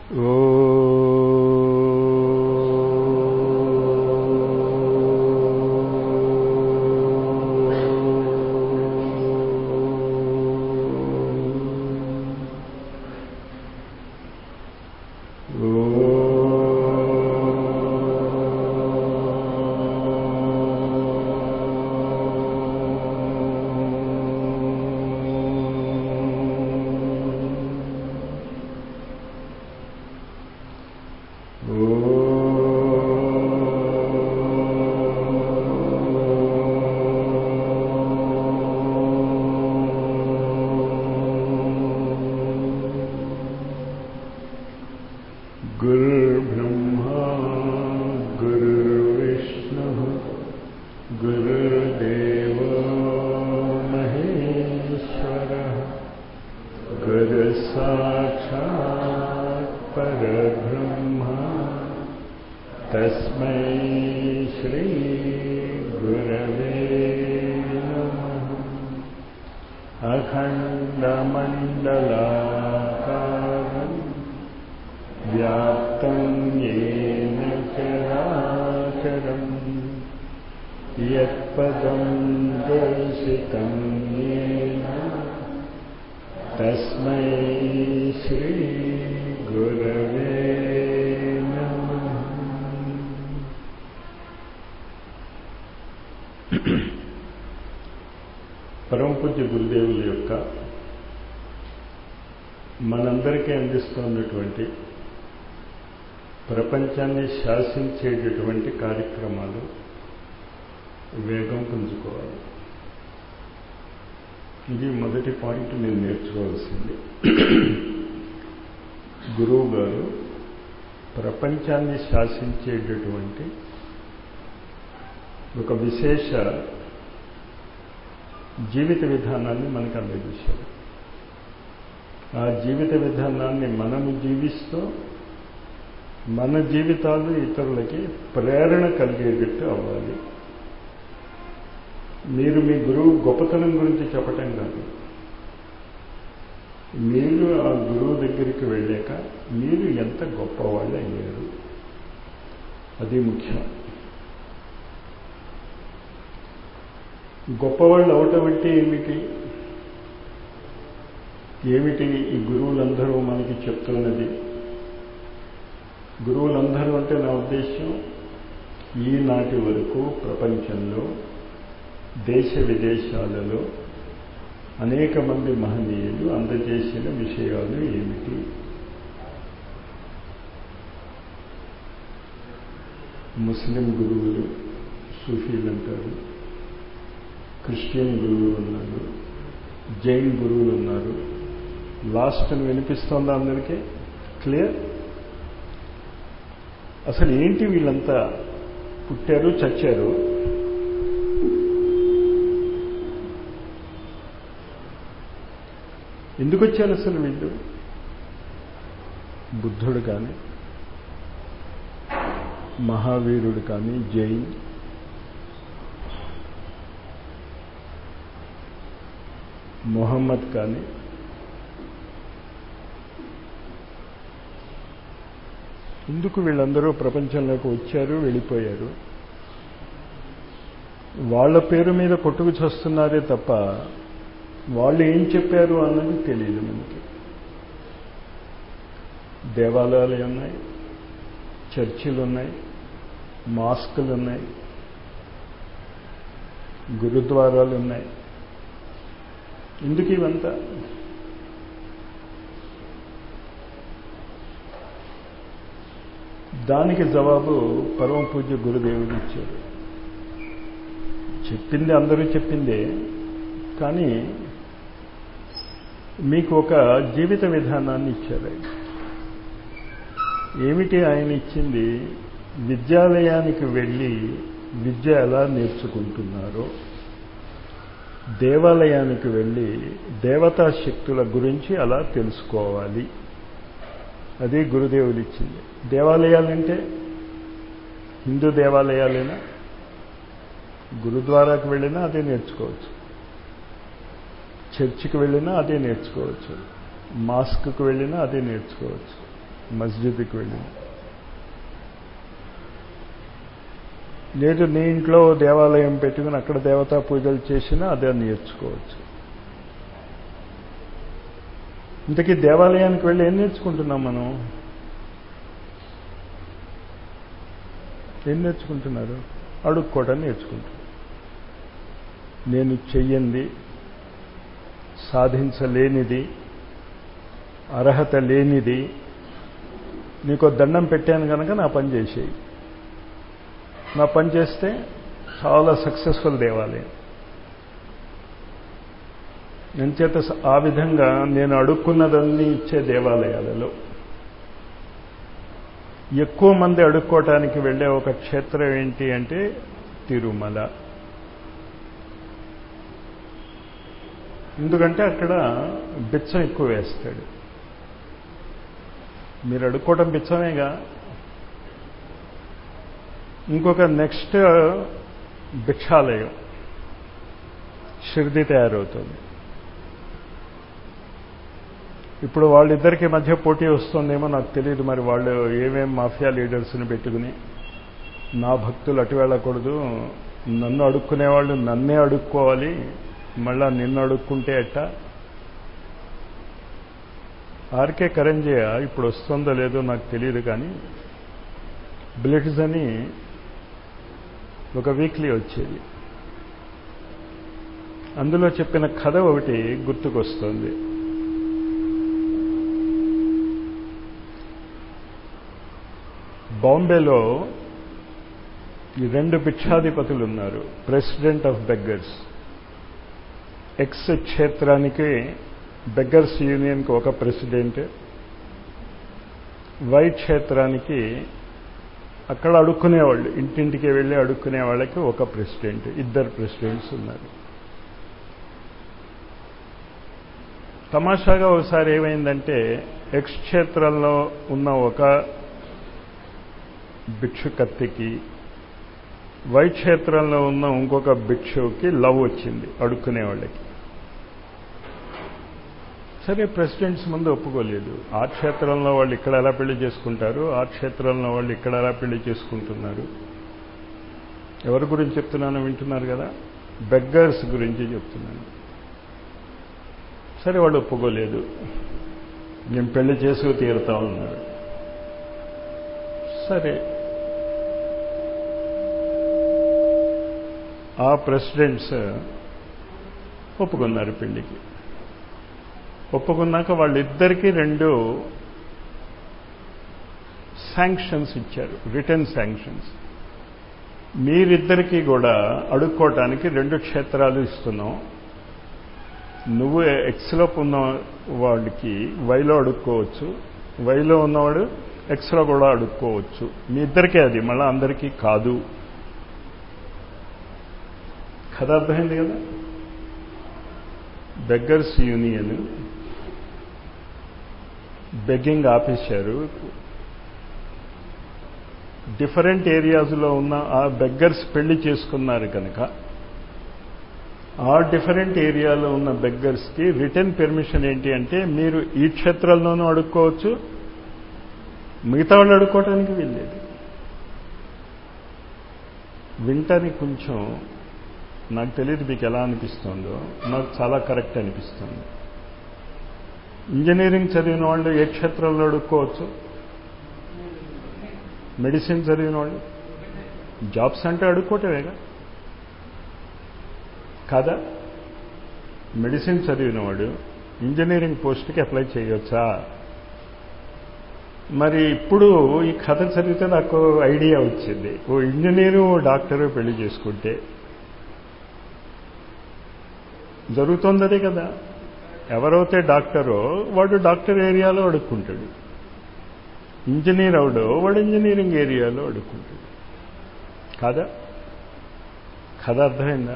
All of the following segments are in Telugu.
गुरुर्ब्रह्मा गुरुर्विष्णुः गुरुर्देवो महेश्वरः गुरुसाक्षात् परब्रह्मा तस्मै श्रीगुरवे नमः अखण्डमण्डलाकारम् व्याप्तं येन चराचरम् यत्पदं दर्शितं येन तस्मै श्रीगुरवे नमः పరమపూజ్య గురుదేవుల యొక్క మనందరికీ అందిస్తున్నటువంటి ప్రపంచాన్ని శాసించేటటువంటి కార్యక్రమాలు వేగం పుంజుకోవాలి ఇది మొదటి పాయింట్ నేను నేర్చుకోవాల్సింది గురువు గారు ప్రపంచాన్ని శాసించేటటువంటి ఒక విశేష జీవిత విధానాన్ని మనకు అందజేశారు ఆ జీవిత విధానాన్ని మనము జీవిస్తూ మన జీవితాలు ఇతరులకి ప్రేరణ కలిగేటట్టు అవ్వాలి మీరు మీ గురువు గొప్పతనం గురించి చెప్పటం కాదు మీరు ఆ గురువు దగ్గరికి వెళ్ళాక మీరు ఎంత గొప్పవాళ్ళు అయ్యారు అది ముఖ్యం గొప్పవాళ్ళు అవటం అంటే ఏమిటి ఏమిటి ఈ గురువులందరూ మనకి చెప్తున్నది గురువులందరూ అంటే నా ఉద్దేశం ఈనాటి వరకు ప్రపంచంలో దేశ విదేశాలలో అనేక మంది మహనీయులు అందజేసిన విషయాలు ఏమిటి ముస్లిం గురువులు సూఫీలు అంటారు క్రిస్టియన్ గురువులు ఉన్నారు జైన్ గురువులు ఉన్నారు లాస్ట్ అని వినిపిస్తోందా అందరికీ క్లియర్ అసలు ఏంటి వీళ్ళంతా పుట్టారు చచ్చారు ఎందుకు వచ్చారు అసలు వీళ్ళు బుద్ధుడు కానీ మహావీరుడు కానీ జైన్ మొహమ్మద్ కానీ ఎందుకు వీళ్ళందరూ ప్రపంచంలోకి వచ్చారు వెళ్ళిపోయారు వాళ్ళ పేరు మీద కొట్టుకు చస్తున్నారే తప్ప వాళ్ళు ఏం చెప్పారు అన్నది తెలియదు మనకి దేవాలయాలు ఉన్నాయి చర్చిలు ఉన్నాయి మాస్కులు ఉన్నాయి గురుద్వారాలు ఉన్నాయి ఎందుకు ఇవంతా దానికి జవాబు పరమ పూజ్య గురుదేవుడు ఇచ్చారు చెప్పింది అందరూ చెప్పిందే కానీ మీకు ఒక జీవిత విధానాన్ని ఇచ్చారు ఏమిటి ఆయన ఇచ్చింది విద్యాలయానికి వెళ్ళి విద్య ఎలా నేర్చుకుంటున్నారో దేవాలయానికి వెళ్ళి దేవతా శక్తుల గురించి అలా తెలుసుకోవాలి అది గురుదేవులు ఇచ్చింది దేవాలయాలంటే హిందూ దేవాలయాలైనా గురుద్వారాకు వెళ్ళినా అదే నేర్చుకోవచ్చు చర్చికి వెళ్ళినా అదే నేర్చుకోవచ్చు మాస్క్కి వెళ్ళినా అదే నేర్చుకోవచ్చు మస్జిద్కి వెళ్ళి లేదు నీ ఇంట్లో దేవాలయం పెట్టుకుని అక్కడ దేవతా పూజలు చేసినా అదే నేర్చుకోవచ్చు ఇంతకీ దేవాలయానికి వెళ్ళి ఏం నేర్చుకుంటున్నాం మనం ఏం నేర్చుకుంటున్నారు అడుక్కోవడం నేర్చుకుంటున్నారు నేను చెయ్యంది సాధించలేనిది అర్హత లేనిది నీకు దండం పెట్టాను కనుక నా పని చేసేయి నా పని చేస్తే చాలా సక్సెస్ఫుల్ దేవాలయం ఎంచేత ఆ విధంగా నేను అడుక్కున్నదన్నీ ఇచ్చే దేవాలయాలలో ఎక్కువ మంది అడుక్కోవటానికి వెళ్ళే ఒక క్షేత్రం ఏంటి అంటే తిరుమల ఎందుకంటే అక్కడ బిచ్చం ఎక్కువ వేస్తాడు మీరు అడుక్కోవటం బిచ్చమేగా ఇంకొక నెక్స్ట్ భిక్షాలయం షిర్ది తయారవుతుంది ఇప్పుడు వాళ్ళిద్దరికి మధ్య పోటీ వస్తుందేమో నాకు తెలియదు మరి వాళ్ళు ఏమేం మాఫియా లీడర్స్ని పెట్టుకుని నా భక్తులు అటు వెళ్ళకూడదు నన్ను అడుక్కునేవాళ్ళు నన్నే అడుక్కోవాలి మళ్ళా నిన్ను అడుక్కుంటే ఎట్ట ఆర్కే కరంజయ్య ఇప్పుడు వస్తుందో లేదో నాకు తెలియదు కానీ బ్లిట్స్ అని ఒక వీక్లీ వచ్చేది అందులో చెప్పిన కథ ఒకటి గుర్తుకొస్తుంది బాంబేలో ఈ రెండు భిక్షాధిపతులు ఉన్నారు ప్రెసిడెంట్ ఆఫ్ బెగ్గర్స్ ఎక్స్ క్షేత్రానికి బెగ్గర్స్ యూనియన్కి ఒక ప్రెసిడెంట్ వై క్షేత్రానికి అక్కడ అడుక్కునేవాళ్ళు ఇంటింటికి వెళ్ళి అడుక్కునే వాళ్ళకి ఒక ప్రెసిడెంట్ ఇద్దరు ప్రెసిడెంట్స్ ఉన్నారు తమాషాగా ఒకసారి ఏమైందంటే ఎక్స్ క్షేత్రంలో ఉన్న ఒక భిక్షుకత్తికి వై క్షేత్రంలో ఉన్న ఇంకొక భిక్షువుకి లవ్ వచ్చింది అడుక్కునే వాళ్ళకి సరే ప్రెసిడెంట్స్ ముందు ఒప్పుకోలేదు ఆ క్షేత్రంలో వాళ్ళు ఇక్కడ ఎలా పెళ్లి చేసుకుంటారు ఆ క్షేత్రంలో వాళ్ళు ఇక్కడ ఎలా పెళ్లి చేసుకుంటున్నారు ఎవరి గురించి చెప్తున్నానో వింటున్నారు కదా బెగ్గర్స్ గురించి చెప్తున్నాను సరే వాళ్ళు ఒప్పుకోలేదు నేను పెళ్లి చేసుకు తీరుతా ఉన్నారు సరే ఆ ప్రెసిడెంట్స్ ఒప్పుకున్నారు పెళ్లికి ఒప్పుకున్నాక వాళ్ళిద్దరికీ రెండు శాంక్షన్స్ ఇచ్చారు రిటర్న్ శాంక్షన్స్ మీరిద్దరికీ కూడా అడుక్కోవటానికి రెండు క్షేత్రాలు ఇస్తున్నాం నువ్వు ఎక్స్లో ఉన్న వాడికి వైలో అడుక్కోవచ్చు వైలో ఉన్నవాడు ఎక్స్లో కూడా అడుక్కోవచ్చు మీ ఇద్దరికే అది మళ్ళీ అందరికీ కాదు కథ అర్థమైంది కదా బెగ్గర్స్ యూనియన్ బెగ్గింగ్ ఆపేశారు డిఫరెంట్ ఏరియాస్లో ఉన్న ఆ బెగ్గర్స్ పెళ్లి చేసుకున్నారు కనుక ఆ డిఫరెంట్ ఏరియాలో ఉన్న బెగ్గర్స్కి రిటర్న్ పెర్మిషన్ ఏంటి అంటే మీరు ఈ క్షేత్రాల్లోనూ అడుక్కోవచ్చు మిగతా వాళ్ళు అడుక్కోవటానికి వెళ్ళేది వింటానికి కొంచెం నాకు తెలియదు మీకు ఎలా అనిపిస్తుందో నాకు చాలా కరెక్ట్ అనిపిస్తుంది ఇంజనీరింగ్ చదివిన వాళ్ళు ఏ క్షేత్రంలో అడుక్కోవచ్చు మెడిసిన్ చదివిన వాళ్ళు జాబ్స్ అంటే అడుక్కోవటమేగా కాదా మెడిసిన్ చదివినవాడు ఇంజనీరింగ్ పోస్ట్కి అప్లై చేయొచ్చా మరి ఇప్పుడు ఈ కథ చదివితే నాకు ఐడియా వచ్చింది ఓ ఇంజనీరు ఓ డాక్టరు పెళ్లి చేసుకుంటే జరుగుతుంది అదే కదా ఎవరైతే డాక్టరో వాడు డాక్టర్ ఏరియాలో అడుక్కుంటాడు ఇంజనీర్ అవడో వాడు ఇంజనీరింగ్ ఏరియాలో అడుక్కుంటాడు కాదా కథ అర్థమైందా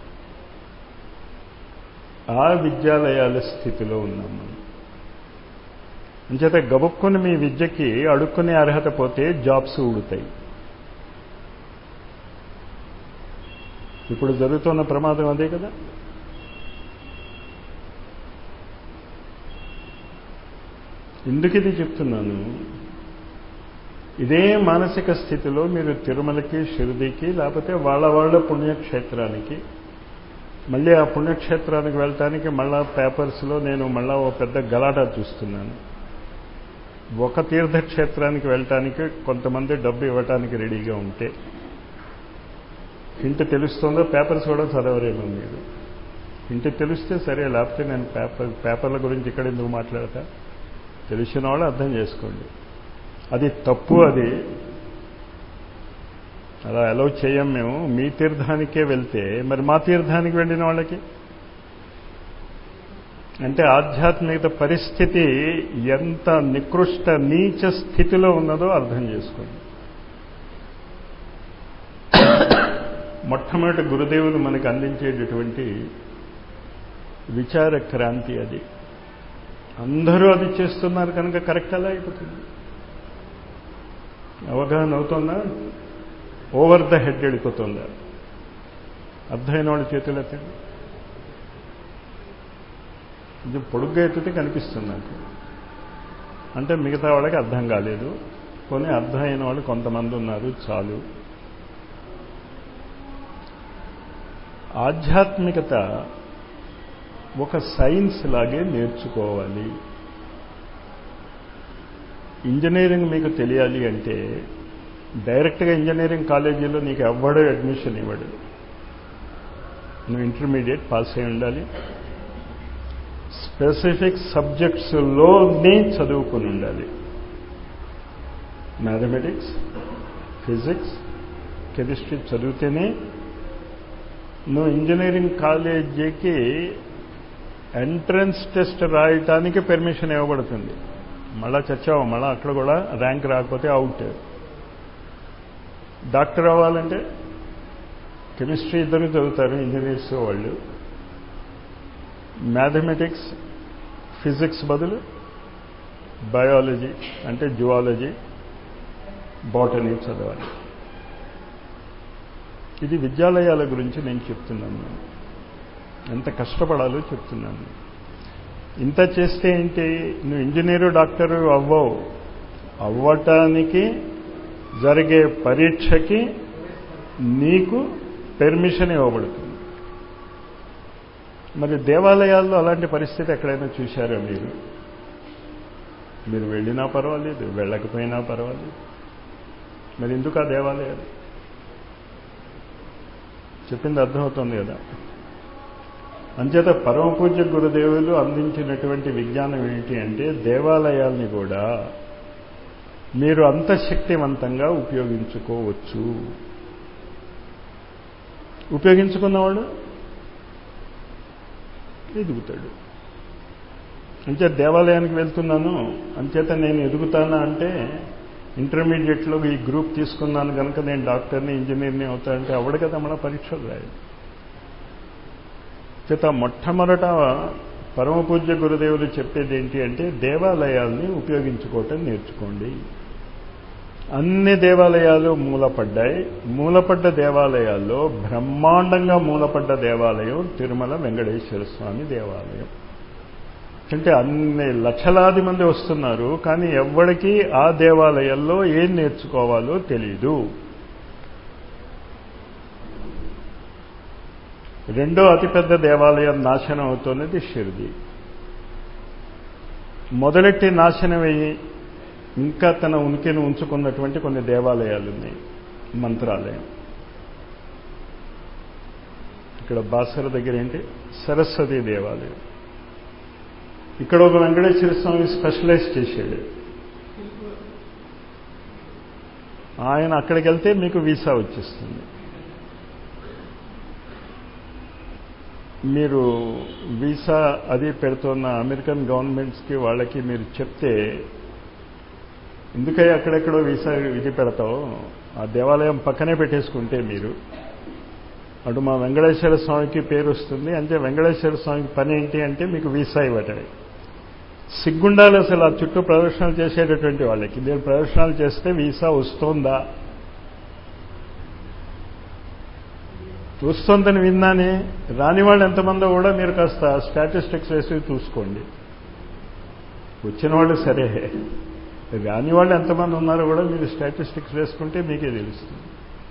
ఆ విద్యాలయాల స్థితిలో ఉన్నాం మనం అంచేత గబుక్కుని మీ విద్యకి అడుక్కునే అర్హత పోతే జాబ్స్ ఊడుతాయి ఇప్పుడు జరుగుతున్న ప్రమాదం అదే కదా ఎందుకు ఇది చెప్తున్నాను ఇదే మానసిక స్థితిలో మీరు తిరుమలకి షిరిడికి లేకపోతే వాళ్ళ వాళ్ళ పుణ్యక్షేత్రానికి మళ్ళీ ఆ పుణ్యక్షేత్రానికి వెళ్ళటానికి మళ్ళా పేపర్స్లో నేను మళ్ళా ఓ పెద్ద గలాటా చూస్తున్నాను ఒక తీర్థక్షేత్రానికి వెళ్ళటానికి కొంతమంది డబ్బు ఇవ్వటానికి రెడీగా ఉంటే ఇంటి తెలుస్తుందో పేపర్స్ కూడా చదవరేమో మీరు ఇంటి తెలిస్తే సరే లేకపోతే నేను పేపర్ పేపర్ల గురించి ఇక్కడ ఎందుకు మాట్లాడతా తెలిసిన వాళ్ళు అర్థం చేసుకోండి అది తప్పు అది అలా అలౌ చేయం మేము మీ తీర్థానికే వెళ్తే మరి మా తీర్థానికి వెళ్ళిన వాళ్ళకి అంటే ఆధ్యాత్మికత పరిస్థితి ఎంత నికృష్ట నీచ స్థితిలో ఉన్నదో అర్థం చేసుకోండి మొట్టమొదటి గురుదేవులు మనకు అందించేటటువంటి విచార క్రాంతి అది అందరూ అది చేస్తున్నారు కనుక కరెక్ట్ అలా అయిపోతుంది అవగాహన అవుతుందా ఓవర్ ద హెడ్ వెళ్ళిపోతుందా అర్థమైన వాళ్ళ చేతులు ఎత్తండి ఇది పొడుగ్గా ఎత్తితే కనిపిస్తుంది నాకు అంటే మిగతా వాళ్ళకి అర్థం కాలేదు కొన్ని అర్థమైన వాళ్ళు కొంతమంది ఉన్నారు చాలు ఆధ్యాత్మికత ఒక సైన్స్ లాగే నేర్చుకోవాలి ఇంజనీరింగ్ మీకు తెలియాలి అంటే డైరెక్ట్గా ఇంజనీరింగ్ కాలేజీలో నీకు ఎవ్వడో అడ్మిషన్ ఇవ్వడు నువ్వు ఇంటర్మీడియట్ పాస్ అయి ఉండాలి స్పెసిఫిక్ సబ్జెక్ట్స్లోనే చదువుకుని ఉండాలి మ్యాథమెటిక్స్ ఫిజిక్స్ కెమిస్ట్రీ చదివితేనే నువ్వు ఇంజనీరింగ్ కాలేజీకి ఎంట్రన్స్ టెస్ట్ రాయటానికి పెర్మిషన్ ఇవ్వబడుతుంది మళ్ళా చచ్చావు మళ్ళా అక్కడ కూడా ర్యాంక్ రాకపోతే అవుట్ డాక్టర్ అవ్వాలంటే కెమిస్ట్రీ ఇద్దరు చదువుతారు ఇంజనీర్స్ వాళ్ళు మ్యాథమెటిక్స్ ఫిజిక్స్ బదులు బయాలజీ అంటే జువాలజీ బాటనీ చదవాలి ఇది విద్యాలయాల గురించి నేను చెప్తున్నాను ఎంత కష్టపడాలో చెప్తున్నాను ఇంత చేస్తే ఏంటి నువ్వు ఇంజనీరు డాక్టరు అవ్వవు అవ్వటానికి జరిగే పరీక్షకి నీకు పెర్మిషన్ ఇవ్వబడుతుంది మరి దేవాలయాల్లో అలాంటి పరిస్థితి ఎక్కడైనా చూశారా మీరు మీరు వెళ్ళినా పర్వాలేదు వెళ్ళకపోయినా పర్వాలేదు మరి ఎందుకు ఆ దేవాలయాలు చెప్పింది అర్థమవుతుంది కదా అంచేత పరమ పూజ్య గురుదేవులు అందించినటువంటి విజ్ఞానం ఏంటి అంటే దేవాలయాల్ని కూడా మీరు అంత శక్తివంతంగా ఉపయోగించుకోవచ్చు ఉపయోగించుకున్నవాడు ఎదుగుతాడు అంచేత దేవాలయానికి వెళ్తున్నాను అంచేత నేను ఎదుగుతానా అంటే ఇంటర్మీడియట్లో ఈ గ్రూప్ తీసుకున్నాను కనుక నేను డాక్టర్ని ఇంజనీర్ని అవుతానంటే అవడు కదా మన పరీక్షలు రాయాలి చేత మొట్టమొదట పరమ పూజ్య గురుదేవులు చెప్పేది ఏంటి అంటే దేవాలయాల్ని ఉపయోగించుకోవటం నేర్చుకోండి అన్ని దేవాలయాలు మూలపడ్డాయి మూలపడ్డ దేవాలయాల్లో బ్రహ్మాండంగా మూలపడ్డ దేవాలయం తిరుమల వెంకటేశ్వర స్వామి దేవాలయం అంటే అన్ని లక్షలాది మంది వస్తున్నారు కానీ ఎవ్వడికి ఆ దేవాలయాల్లో ఏం నేర్చుకోవాలో తెలీదు రెండో అతిపెద్ద దేవాలయం నాశనం అవుతున్నది షిర్ది మొదలెట్టి నాశనమయ్యి ఇంకా తన ఉనికిని ఉంచుకున్నటువంటి కొన్ని దేవాలయాలు ఉన్నాయి మంత్రాలయం ఇక్కడ బాసర దగ్గర ఏంటి సరస్వతి దేవాలయం ఇక్కడ ఒక వెంకటేశ్వర స్వామి స్పెషలైజ్ చేశాడు ఆయన అక్కడికి వెళ్తే మీకు వీసా వచ్చేస్తుంది మీరు వీసా అది పెడుతున్న అమెరికన్ గవర్నమెంట్స్కి వాళ్ళకి మీరు చెప్తే ఎందుకై అక్కడెక్కడో వీసా ఇది పెడతావు ఆ దేవాలయం పక్కనే పెట్టేసుకుంటే మీరు అటు మా వెంకటేశ్వర స్వామికి పేరు వస్తుంది అంటే వెంకటేశ్వర స్వామికి పని ఏంటి అంటే మీకు వీసా ఇవ్వటమే సిగ్గుండాలి అసలు ఆ చుట్టూ ప్రదర్శనలు చేసేటటువంటి వాళ్ళకి నేను ప్రదర్శనలు చేస్తే వీసా వస్తుందా వస్తుందని విన్నానే రాని వాళ్ళు ఎంతమందో కూడా మీరు కాస్త స్టాటిస్టిక్స్ వేసి చూసుకోండి వచ్చిన వాళ్ళు సరే రాని వాళ్ళు ఎంతమంది ఉన్నారో కూడా మీరు స్టాటిస్టిక్స్ వేసుకుంటే మీకే తెలుస్తుంది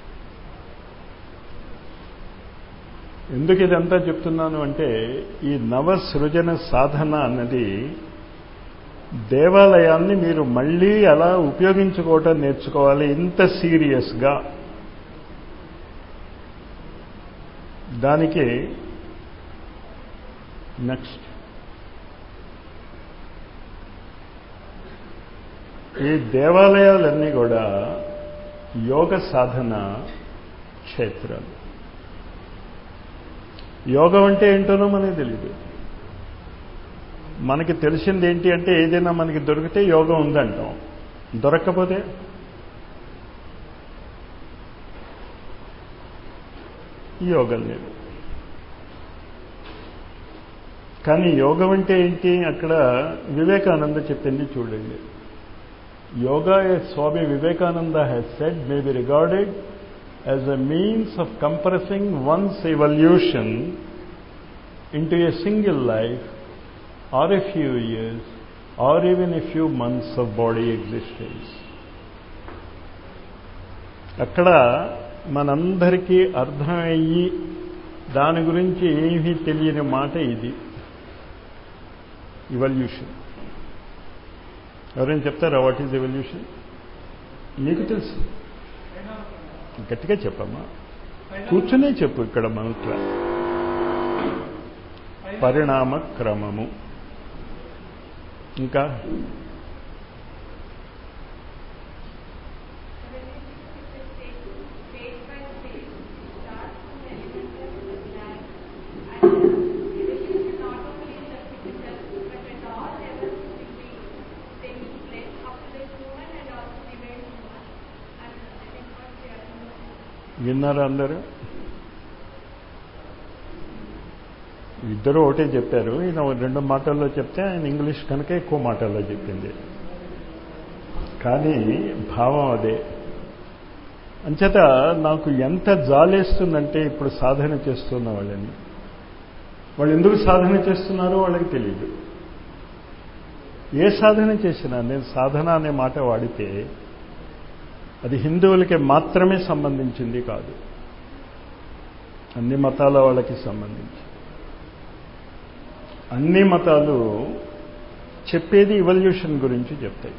ఎందుకు ఇదంతా చెప్తున్నాను అంటే ఈ నవసృజన సాధన అన్నది దేవాలయాన్ని మీరు మళ్ళీ అలా ఉపయోగించుకోవటం నేర్చుకోవాలి ఇంత సీరియస్గా దానికి నెక్స్ట్ ఈ దేవాలయాలన్నీ కూడా యోగ సాధన క్షేత్రాలు యోగం అంటే ఏంటోనో మనకి తెలియదు మనకి తెలిసింది ఏంటి అంటే ఏదైనా మనకి దొరికితే యోగం ఉందంటాం దొరక్కపోతే యోగం లేదు కానీ యోగం అంటే ఏంటి అక్కడ వివేకానంద చెప్పింది చూడండి yoga Swami Vivekananda has said may be regarded as a means of compressing one's evolution into a single life or a few years or even a few months of body existence. అక్కడ మనందరికీ అర్థమయ్యి దాని గురించి ఏమీ తెలియని మాట ఇది ఇవల్యూషన్ ఎవరైనా చెప్తారా వాట్ ఈజ్ ఎవల్యూషన్ మీకు తెలుసు గట్టిగా చెప్పమ్మా కూర్చునే చెప్పు ఇక్కడ మనట్ల పరిణామ క్రమము ఇంకా విన్నారా అందరూ ఇద్దరు ఒకటే చెప్పారు ఈయన రెండు మాటల్లో చెప్తే ఆయన ఇంగ్లీష్ కనుక ఎక్కువ మాటల్లో చెప్పింది కానీ భావం అదే అంచేత నాకు ఎంత జాలేస్తుందంటే ఇప్పుడు సాధన చేస్తున్న వాళ్ళని వాళ్ళు ఎందుకు సాధన చేస్తున్నారో వాళ్ళకి తెలియదు ఏ సాధన చేసినా నేను సాధన అనే మాట వాడితే అది హిందువులకి మాత్రమే సంబంధించింది కాదు అన్ని మతాల వాళ్ళకి సంబంధించి అన్ని మతాలు చెప్పేది ఇవల్యూషన్ గురించి చెప్తాయి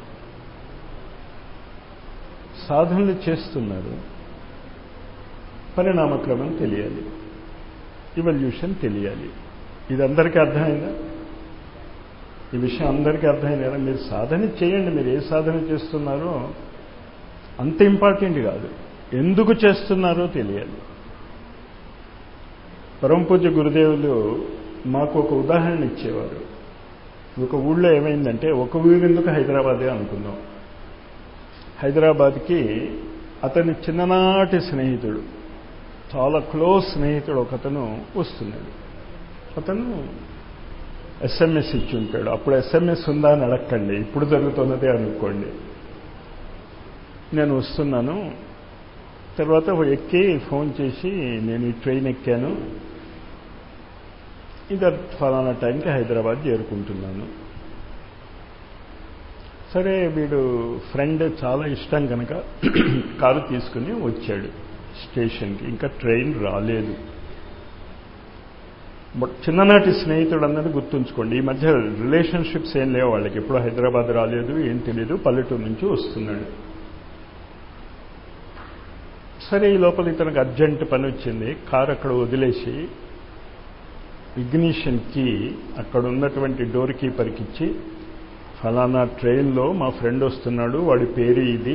సాధనలు చేస్తున్నారు పరిణామక్రమం తెలియాలి ఇవల్యూషన్ తెలియాలి ఇది అందరికీ అర్థమైందా ఈ విషయం అందరికీ అర్థమైందా మీరు సాధన చేయండి మీరు ఏ సాధన చేస్తున్నారో అంత ఇంపార్టెంట్ కాదు ఎందుకు చేస్తున్నారో తెలియాలి పరమపూజ గురుదేవులు మాకు ఒక ఉదాహరణ ఇచ్చేవారు ఒక ఊళ్ళో ఏమైందంటే ఒక ఊరెందుకు హైదరాబాదే అనుకుందాం హైదరాబాద్కి అతని చిన్ననాటి స్నేహితుడు చాలా క్లోజ్ స్నేహితుడు ఒకతను వస్తున్నాడు అతను ఎస్ఎంఎస్ ఇచ్చి ఉంటాడు అప్పుడు ఎస్ఎంఎస్ ఉందా అని అడగండి ఇప్పుడు జరుగుతున్నదే అనుకోండి నేను వస్తున్నాను తర్వాత ఎక్కి ఫోన్ చేసి నేను ఈ ట్రైన్ ఎక్కాను ఇది ఫలానా టైంకి హైదరాబాద్ చేరుకుంటున్నాను సరే వీడు ఫ్రెండ్ చాలా ఇష్టం కనుక కారు తీసుకుని వచ్చాడు స్టేషన్కి ఇంకా ట్రైన్ రాలేదు చిన్ననాటి స్నేహితుడు అన్నది గుర్తుంచుకోండి ఈ మధ్య రిలేషన్షిప్స్ ఏం లేవు వాళ్ళకి ఎప్పుడు హైదరాబాద్ రాలేదు ఏం తెలియదు పల్లెటూరు నుంచి వస్తున్నాడు సరే ఈ లోపల ఇతనికి అర్జెంట్ పని వచ్చింది కారు అక్కడ వదిలేసి ఇగ్నిషన్కి అక్కడ ఉన్నటువంటి డోర్ కీపర్కి ఇచ్చి ఫలానా ట్రైన్లో మా ఫ్రెండ్ వస్తున్నాడు వాడి పేరు ఇది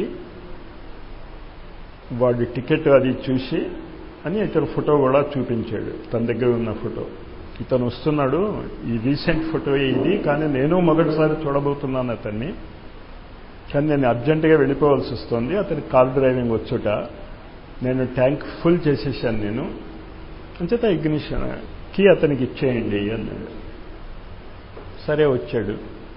వాడి టికెట్ అది చూసి అని ఇతను ఫోటో కూడా చూపించాడు తన దగ్గర ఉన్న ఫోటో ఇతను వస్తున్నాడు ఈ రీసెంట్ ఫోటో ఇది కానీ నేను మొదటిసారి చూడబోతున్నాను అతన్ని కానీ నేను అర్జెంటుగా వెళ్ళిపోవాల్సి వస్తుంది అతని కార్ డ్రైవింగ్ వచ్చుట నేను ట్యాంక్ ఫుల్ చేసేసాను నేను అంచేత ఇగ్నిషన్ కీ అతనికి ఇచ్చేయండి అన్నాడు సరే వచ్చాడు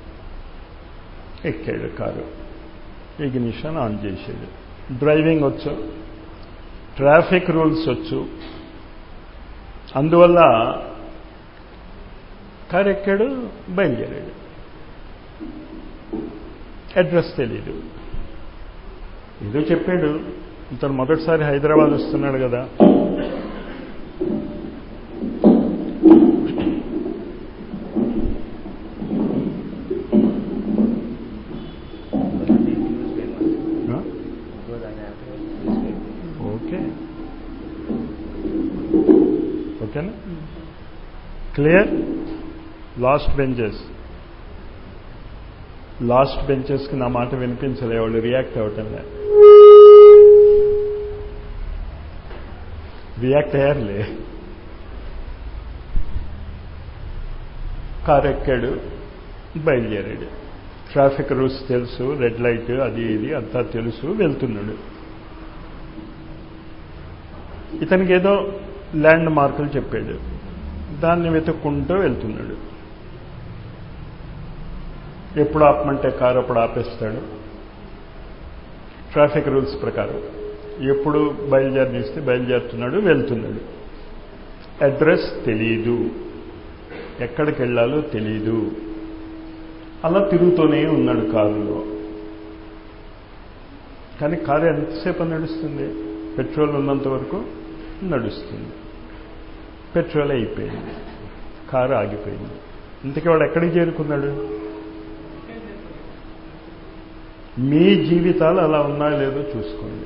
ఎక్కాడు కారు ఇగ్నిషన్ ఆన్ చేసాడు డ్రైవింగ్ వచ్చు ట్రాఫిక్ రూల్స్ వచ్చు అందువల్ల కారు ఎక్కాడు బయలుదేరాడు అడ్రస్ తెలీదు ఏదో చెప్పాడు ఇతను మొదటిసారి హైదరాబాద్ వస్తున్నాడు కదా ఓకే ఓకేనా క్లియర్ లాస్ట్ బెంచెస్ లాస్ట్ బెంచెస్కి నా మాట వినిపించలే వాళ్ళు రియాక్ట్ అవటంలే రియాక్ట్ అయ్యారులే కారు ఎక్కాడు బయలుదేరాడు ట్రాఫిక్ రూల్స్ తెలుసు రెడ్ లైట్ అది ఇది అంతా తెలుసు వెళ్తున్నాడు ఇతనికి ఏదో ల్యాండ్ మార్కులు చెప్పాడు దాన్ని వెతుక్కుంటూ వెళ్తున్నాడు ఎప్పుడు ఆపమంటే కారు అప్పుడు ఆపేస్తాడు ట్రాఫిక్ రూల్స్ ప్రకారం ఎప్పుడు బయలుదేరనిస్తే బయలుదేరుతున్నాడు వెళ్తున్నాడు అడ్రస్ తెలీదు ఎక్కడికి వెళ్ళాలో తెలీదు అలా తిరుగుతూనే ఉన్నాడు కారులో కానీ కారు ఎంతసేపు నడుస్తుంది పెట్రోల్ ఉన్నంత వరకు నడుస్తుంది పెట్రోల్ అయిపోయింది కారు ఆగిపోయింది ఇంతకీ వాడు ఎక్కడికి చేరుకున్నాడు మీ జీవితాలు అలా ఉన్నాయో లేదో చూసుకోండి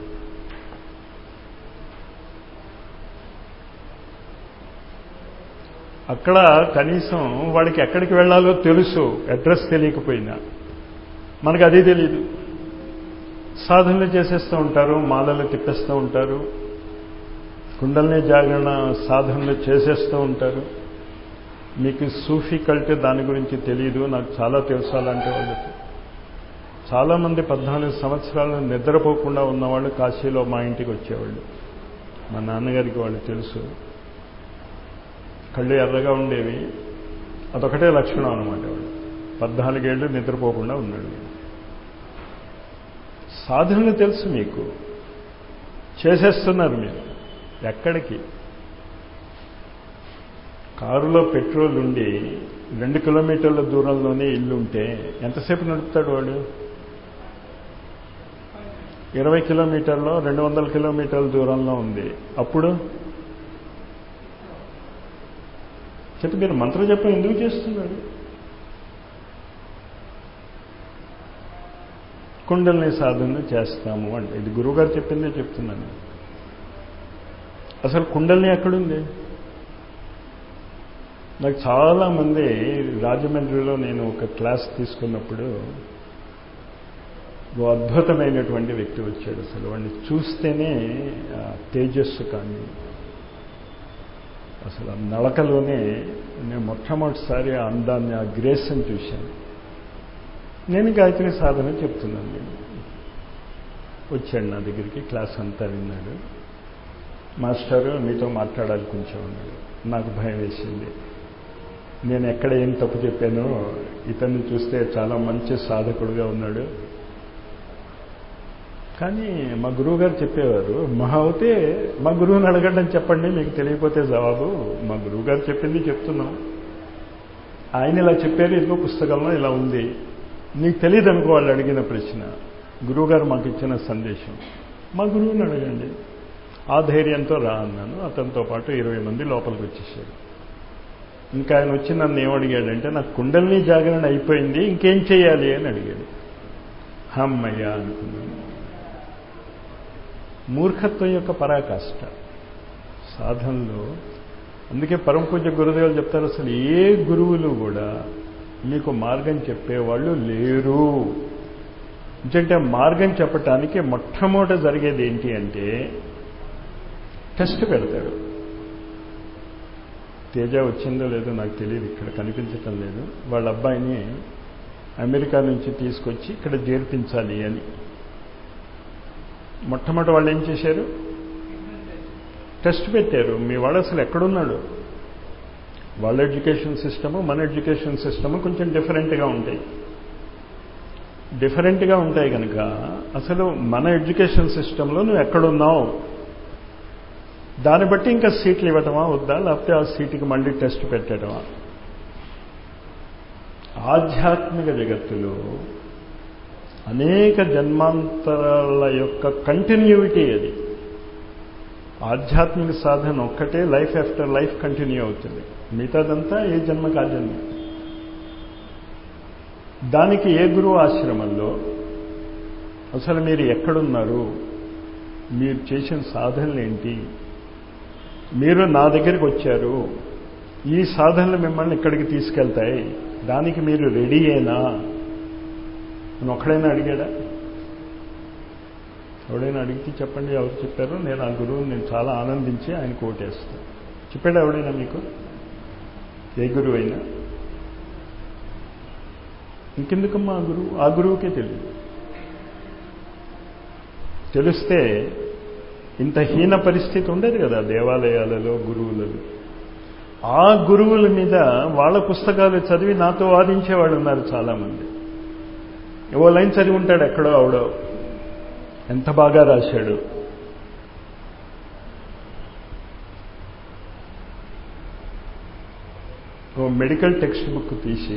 అక్కడ కనీసం వాడికి ఎక్కడికి వెళ్ళాలో తెలుసు అడ్రస్ తెలియకపోయినా మనకు అదే తెలియదు సాధనలు చేసేస్తూ ఉంటారు మాలలు తిప్పేస్తూ ఉంటారు కుండల్ని జాగరణ సాధనలు చేసేస్తూ ఉంటారు మీకు సూఫీ కల్ట్ దాని గురించి తెలియదు నాకు చాలా తెలుసు అలాంటి వాళ్ళకి చాలామంది పద్నాలుగు సంవత్సరాలు నిద్రపోకుండా ఉన్నవాళ్ళు కాశీలో మా ఇంటికి వచ్చేవాళ్ళు మా నాన్నగారికి వాళ్ళు తెలుసు కళ్ళు ఎర్రగా ఉండేవి అదొకటే లక్షణం అనమాట వాడు పద్నాలుగేళ్ళు నిద్రపోకుండా ఉన్నాడు సాధనలు తెలుసు మీకు చేసేస్తున్నారు మీరు ఎక్కడికి కారులో పెట్రోల్ ఉండి రెండు కిలోమీటర్ల దూరంలోనే ఇల్లు ఉంటే ఎంతసేపు నడుపుతాడు వాడు ఇరవై కిలోమీటర్లో రెండు వందల కిలోమీటర్ల దూరంలో ఉంది అప్పుడు చెప్పి మీరు మంత్ర జపం ఎందుకు చేస్తున్నాడు కుండల్ని సాధన చేస్తాము అంటే ఇది గురువుగారు చెప్పిందే చెప్తున్నాను అసలు కుండల్ని ఎక్కడుంది నాకు చాలామంది రాజమండ్రిలో నేను ఒక క్లాస్ తీసుకున్నప్పుడు ఓ అద్భుతమైనటువంటి వ్యక్తి వచ్చాడు అసలు వాడిని చూస్తేనే తేజస్సు కానీ అసలు ఆ నడకలోనే నేను మొట్టమొదటిసారి ఆ అందాన్ని ఆ గ్రేస్ని చూశాను నేను గాయత్రి సాధన చెప్తున్నాను నేను వచ్చాడు నా దగ్గరికి క్లాస్ అంతా విన్నాడు మాస్టరు మీతో మాట్లాడాలి కొంచెం అన్నాడు నాకు భయం వేసింది నేను ఎక్కడ ఏం తప్పు చెప్పానో ఇతన్ని చూస్తే చాలా మంచి సాధకుడుగా ఉన్నాడు కానీ మా గురువు గారు చెప్పేవారు మహా అవుతే మా గురువుని అడగండి చెప్పండి మీకు తెలియకపోతే జవాబు మా గురువు గారు చెప్పింది చెప్తున్నాం ఆయన ఇలా చెప్పారు ఇంకో పుస్తకంలో ఇలా ఉంది నీకు తెలియదు అనుకో వాళ్ళు అడిగిన ప్రశ్న గురువుగారు మాకు ఇచ్చిన సందేశం మా గురువుని అడగండి ఆ ధైర్యంతో రా అన్నాను అతనితో పాటు ఇరవై మంది లోపలికి వచ్చేసాడు ఇంకా ఆయన వచ్చి నన్ను ఏమడిగాడంటే నాకు కుండల్ని జాగరణ అయిపోయింది ఇంకేం చేయాలి అని అడిగాడు హమ్మయ్యా అనుకున్నాను మూర్ఖత్వం యొక్క పరాకాష్ట సాధనలో అందుకే పరమ పూజ గురుదేవులు చెప్తారు అసలు ఏ గురువులు కూడా మీకు మార్గం చెప్పేవాళ్ళు లేరు ఎందుకంటే మార్గం చెప్పటానికి మొట్టమొదట జరిగేది ఏంటి అంటే టెస్ట్ పెడతాడు తేజ వచ్చిందో లేదో నాకు తెలియదు ఇక్కడ కనిపించటం లేదు వాళ్ళ అబ్బాయిని అమెరికా నుంచి తీసుకొచ్చి ఇక్కడ చేర్పించాలి అని మొట్టమొదటి వాళ్ళు ఏం చేశారు టెస్ట్ పెట్టారు మీ వాడు అసలు ఎక్కడున్నాడు వాళ్ళ ఎడ్యుకేషన్ సిస్టము మన ఎడ్యుకేషన్ సిస్టము కొంచెం డిఫరెంట్గా ఉంటాయి డిఫరెంట్గా ఉంటాయి కనుక అసలు మన ఎడ్యుకేషన్ సిస్టంలో నువ్వు ఎక్కడున్నావు దాన్ని బట్టి ఇంకా సీట్లు ఇవ్వటమా వద్దా లేకపోతే ఆ సీటుకి మళ్ళీ టెస్ట్ పెట్టడమా ఆధ్యాత్మిక జగత్తులో అనేక జన్మాంతరాల యొక్క కంటిన్యూటీ అది ఆధ్యాత్మిక సాధన ఒక్కటే లైఫ్ ఆఫ్టర్ లైఫ్ కంటిన్యూ అవుతుంది మిగతాదంతా ఏ జన్మకి ఆ జన్మ దానికి ఏ గురువు ఆశ్రమంలో అసలు మీరు ఎక్కడున్నారు మీరు చేసిన సాధనలు ఏంటి మీరు నా దగ్గరికి వచ్చారు ఈ సాధనలు మిమ్మల్ని ఇక్కడికి తీసుకెళ్తాయి దానికి మీరు రెడీ అయినా నేను ఒక్కడైనా అడిగాడా ఎవడైనా అడిగితే చెప్పండి ఎవరు చెప్పారు నేను ఆ గురువు నేను చాలా ఆనందించి ఆయన కోటేస్తాను చెప్పాడు ఎవడైనా మీకు ఏ గురువు అయినా ఇంకెందుకమ్మా ఆ గురువు ఆ గురువుకే తెలియదు తెలిస్తే ఇంత హీన పరిస్థితి ఉండేది కదా దేవాలయాలలో గురువులలో ఆ గురువుల మీద వాళ్ళ పుస్తకాలు చదివి నాతో వాదించేవాళ్ళు ఉన్నారు చాలామంది ఏవో లైన్ చదివి ఉంటాడు ఎక్కడో అవడో ఎంత బాగా రాశాడు ఓ మెడికల్ టెక్స్ట్ బుక్ తీసి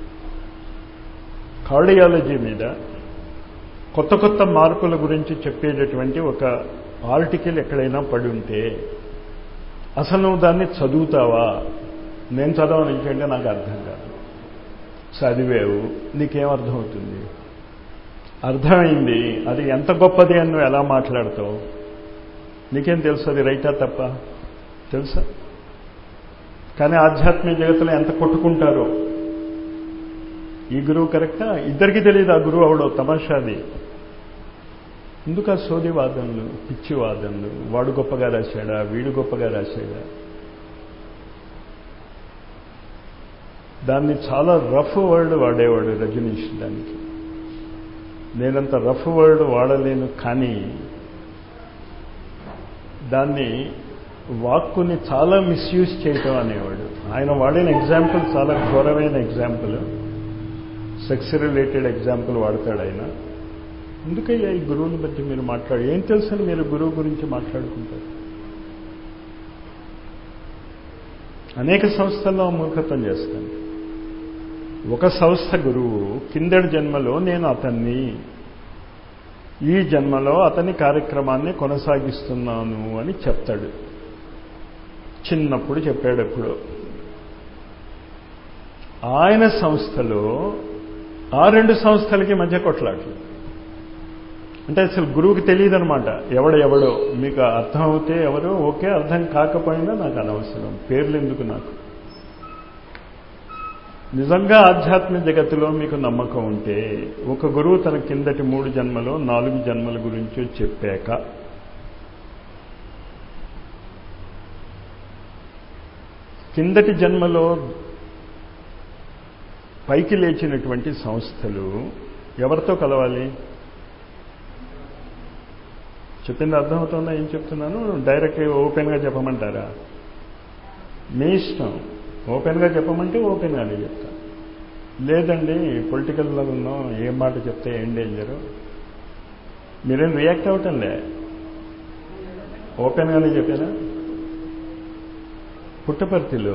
కార్డియాలజీ మీద కొత్త కొత్త మార్పుల గురించి చెప్పేటటువంటి ఒక ఆర్టికల్ ఎక్కడైనా పడి ఉంటే అసలు నువ్వు దాన్ని చదువుతావా నేను చదవనించంటే నాకు అర్థం కాదు చదివేవు నీకేం అర్థమవుతుంది అర్థమైంది అది ఎంత గొప్పది అని నువ్వు ఎలా మాట్లాడతావు నీకేం తెలుసు అది రైటా తప్ప తెలుసా కానీ ఆధ్యాత్మిక జగత్తులో ఎంత కొట్టుకుంటారో ఈ గురువు కరెక్టా ఇద్దరికి తెలియదు ఆ గురువు అవడో తమాషాది ఎందుకు ఆ సోది వాదనలు పిచ్చి వాదనలు వాడు గొప్పగా రాశాడా వీడు గొప్పగా రాశాడా దాన్ని చాలా రఫ్ వర్డ్ వాడేవాడు రజనీష్ దానికి నేనంత రఫ్ వర్డ్ వాడలేను కానీ దాన్ని వాక్కుని చాలా మిస్యూజ్ చేయటం అనేవాడు ఆయన వాడిన ఎగ్జాంపుల్ చాలా ఘోరమైన ఎగ్జాంపుల్ సెక్స్ రిలేటెడ్ ఎగ్జాంపుల్ వాడతాడు ఆయన ఎందుకయ్యా ఈ గురువుని బట్టి మీరు మాట్లాడు ఏం తెలుసని మీరు గురువు గురించి మాట్లాడుకుంటారు అనేక సంస్థల్లో మూర్ఖత్వం చేస్తాను ఒక సంస్థ గురువు కిందటి జన్మలో నేను అతన్ని ఈ జన్మలో అతని కార్యక్రమాన్ని కొనసాగిస్తున్నాను అని చెప్తాడు చిన్నప్పుడు చెప్పాడు ఎప్పుడు ఆయన సంస్థలో ఆ రెండు సంస్థలకి మధ్య కొట్లాట్లు అంటే అసలు గురువుకి తెలియదు అనమాట ఎవడు ఎవడో మీకు అర్థం అవుతే ఎవరో ఓకే అర్థం కాకపోయినా నాకు అనవసరం పేర్లు ఎందుకు నాకు నిజంగా ఆధ్యాత్మిక జగత్తులో మీకు నమ్మకం ఉంటే ఒక గురువు తన కిందటి మూడు జన్మలో నాలుగు జన్మల గురించి చెప్పాక కిందటి జన్మలో పైకి లేచినటువంటి సంస్థలు ఎవరితో కలవాలి చెప్పింది అర్థమవుతుందా ఏం చెప్తున్నాను డైరెక్ట్ ఓపెన్గా చెప్పమంటారా మీ ఇష్టం ఓపెన్గా చెప్పమంటే ఓపెన్గానే చెప్తా లేదండి పొలిటికల్లో ఉన్నాం ఏం మాట చెప్తే ఏం డేంజరు మీరేం రియాక్ట్ అవటంలే ఓపెన్గానే చెప్పానా పుట్టపర్తిలో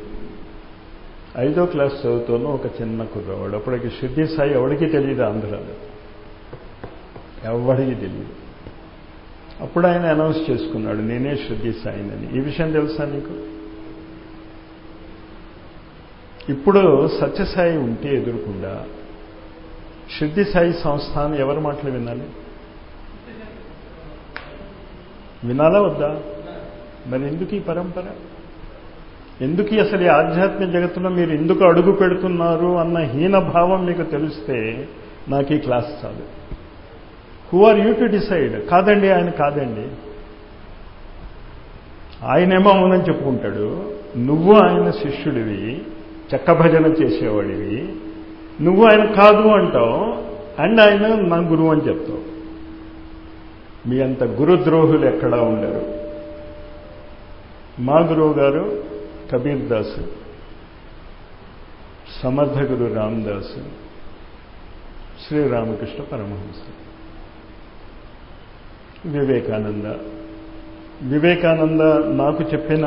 ఐదో క్లాస్ చదువుతున్న ఒక చిన్న కుర్రవాడు అప్పటికి శుద్ధి సాయి ఎవడికి తెలియదు ఆంధ్రాలో ఎవడికి తెలియదు అప్పుడు ఆయన అనౌన్స్ చేసుకున్నాడు నేనే శుద్ధి సాయినని ఈ విషయం తెలుసా నీకు ఇప్పుడు సత్యసాయి ఉంటే ఎదురుకుండా శుద్ధి సాయి సంస్థానం ఎవరి మాటలు వినాలి వినాలా వద్దా మరి ఎందుకు ఈ పరంపర ఎందుకు అసలు ఈ ఆధ్యాత్మిక జగత్తులో మీరు ఎందుకు అడుగు పెడుతున్నారు అన్న హీన భావం మీకు తెలిస్తే నాకు ఈ క్లాస్ చాలు who are you to decide కాదండి ఆయన కాదండి ఆయనేమో అవునని చెప్పుకుంటాడు నువ్వు ఆయన శిష్యుడివి చెక్క భజన చేసేవాడివి నువ్వు ఆయన కాదు అంటావు అండ్ ఆయన నా గురువు అని చెప్తావు మీ అంత గురుద్రోహులు ఎక్కడా ఉండరు మా గురువు గారు కబీర్ దాస్ సమర్థ గురు రామదాస్ శ్రీరామకృష్ణ పరమహంస వివేకానంద వివేకానంద నాకు చెప్పిన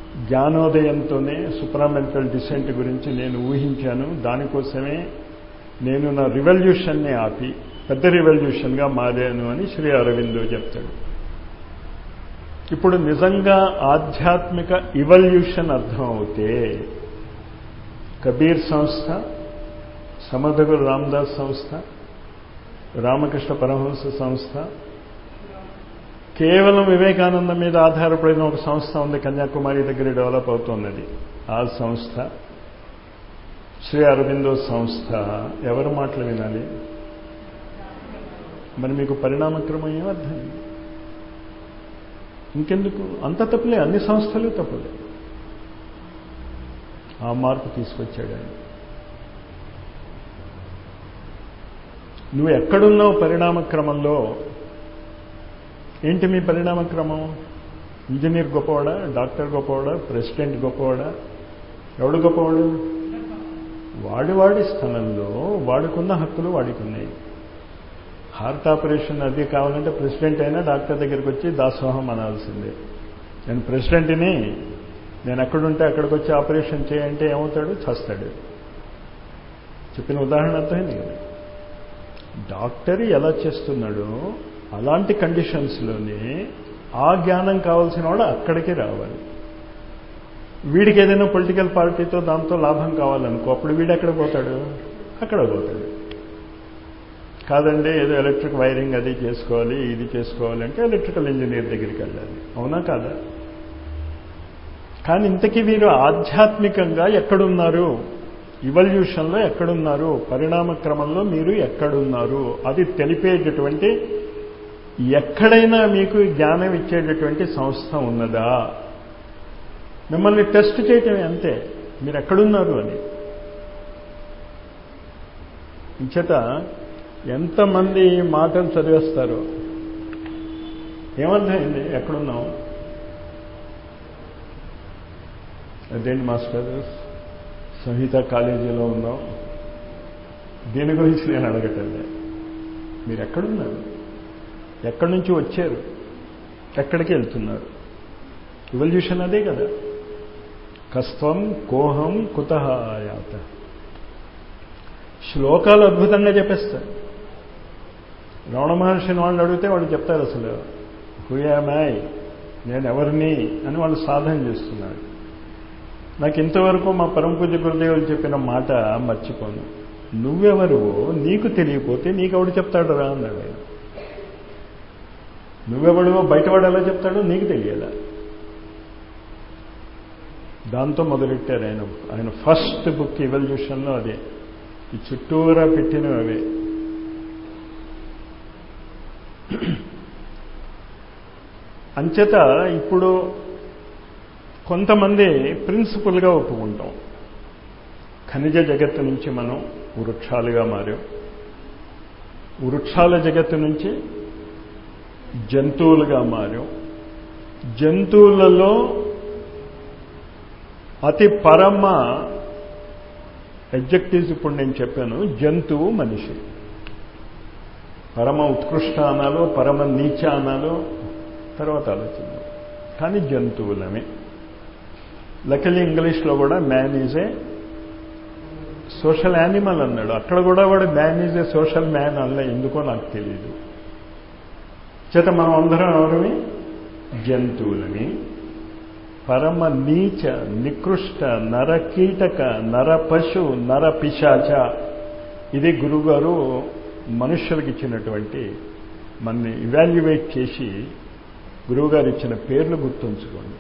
జ్ఞానోదయంతోనే సుప్రామెంటల్ డిసెంట్ గురించి నేను ఊహించాను దానికోసమే నేను నా రివల్యూషన్ని ఆపి పెద్ద రివల్యూషన్గా మారాను అని శ్రీ అరవిందో చెప్తాడు ఇప్పుడు నిజంగా ఆధ్యాత్మిక ఇవల్యూషన్ అర్థం అవుతే కబీర్ సంస్థ సమర్థగురు రామదాస్ సంస్థ రామకృష్ణ పరమహంస సంస్థ కేవలం వివేకానంద మీద ఆధారపడిన ఒక సంస్థ ఉంది కన్యాకుమారి దగ్గర డెవలప్ అవుతున్నది ఆ సంస్థ శ్రీ అరవిందో సంస్థ ఎవరు మాటలు వినాలి మరి మీకు పరిణామక్రమం ఏమర్థం ఇంకెందుకు అంత తప్పులే అన్ని సంస్థలు తప్పులే ఆ మార్పు తీసుకొచ్చాడు ఆయన నువ్వు ఎక్కడున్నావు పరిణామక్రమంలో ఏంటి మీ పరిణామక్రమం ఇంజనీర్ గొప్పవాడా డాక్టర్ గొప్పవాడా ప్రెసిడెంట్ గొప్పవాడా ఎవడు గొప్పవాడు వాడి వాడి స్థలంలో వాడుకున్న హక్కులు వాడికున్నాయి హార్ట్ ఆపరేషన్ అది కావాలంటే ప్రెసిడెంట్ అయినా డాక్టర్ దగ్గరికి వచ్చి దాసోహం అనాల్సిందే నేను ప్రెసిడెంట్ని నేను ఎక్కడుంటే అక్కడికి వచ్చి ఆపరేషన్ చేయంటే ఏమవుతాడు చస్తాడు చెప్పిన ఉదాహరణ అర్థమైంది కదా డాక్టర్ ఎలా చేస్తున్నాడో అలాంటి కండిషన్స్లోనే ఆ జ్ఞానం కావాల్సిన వాడు అక్కడికి రావాలి వీడికి ఏదైనా పొలిటికల్ పార్టీతో దాంతో లాభం కావాలనుకో అప్పుడు వీడు ఎక్కడ పోతాడు అక్కడ పోతాడు కాదండి ఏదో ఎలక్ట్రిక్ వైరింగ్ అది చేసుకోవాలి ఇది చేసుకోవాలి అంటే ఎలక్ట్రికల్ ఇంజనీర్ దగ్గరికి వెళ్ళాలి అవునా కాదా కానీ ఇంతకీ వీరు ఆధ్యాత్మికంగా ఎక్కడున్నారు ఇవల్యూషన్లో ఎక్కడున్నారు పరిణామ క్రమంలో మీరు ఎక్కడున్నారు అది తెలిపేటటువంటి ఎక్కడైనా మీకు జ్ఞానం ఇచ్చేటటువంటి సంస్థ ఉన్నదా మిమ్మల్ని టెస్ట్ చేయటమే అంతే మీరు ఎక్కడున్నారు అని ఇంచేత ఎంతమంది మాటలు చదివేస్తారో ఏమర్థమైంది ఎక్కడున్నాం అదేంటి మాస్టర్ సంహిత కాలేజీలో ఉన్నాం దీని గురించి నేను అడగటండి మీరు ఎక్కడున్నారు ఎక్కడి నుంచి వచ్చారు ఎక్కడికి వెళ్తున్నారు ఇవల్యూషన్ అదే కదా కస్త్వం కోహం కుత యాత శ్లోకాలు అద్భుతంగా చెప్పేస్తారు రమణ మహర్షిని వాళ్ళు అడిగితే వాళ్ళు చెప్తారు అసలు హుయామాయ్ నేను ఎవరిని అని వాళ్ళు సాధన చేస్తున్నారు నాకు ఇంతవరకు మా పరమపూజ గురుదేవులు చెప్పిన మాట మర్చిపోను నువ్వెవరువో నీకు తెలియపోతే నీకెవడు చెప్తాడు రా అన్నాడు ఆయన నువ్వెవడువో బయటవాడు ఎలా చెప్తాడో నీకు తెలియాల దాంతో మొదలెట్టారు ఆయన ఆయన ఫస్ట్ బుక్ ఇవల్యూషన్లో అదే ఈ చుట్టూరా పెట్టినవి అవే అంచేత ఇప్పుడు కొంతమంది ప్రిన్సిపల్గా ఒప్పుకుంటాం ఖనిజ జగత్తు నుంచి మనం వృక్షాలుగా మారాం వృక్షాల జగత్తు నుంచి జంతువులుగా మారాం జంతువులలో అతి పరమ ఎగ్జెక్టివ్స్ ఇప్పుడు నేను చెప్పాను జంతువు మనిషి పరమ ఉత్కృష్ట అనాలో పరమ నీచ అనాలో తర్వాత ఆలోచించాం కానీ జంతువులమే లకలీ ఇంగ్లీష్లో కూడా man is a social animal అన్నాడు అక్కడ కూడా వాడు man is a social man అన్న ఎందుకో నాకు తెలియదు చేత మనం అందరం ఎవరిమి జంతువులని పరమ నీచ నికృష్ట నర కీటక నర పశు నర పిశాచ ఇది గురుగారు మనుష్యులకు ఇచ్చినటువంటి మనని ఇవాల్యువేట్ చేసి గురువుగారు ఇచ్చిన పేర్లు గుర్తుంచుకోండి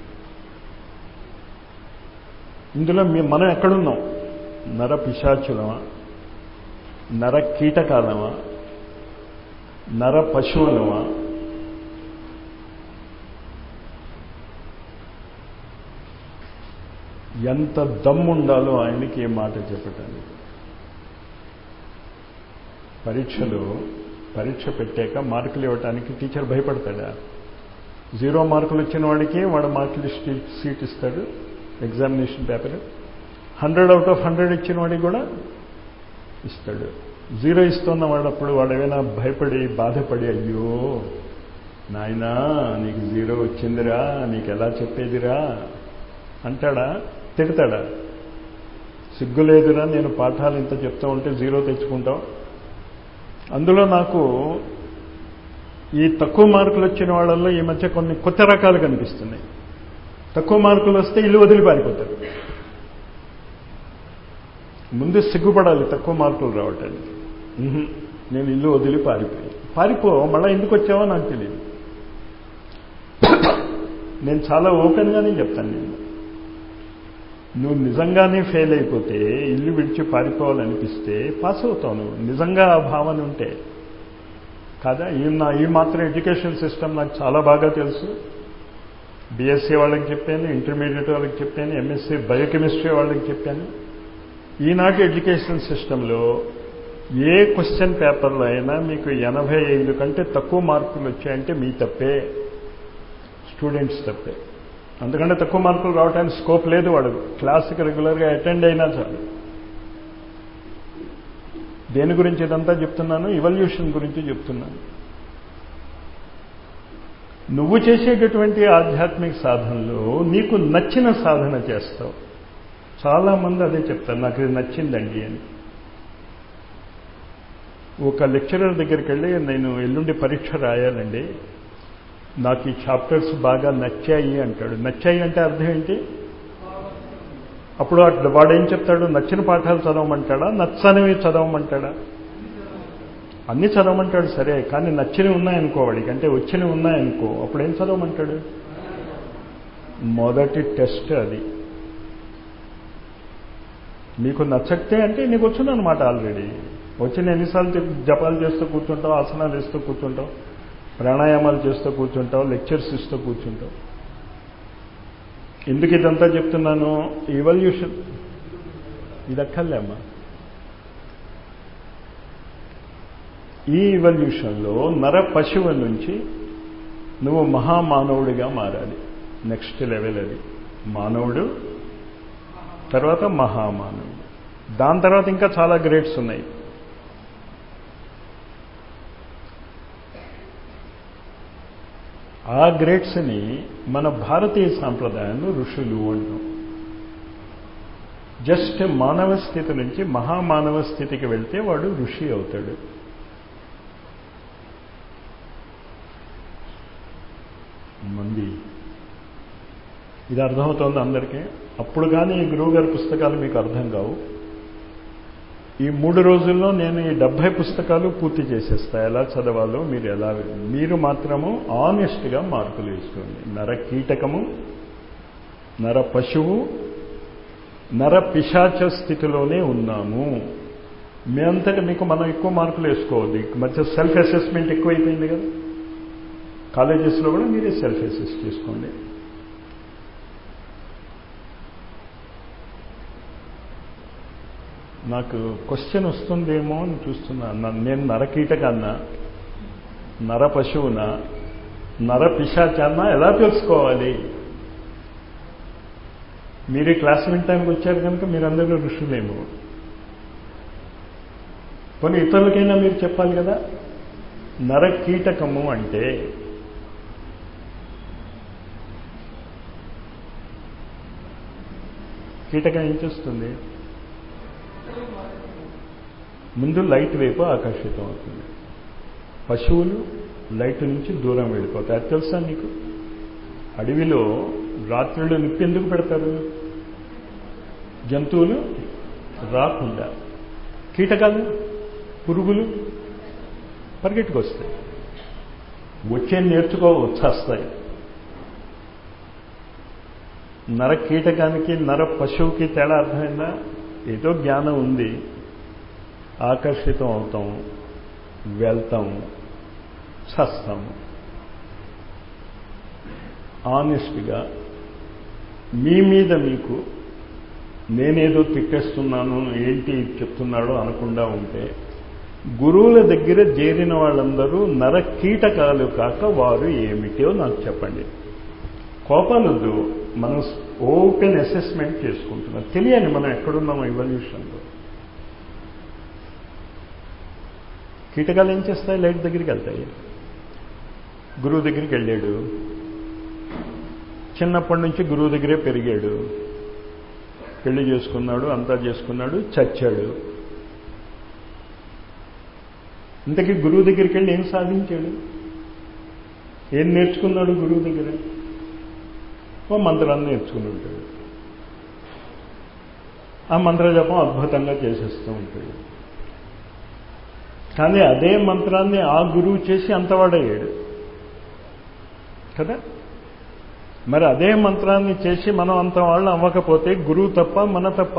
ఇందులో మీ మనం ఎక్కడున్నాం నర పిశాచులమా నర కీటకాలమా నర పశువులమా ఎంత దమ్ముండాలో ఆయనకి ఏ మాట చెప్పటానికి పరీక్షలు పరీక్ష పెట్టాక మార్కులు ఇవ్వటానికి టీచర్ భయపడతాడా జీరో మార్కులు వచ్చిన వాడికి వాడు మార్కులు సీట్ ఇస్తాడు examination paper hundred out of hundred ఇచ్చిన వాడికి కూడా ఇస్తాడు జీరో ఇస్తున్న వాడప్పుడు వాడు ఏమైనా భయపడి బాధపడి అయ్యో నాయనా నీకు జీరో వచ్చిందిరా నీకు ఎలా చెప్పేదిరా అంటాడా తిడతాడా సిగ్గు లేదురా నేను పాఠాలు ఇంత చెప్తూ ఉంటే జీరో తెచ్చుకుంటాం అందులో నాకు ఈ తక్కువ మార్కులు వచ్చిన వాళ్ళల్లో ఈ మధ్య కొన్ని కొత్త రకాలు కనిపిస్తున్నాయి తక్కువ మార్కులు వస్తే ఇల్లు వదిలి పారిపోతారు ముందు సిగ్గుపడాలి తక్కువ మార్కులు రావటానికి ఉహుం, నేను ఇల్లు వదిలి పారిపోయి పారిపో మళ్ళీ ఎందుకు వచ్చావో నాకు తెలియదు నేను చాలా ఓపెన్గానే చెప్తాను నేను నువ్వు నిజంగానే ఫెయిల్ అయిపోతే ఇల్లు విడిచి పారిపోవాలనిపిస్తే పాస్ అవుతావు నువ్వు నిజంగా ఆ భావన ఉంటే కాదా ఈ నా ఈ మాత్రం ఎడ్యుకేషన్ సిస్టమ్ నాకు చాలా బాగా తెలుసు బీఎస్సీ వాళ్ళకి చెప్పాను ఇంటర్మీడియట్ వాళ్ళకి చెప్పాను ఎంఎస్సీ బయోకెమిస్ట్రీ వాళ్ళకి చెప్పాను ఈనాటి ఎడ్యుకేషన్ సిస్టంలో ఏ క్వశ్చన్ పేపర్లో అయినా మీకు ఎనభై ఐదు కంటే తక్కువ మార్కులు వచ్చాయంటే మీ తప్పే స్టూడెంట్స్ తప్పే అందుకంటే తక్కువ మార్కులు రావడానికి స్కోప్ లేదు వాడు క్లాస్కి రెగ్యులర్గా అటెండ్ అయినా చాలు దేని గురించి ఇదంతా చెప్తున్నాను ఇవల్యూషన్ గురించి చెప్తున్నాను నువ్వు చేసేటటువంటి ఆధ్యాత్మిక సాధనలో నీకు నచ్చిన సాధన చేస్తావు చాలా మంది అదే చెప్తారు నాకు ఇది నచ్చిందండి అని ఒక లెక్చరర్ దగ్గరికి వెళ్ళి నేను ఎల్లుండి పరీక్ష రాయాలండి నాకు ఈ చాప్టర్స్ బాగా నచ్చాయి అంటాడు నచ్చాయి అంటే అర్థం ఏంటి అప్పుడు వాడు ఏం చెప్తాడు నచ్చిన పాఠాలు చదవమంటాడా నచ్చనివి చదవమంటాడా అన్ని చదవమంటాడు సరే కానీ నచ్చినవి ఉన్నాయనుకో వాడికి అంటే వచ్చినవి ఉన్నాయనుకో అప్పుడు ఏం చదవమంటాడు మొదటి టెస్ట్ అది మీకు నచ్చతే అంటే నీకు వచ్చిందనమాట ఆల్రెడీ వచ్చిన ఎన్నిసార్లు జపాలు చేస్తూ కూర్చుంటావు ఆసనాలు వేస్తూ కూర్చుంటావు ప్రాణాయామాలు చేస్తూ కూర్చుంటావు లెక్చర్స్ ఇస్తూ కూర్చుంటావు ఎందుకు ఇదంతా చెప్తున్నాను ఇవల్యూషన్ ఇది అక్కర్లే అమ్మా ఈ ఇవల్యూషన్లో నర పశువు నుంచి నువ్వు మహామానవుడిగా మారాలి నెక్స్ట్ లెవెల్ అది మానవుడు తర్వాత మహామానవుడు దాని తర్వాత ఇంకా చాలా గ్రేడ్స్ ఉన్నాయి ఆ గ్రేడ్స్ని మన భారతీయ సాంప్రదాయంలో ఋషులు అంటాం జస్ట్ మానవ స్థితి నుంచి మహామానవ స్థితికి వెళ్తే వాడు ఋషి అవుతాడు మంది ఇది అర్థమవుతోంది అందరికీ అప్పుడు కానీ ఈ గురువుగారి పుస్తకాలు మీకు అర్థం కావు ఈ మూడు రోజుల్లో నేను ఈ డెబ్భై పుస్తకాలు పూర్తి చేసేస్తా ఎలా చదవాలో మీరు ఎలా మీరు మాత్రము ఆనెస్ట్గా మార్కులు వేసుకోండి నర కీటకము నర పశువు నర పిశాచ స్థితిలోనే ఉన్నాము మీ అంతటా మీకు మనం ఎక్కువ మార్కులు వేసుకోవద్దు ఈ మధ్య సెల్ఫ్ అసెస్మెంట్ ఎక్కువైపోయింది కదా కాలేజెస్లో కూడా మీరే సెల్ఫ్ అసెస్ చేసుకోండి నాకు క్వశ్చన్ వస్తుందేమో అని చూస్తున్నా నేను నరకీటకన్నా నర పశువున నర పిశాచాన్న ఎలా తెలుసుకోవాలి మీరే క్లాస్ వినటానికి వచ్చారు కనుక మీరందరూ ఋషులేమో కొన్ని ఇతరులకైనా మీరు చెప్పాలి కదా నర కీటకము అంటే కీటకం ఏం చేస్తుంది ముందు లైట్ వైపు ఆకర్షితం అవుతుంది పశువులు లైట్ నుంచి దూరం వెళ్ళిపోతాయి అది తెలుసా నీకు అడవిలో రాత్రులు నిప్పు ఎందుకు పెడతారు జంతువులు రాకుండా కీటకాలు పురుగులు పరిగెట్టుకొస్తాయి వచ్చే నేర్చుకో వచ్చేస్తాయి నర కీటకానికి నర పశువుకి తేడా అర్థమైందా ఏదో జ్ఞానం ఉంది ఆకర్షితం అవుతాం వెళ్తాం చస్తాము ఆనెస్ట్గా మీ మీద మీకు నేనేదో తిట్టేస్తున్నాను ఏంటి చెప్తున్నాడో అనకుండా ఉంటే గురువుల దగ్గర చేరిన వాళ్ళందరూ నర కీటకాలు కాక వారు ఏమిటో నాకు చెప్పండి కోపాలొద్దు మనం ఓపెన్ అసెస్మెంట్ చేసుకుంటున్నాం తెలియాలి మనం ఎక్కడున్నాం ఇవల్యూషన్లో కీటకాలు ఏం చేస్తాయి లైట్ దగ్గరికి వెళ్తాయి గురువు దగ్గరికి వెళ్ళాడు చిన్నప్పటి నుంచి గురువు దగ్గరే పెరిగాడు పెళ్లి చేసుకున్నాడు అంతా చేసుకున్నాడు చచ్చాడు ఇంతకీ గురువు దగ్గరికి వెళ్ళి ఏం సాధించాడు ఏం నేర్చుకున్నాడు గురువు దగ్గర ఓ మంత్రాన్ని నేర్చుకుని ఉంటాడు ఆ మంత్ర జపం అద్భుతంగా చేసేస్తూ ఉంటాడు కానీ అదే మంత్రాన్ని ఆ గురువు చేసి అంతవాడయ్యాడు కదా మరి అదే మంత్రాన్ని చేసి మనం అంత వాళ్ళు అవ్వకపోతే గురువు తప్ప మన తప్ప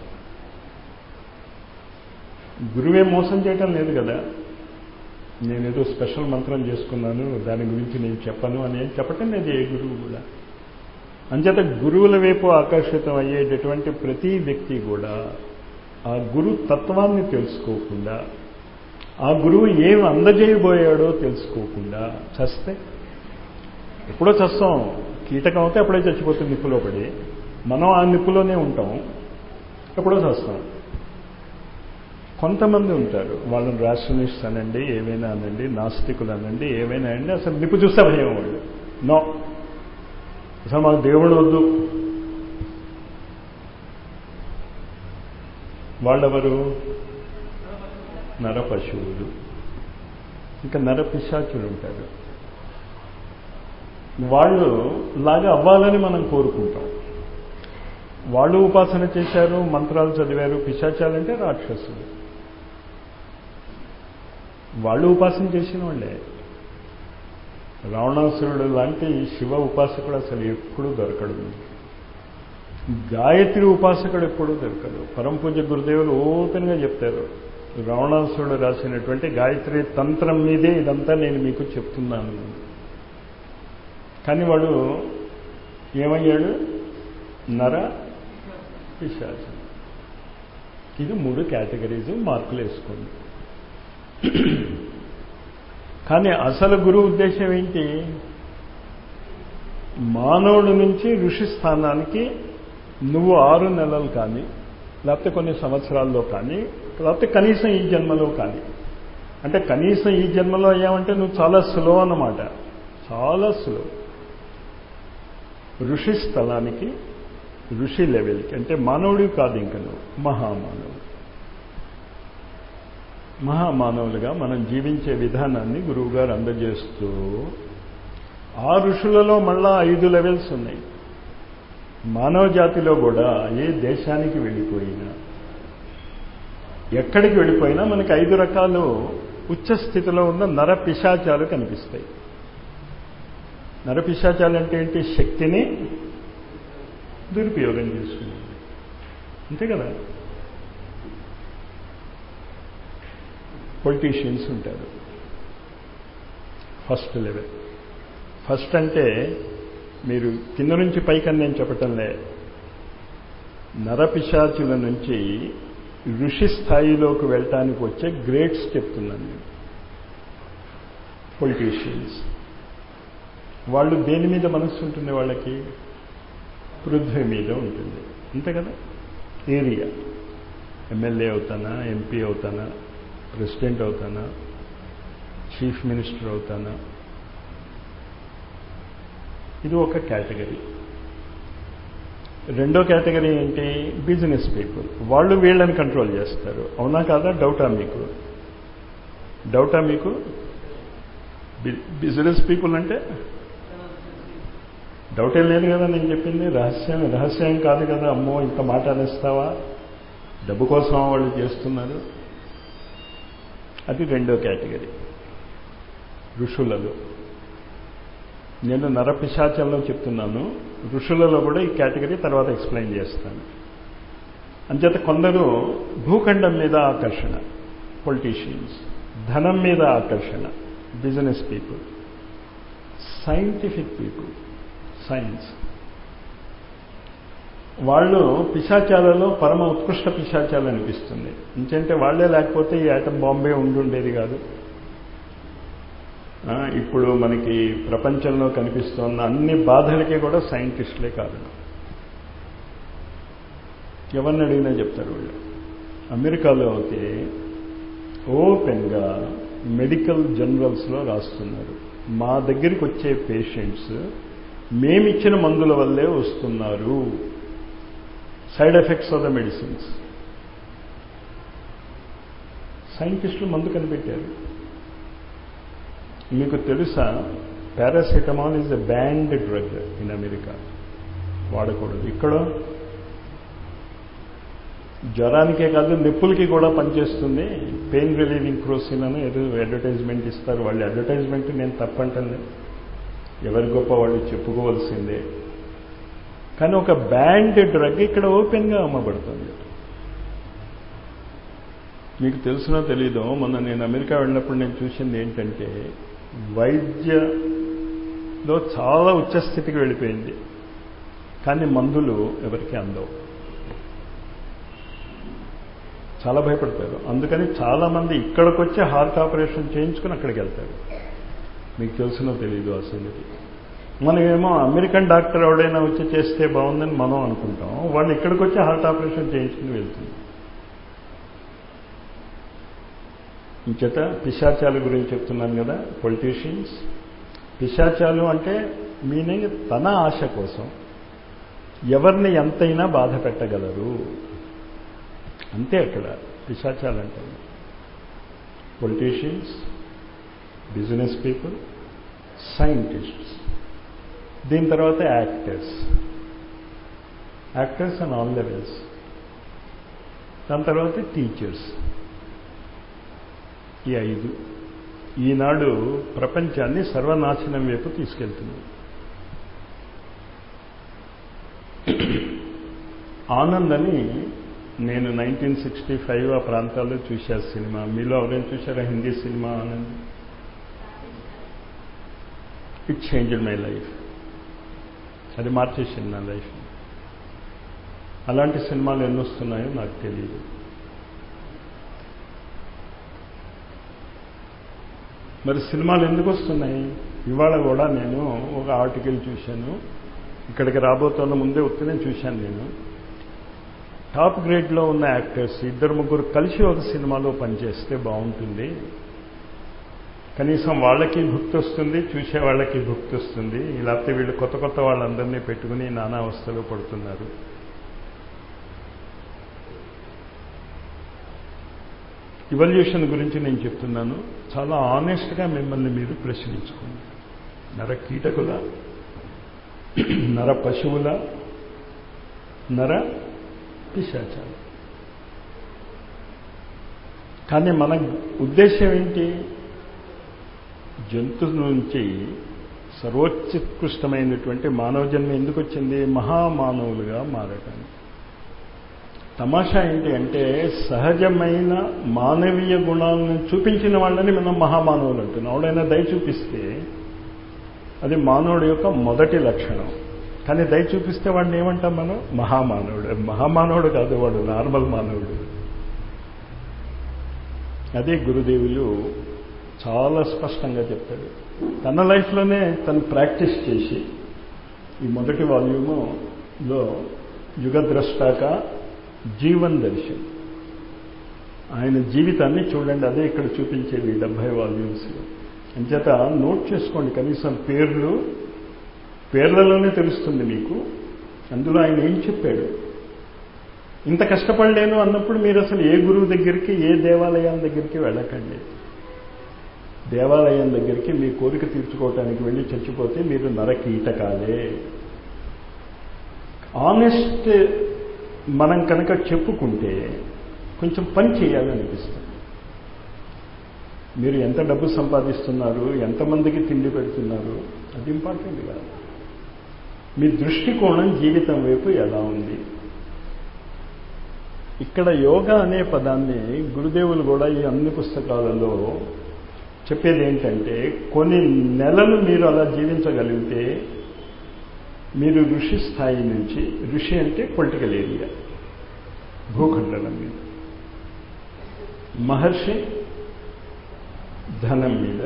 గురువే మోసం చేయటం లేదు కదా నేనేదో స్పెషల్ మంత్రం చేసుకున్నాను దాని గురించి నేను చెప్పను అని చెప్పటం లేదు ఏ గురువు కూడా అంచేత గురువుల వైపు ఆకర్షితం అయ్యేటటువంటి ప్రతి వ్యక్తి కూడా ఆ గురు తత్వాన్ని తెలుసుకోకుండా ఆ గురువు ఏం అందజేయబోయాడో తెలుసుకోకుండా చస్తే ఎప్పుడో చస్తాం కీటకం అయితే అప్పుడే చచ్చిపోతుంది నిప్పులో పడి మనం ఆ నిప్పులోనే ఉంటాం ఎప్పుడో చస్తాం కొంతమంది ఉంటారు వాళ్ళని రాషనలిస్ట్ అనండి ఏమైనా అనండి నాస్తికులు అనండి ఏమైనా అండి అసలు నిప్పు చూస్తే భయం వాళ్ళు నో అసలు మాకు దేవుడు వద్దు వాళ్ళెవరు నర పశువులు ఇంకా నర పిశాచులు ఉంటారు వాళ్ళు లాగా అవ్వాలని మనం కోరుకుంటాం వాళ్ళు ఉపాసన చేశారు మంత్రాలు చదివారు పిశాచాలంటే రాక్షసులు వాళ్ళు ఉపాసన చేసిన వాళ్ళే రావణాసురుడు లాంటి శివ ఉపాసకుడు అసలు ఎప్పుడూ దొరకడు గాయత్రి ఉపాసకుడు ఎప్పుడూ దొరకడు పరంపూజ గురుదేవులు ఓపెన్గా చెప్తారు రావణాసురుడు రాసినటువంటి గాయత్రి తంత్రం మీదే ఇదంతా నేను మీకు చెప్తున్నాను కానీ వాడు ఏమయ్యాడు నర పిశాచం ఇది మూడు కేటగిరీస్ మార్కులు వేసుకోండి కానీ అసలు గురువు ఉద్దేశం ఏంటి మానవుడి నుంచి ఋషి స్థానానికి నువ్వు ఆరు నెలలు కానీ లేకపోతే కొన్ని సంవత్సరాల్లో కానీ లేకపోతే కనీసం ఈ జన్మలో కానీ అంటే కనీసం ఈ జన్మలో అయ్యామంటే నువ్వు చాలా స్లో అన్నమాట చాలా స్లో ఋషి స్థలానికి ఋషి లెవెల్కి అంటే మానవుడివి కాదు ఇంక నువ్వు మహామానవుడు మహామానవులుగా మనం జీవించే విధానాన్ని గురువుగారు అందజేస్తూ ఆ ఋషులలో మళ్ళా ఐదు లెవెల్స్ ఉన్నాయి మానవ జాతిలో కూడా ఏ దేశానికి వెళ్ళిపోయినా ఎక్కడికి వెళ్ళిపోయినా మనకి ఐదు రకాలు ఉచ్చ స్థితిలో ఉన్న నర పిశాచాలు కనిపిస్తాయి నర పిశాచాలు అంటే ఏంటి శక్తిని దురుపయోగం చేసుకునేది అంతే కదా పొలిటీషియన్స్ ఉంటారు ఫస్ట్ లెవెల్ ఫస్ట్ అంటే మీరు కింద నుంచి పైకని నేను చెప్పటంలే నరపిశాచుల నుంచి ఋషి స్థాయిలోకి వెళ్ళటానికి వచ్చే గ్రేట్స్ చెప్తున్నాను నేను పొలిటీషియన్స్ వాళ్ళు దేని మీద మనస్సు ఉంటుంది వాళ్ళకి పృథ్వీ మీద ఉంటుంది అంతే కదా ఏరియా ఎమ్మెల్యే అవుతానా ఎంపీ అవుతానా ప్రెసిడెంట్ అవుతానా చీఫ్ మినిస్టర్ అవుతానా ఇది ఒక కేటగిరీ రెండో కేటగిరీ ఏంటి బిజినెస్ పీపుల్ వాళ్ళు వీళ్ళని కంట్రోల్ చేస్తారు అవునా కాదా డౌటా మీకు డౌటా మీకు బిజినెస్ పీపుల్ అంటే డౌట్ ఏం లేదు కదా నేను చెప్పింది రహస్యం రహస్యం కాదు కదా అమ్మో ఇంత మాట అనేస్తావా డబ్బు కోసం వాళ్ళు చేస్తున్నారు అది రెండో కేటగిరీ ఋషులలో నేను నరపిశాచంలో చెప్తున్నాను ఋషులలో కూడా ఈ కేటగిరీ తర్వాత ఎక్స్ప్లెయిన్ చేస్తాను అంచేత కొందరు భూఖండం మీద ఆకర్షణ పొలిటీషియన్స్ ధనం మీద ఆకర్షణ business people scientific people science వాళ్ళు పిశాచాలలో పరమ ఉత్కృష్ట పిశాచాలు అనిపిస్తుంది ఇంకంటే వాళ్లే లేకపోతే ఈ ఐటమ్ బాంబే ఉండుండేది కాదు ఇప్పుడు మనకి ప్రపంచంలో కనిపిస్తున్న అన్ని బాధలకి కూడా సైంటిస్టులే కారణం ఎవరిని అడిగినా చెప్తారు వాళ్ళు అమెరికాలో అయితే ఓపెన్గా మెడికల్ జర్నల్స్లో రాస్తున్నారు మా దగ్గరికి వచ్చే పేషెంట్స్ మేమిచ్చిన మందుల వల్లే వస్తున్నారు side effects of the medicines సైంటిస్టులు మందు కనిపెట్టారు మీకు తెలుసా paracetamol is a banned drug in America వాడకూడదు ఇక్కడ జ్వరానికే కాదు నొప్పులకి కూడా పనిచేస్తుంది పెయిన్ రిలీవింగ్ క్రోసిన్ అని ఏదో అడ్వర్టైజ్మెంట్ ఇస్తారు వాళ్ళు అడ్వర్టైజ్మెంట్ నేను తప్పంటలే ఎవరి గొప్ప వాళ్ళు చెప్పుకోవాల్సిందే కానీ ఒక బ్యాండ్ డ్రగ్ ఇక్కడ ఓపెన్గా అమ్మబడుతుంది మీకు తెలిసినో తెలీదో మొన్న నేను అమెరికా వెళ్ళినప్పుడు నేను చూసింది ఏంటంటే వైద్యలో చాలా ఉచ్చస్థితికి వెళ్ళిపోయింది కానీ మందులు ఎవరికి అందవు చాలా భయపడతారు అందుకని చాలామంది ఇక్కడికి వచ్చి హార్ట్ ఆపరేషన్ చేయించుకుని అక్కడికి వెళ్తారు మీకు తెలిసినో తెలీదు అసలు మనమేమో అమెరికన్ డాక్టర్ ఎవడైనా వచ్చి చేస్తే బాగుందని మనం అనుకుంటాం వాళ్ళు ఇక్కడికి వచ్చి హార్ట్ ఆపరేషన్ చేయించుకుని వెళ్తుంది ఇంచేత పిశాచాల గురించి చెప్తున్నాను కదా పొలిటీషియన్స్ పిశాచాలు అంటే మీనింగ్ తన ఆశ కోసం ఎవరిని ఎంతైనా బాధ పెట్టగలరు అంతే అక్కడ పిశాచాలు అంటారు పొలిటీషియన్స్ బిజినెస్ పీపుల్ సైంటిస్ట్స్ దీని తర్వాత actors actors and all levels దాని తర్వాత టీచర్స్ ఈ ఐదు ఈనాడు ప్రపంచాన్ని సర్వనాశనం వైపు తీసుకెళ్తుంది ఆనంద్ అని నేను నైన్టీన్ సిక్స్టీ ఫైవ్ ఆ ప్రాంతాల్లో చూశాను సినిమా మీలో ఎవరైనా చూశారా Hindi cinema Anand it changed my life అది మార్చేసింది నా లైఫ్ అలాంటి సినిమాలు ఎన్ని వస్తున్నాయో నాకు తెలియదు మరి సినిమాలు ఎందుకు వస్తున్నాయి ఇవాళ కూడా నేను ఒక ఆర్టికల్ చూశాను ఇక్కడికి రాబోతున్న ముందే వస్తేనే చూశాను నేను టాప్ గ్రేడ్లో ఉన్న యాక్టర్స్ ఇద్దరు ముగ్గురు కలిసి ఒక సినిమాలో పనిచేస్తే బాగుంటుంది కనీసం వాళ్ళకి భుక్తి వస్తుంది చూసే వాళ్ళకి భుక్తి వస్తుంది లేకపోతే వీళ్ళు కొత్త కొత్త వాళ్ళందరినీ పెట్టుకుని నానా అవస్థలో పడుతున్నారు ఇవల్యూషన్ గురించి నేను చెప్తున్నాను చాలా ఆనెస్ట్గా మిమ్మల్ని మీరు ప్రశ్నించుకోండి నర కీటకుల నర పశువుల నర పిశాచాలు కానీ మన ఉద్దేశం ఏంటి జంతువు నుంచి సర్వోత్కృష్టమైనటువంటి మానవ జన్మ ఎందుకు వచ్చింది మహామానవులుగా మారటానికి తమాషా ఏంటి అంటే సహజమైన మానవీయ గుణాలను చూపించిన వాళ్ళని మనం మహామానవులు అంటున్నాం ఎవడైనా దయ చూపిస్తే అది మానవుడి యొక్క మొదటి లక్షణం కానీ దయ చూపిస్తే వాడిని ఏమంటాం మనం మహామానవుడు మహామానవుడు కాదు వాడు నార్మల్ మానవుడు అదే గురుదేవులు చాలా స్పష్టంగా చెప్పాడు తన లైఫ్లోనే తను ప్రాక్టీస్ చేసి ఈ మొదటి వాల్యూములో యుగద్రష్టాక జీవన్ దర్శన్ ఆయన జీవితాన్ని చూడండి అదే ఇక్కడ చూపించేది డెబ్బై వాల్యూమ్స్లో అంచేత నోట్ చేసుకోండి కనీసం పేర్లు పేర్లలోనే తెలుస్తుంది మీకు అందులో ఆయన ఏం చెప్పాడు ఇంత కష్టపడలేను అన్నప్పుడు మీరు అసలు ఏ గురువు దగ్గరికి ఏ దేవాలయం దగ్గరికి వెళ్ళకండి దేవాలయం దగ్గరికి మీ కోరిక తీర్చుకోవటానికి వెళ్ళి చచ్చిపోతే మీరు నరకీటకాలే ఆనెస్ట్ మనం కనుక చెప్పుకుంటే కొంచెం పని చేయాలనిపిస్తుంది మీరు ఎంత డబ్బు సంపాదిస్తున్నారు ఎంతమందికి తిండి పెడుతున్నారు అది ఇంపార్టెంట్ కాదు మీ దృష్టికోణం జీవితం వైపు ఎలా ఉంది ఇక్కడ యోగా అనే పదాన్ని గురుదేవులు కూడా ఈ అన్ని పుస్తకాలలో చెప్పేది ఏంటంటే కొన్ని నెలలు మీరు అలా జీవించగలిగితే మీరు ఋషి స్థాయి నుంచి ఋషి అంటే పొలిటికల్ ఏరియా భూఖండలం మీద మహర్షి ధనం మీద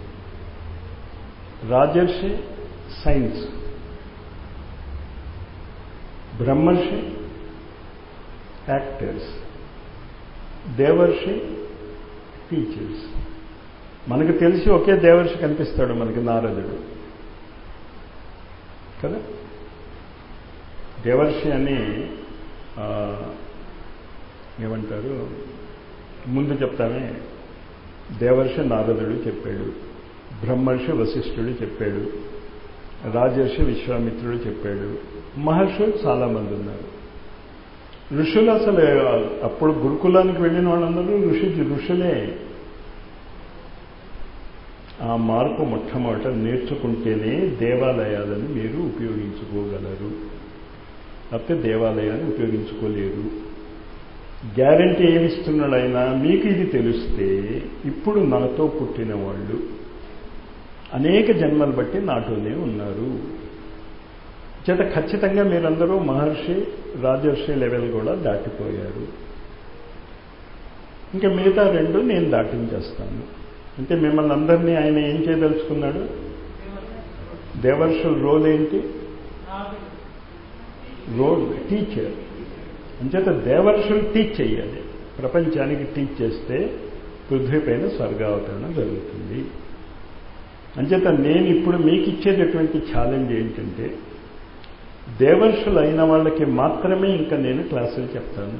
రాజర్షి సైన్స్ బ్రహ్మర్షి యాక్టర్స్ దేవర్షి టీచర్స్ మనకు తెలిసి ఒకే దేవర్షి కనిపిస్తాడు మనకి నారదుడు కదా దేవర్షి అని ఏమంటారు ముందు చెప్తానే దేవర్షి నారదుడు చెప్పాడు బ్రహ్మర్షి వశిష్ఠుడు చెప్పాడు రాజర్షి విశ్వామిత్రుడు చెప్పాడు మహర్షులు చాలామంది ఉన్నారు ఋషులు అసలు అప్పుడు గురుకులానికి వెళ్ళిన వాళ్ళందరూ ఋషి ఋషులే ఆ మార్పు మొట్టమొదట నేర్చుకుంటేనే దేవాలయాలను మీరు ఉపయోగించుకోగలరు లేకపోతే దేవాలయాన్ని ఉపయోగించుకోలేరు గ్యారంటీ ఏమిస్తున్నాడు ఆయన మీకు ఇది తెలిస్తే ఇప్పుడు నాతో పుట్టిన వాళ్ళు అనేక జన్మలు బట్టి నాతోనే ఉన్నారు చేత ఖచ్చితంగా మీరందరూ మహర్షి రాజర్షి లెవెల్ కూడా దాటిపోయారు ఇంకా మిగతా రెండు నేను దాటించేస్తాను అంటే మిమ్మల్ని అందరినీ ఆయన ఏం చేయదలుచుకున్నాడు దేవర్షుల రోల్ ఏంటి రోల్ టీచర్ అంచేత దేవర్షులు టీచ్ చేయాలి ప్రపంచానికి టీచ్ చేస్తే పృథ్వీ పైన స్వర్గావతరణ జరుగుతుంది అంచేత నేను ఇప్పుడు మీకు ఇచ్చేటటువంటి ఛాలెంజ్ ఏంటంటే దేవర్షులు అయిన వాళ్ళకి మాత్రమే ఇంకా నేను క్లాసులు చెప్తాను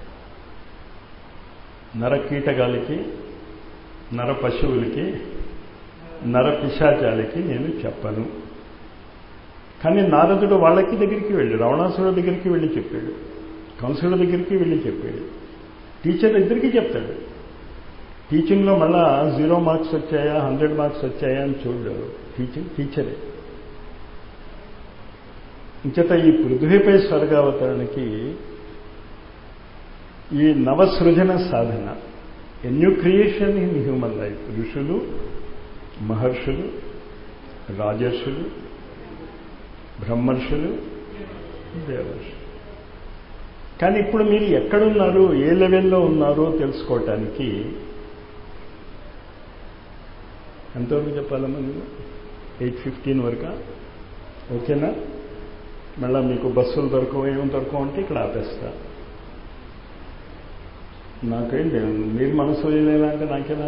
నర కీటకాలకి నర పశువులకి నర పిశాచాలకి నేను చెప్పను కానీ నారదుడు వాళ్ళకి దగ్గరికి వెళ్ళి రావణాసురుడి దగ్గరికి వెళ్ళి చెప్పాడు కంసుల దగ్గరికి వెళ్ళి చెప్పాడు టీచర్ ఇద్దరికి చెప్తాడు టీచింగ్లో మళ్ళా జీరో మార్క్స్ వచ్చాయా హండ్రెడ్ మార్క్స్ వచ్చాయా అని చూడు టీచింగ్ టీచరే ఇంచేత ఈ పృథ్వీపై స్వర్గావతరణకి ఈ నవసృజన సాధన a new creation in human life ఋషులు మహర్షులు రాజర్షులు బ్రహ్మర్షులు దేవర్షులు కానీ ఇప్పుడు మీరు ఎక్కడున్నారు ఏ లెవెల్లో ఉన్నారో తెలుసుకోవటానికి ఎంతవరకు చెప్పాలమ్మా నేను ఎయిట్ ఫిఫ్టీన్ వరకు ఓకేనా మళ్ళీ మీకు బస్సులు దొరకవు ఏమి దొరకవు అంటే ఇక్కడ ఆపేస్తా నాకేంటి మీరు మనసు వేయలేదా అంటే నాకేనా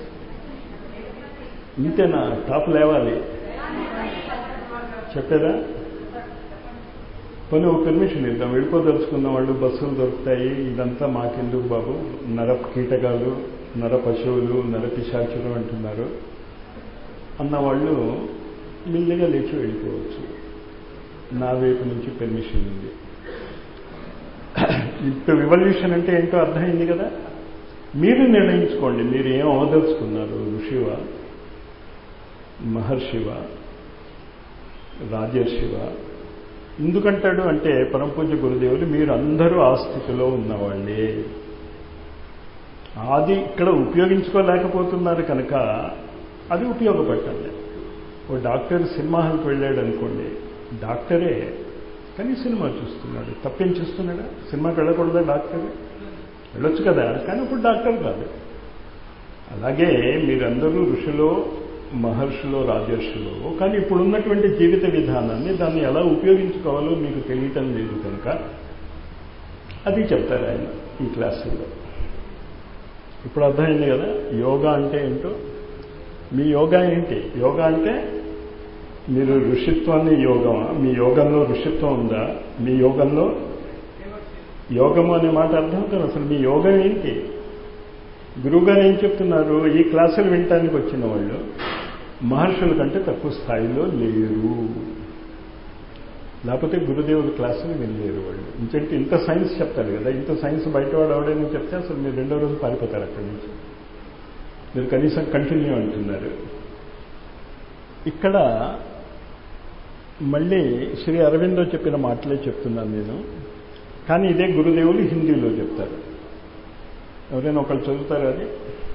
ఇంతేనా టాప్ లేవాలి చెప్పేదా పని ఒక పర్మిషన్ ఇద్దాం వెళ్ళిపోదలుచుకున్న వాళ్ళు బస్సులు దొరుకుతాయి ఇదంతా మాకెందుకు బాబు నర కీటకాలు నర పశువులు నర పిశాచులు అంటున్నారు అన్నవాళ్ళు మెల్లిగా లేచి వెళ్ళిపోవచ్చు నా వైపు నుంచి పెర్మిషన్ ఉంది ఇప్పుడు రివల్యూషన్ అంటే ఏంటో అర్థమైంది కదా మీరు నిర్ణయించుకోండి మీరు ఏం అవదలుచుకున్నారు ఋషివ మహర్షివ రాజర్షివ ఎందుకంటాడు అంటే పరమపూజ్య గురుదేవులు మీరు అందరూ ఆ స్థితిలో ఉన్నవాళ్ళే అది ఇక్కడ ఉపయోగించుకోలేకపోతున్నారు కనుక అది ఉపయోగపడాలి ఓ డాక్టర్ సినిమా హాల్కి వెళ్ళాడు అనుకోండి డాక్టరే కానీ సినిమా చూస్తున్నాడు తప్పేం చూస్తున్నాడా సినిమాకి వెళ్ళకూడదా డాక్టర్ వెళ్ళొచ్చు కదా కానీ ఇప్పుడు డాక్టర్ కాదు అలాగే మీరందరూ ఋషులో మహర్షులో రాజర్షులో కానీ ఇప్పుడున్నటువంటి జీవిత విధానాన్ని దాన్ని ఎలా ఉపయోగించుకోవాలో మీకు తెలియటం లేదు కనుక అది చెప్తారు ఆయన ఈ క్లాసుల్లో ఇప్పుడు అర్థమైంది కదా యోగా అంటే ఏంటో మీ యోగా ఏంటి యోగా అంటే మీరు ఋషిత్వాన్ని యోగమా మీ యోగంలో ఋషిత్వం ఉందా మీ యోగంలో యోగము అనే మాట అర్థం కదా అసలు మీ యోగం ఏంటి గురువుగారు ఏం చెప్తున్నారు ఈ క్లాసులు వినటానికి వచ్చిన వాళ్ళు మహర్షుల కంటే తక్కువ స్థాయిలో లేరు లేకపోతే గురుదేవుల క్లాసులు వినలేరు వాళ్ళు ఇంకంటే ఇంత సైన్స్ చెప్తారు కదా ఇంత సైన్స్ బయటవాడు ఎవడైనా చెప్తే అసలు మీరు రెండో రోజు పారిపోతారు అక్కడి నుంచి మీరు కనీసం కంటిన్యూ అంటున్నారు ఇక్కడ మళ్ళీ శ్రీ అరవిందో చెప్పిన మాటలే చెప్తున్నాను నేను కానీ ఇదే గురుదేవులు హిందీలో చెప్తారు ఎవరైనా ఒకళ్ళు చదువుతారు అది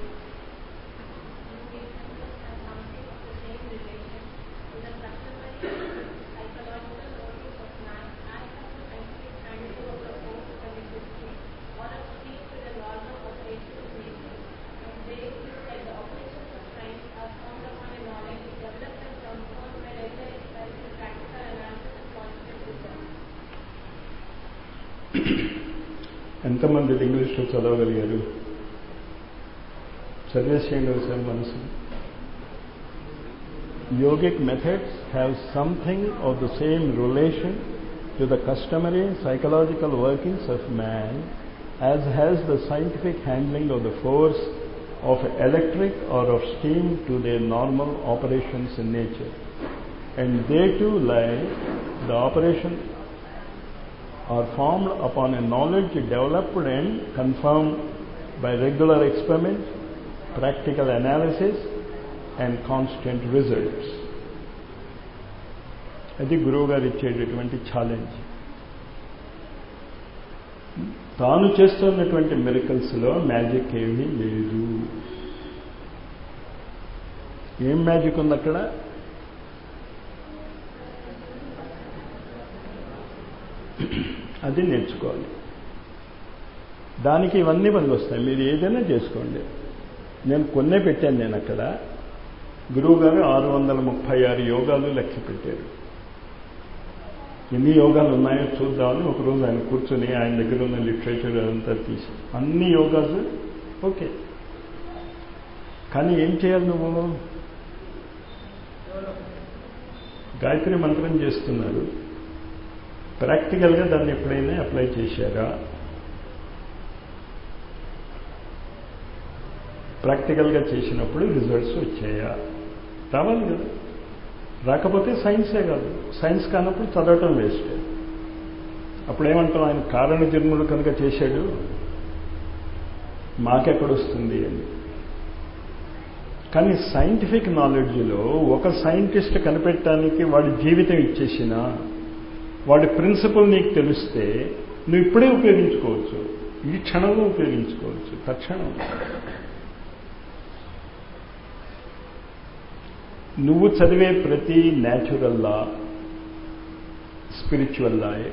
ఎంతమంది ఇంగ్లీష్లో చదవగలిగారు చదివేసేయండి ఒకసారి మనసు yogic methods have something of the same relation to the customary psychological workings of man as has the scientific handling of the force of electric or of steam to their normal operations in nature. And they too lie, the operation are formed upon a knowledge developed and confirmed by regular experiment, practical analysis and constant results. అది గురువు గారు ఇచ్చేటటువంటి ఛాలెంజ్ తాను చేస్తున్నటువంటి మెరికల్స్లో మ్యాజిక్ ఏమీ లేదు ఏం మ్యాజిక్ ఉంది అక్కడ అది నేర్చుకోవాలి దానికి ఇవన్నీ పనికి వస్తాయి మీరు ఏదైనా చేసుకోండి నేను కొన్నే పెట్టాను నేను అక్కడ గురువు గారు ఆరు వందల ముప్పై ఆరు యోగాలు లెక్క పెట్టారు ఎన్ని యోగాలు ఉన్నాయో చూద్దామని ఒకరోజు ఆయన కూర్చొని ఆయన దగ్గర ఉన్న లిటరేచర్ అదంతా తీసి అన్ని యోగాలు ఓకే కానీ ఏం చేయాలి నువ్వు గాయత్రి మంత్రం చేస్తున్నారు ప్రాక్టికల్గా దాన్ని ఎప్పుడైనా అప్లై చేశారా ప్రాక్టికల్గా చేసినప్పుడు రిజల్ట్స్ వచ్చాయా రావాలి కదా రాకపోతే సైన్సే కాదు సైన్స్ కానప్పుడు చదవటం వేస్ట్ అప్పుడేమంటాం ఆయన కారణ జన్ముడు కనుక చేశాడు మాకెక్కడొస్తుంది అని కానీ సైంటిఫిక్ నాలెడ్జ్లో ఒక సైంటిస్ట్ కనిపెట్టడానికి వాడి జీవితం ఇచ్చేసిన వాడి ప్రిన్సిపల్ నీకు తెలిస్తే నువ్వు ఇప్పుడే ఉపయోగించుకోవచ్చు ఈ క్షణంలో ఉపయోగించుకోవచ్చు తక్షణం నువ్వు చదివే ప్రతి న్యాచురల్ లా స్పిరిచువల్ లాయే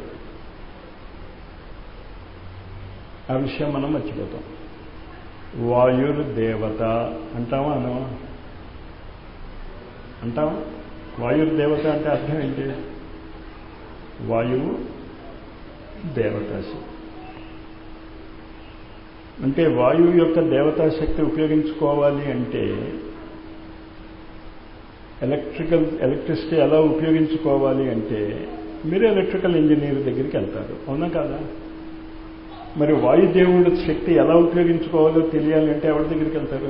ఆ విషయం మనం మర్చిపోతాం వాయుర్ దేవత అంటావా అనవా అంటావా వాయుర్ దేవత అంటే అర్థం ఏంటి వాయువు దేవతాశక్తి అంటే వాయువు యొక్క దేవతాశక్తి ఉపయోగించుకోవాలి అంటే ఎలక్ట్రికల్ ఎలక్ట్రిసిటీ ఎలా ఉపయోగించుకోవాలి అంటే మీరు ఎలక్ట్రికల్ ఇంజనీర్ దగ్గరికి వెళ్తారు అవునా కాదా మరి వాయుదేవుడు శక్తి ఎలా ఉపయోగించుకోవాలో తెలియాలి అంటే ఎవరి దగ్గరికి వెళ్తారు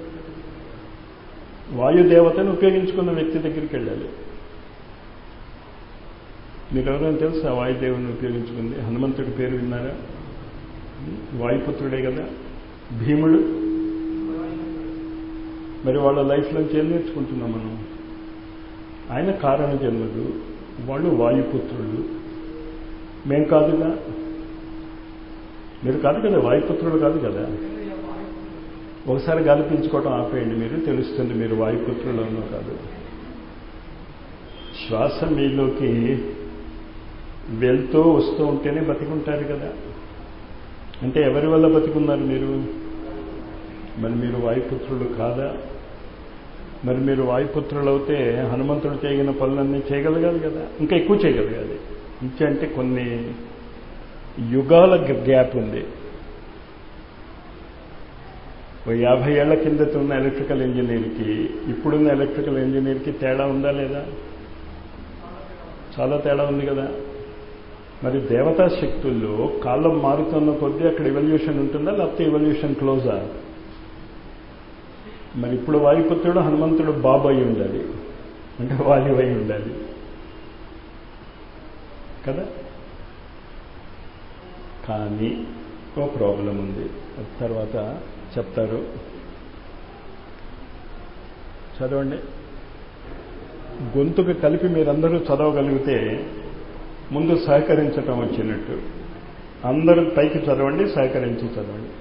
వాయుదేవతను ఉపయోగించుకున్న వ్యక్తి దగ్గరికి వెళ్ళాలి మీరు ఎవరైనా తెలుసా వాయుదేవుని ఉపయోగించుకుంది హనుమంతుడి పేరు విన్నారా వాయుపుత్రుడే కదా భీముడు మరి వాళ్ళ లైఫ్లోంచి ఏం నేర్చుకుంటున్నాం మనం ఆయన కారణ జన్మలు వాళ్ళు వాయుపుత్రులు మేం కాదుగా మీరు కాదు కదా వాయుపుత్రులు కాదు కదా ఒకసారి గాలి పీల్చుకోవటం ఆపేయండి మీరు తెలుస్తుంది మీరు వాయుపుత్రులను కాదు శ్వాస మీలోకి వెళ్తూ వస్తూ ఉంటేనే బతికుంటారు కదా అంటే ఎవరి వల్ల బతికున్నారు మీరు మరి మీరు వాయుపుత్రులు కాదా మరి మీరు వాయుపుత్రులు అయితే హనుమంతుడు చేయగిన పనులన్నీ చేయగలగాలి కదా ఇంకా ఎక్కువ చేయగలగాలి ఇంకే అంటే కొన్ని యుగాల గ్యాప్ ఉంది ఓ యాభై ఏళ్ల కిందట ఉన్న ఎలక్ట్రికల్ ఇంజనీర్కి ఇప్పుడున్న ఎలక్ట్రికల్ ఇంజనీర్కి తేడా ఉందా లేదా చాలా తేడా ఉంది కదా మరి దేవతా శక్తుల్లో కాలం మారుతున్న కొద్దీ అక్కడ ఇవల్యూషన్ ఉంటుందా లేకపోతే ఇవల్యూషన్ క్లోజా మరి ఇప్పుడు వాయుపుత్రుడు హనుమంతుడు బాబు అయి ఉండాలి అంటే వాయు అయి ఉండాలి కదా కానీ ఓ ప్రాబ్లం ఉంది తర్వాత చెప్తారు చదవండి గొంతుకు కలిపి మీరందరూ చదవగలిగితే ముందు సహకరించటం వచ్చినట్టు అందరూ పైకి చదవండి సహకరించి చదవండి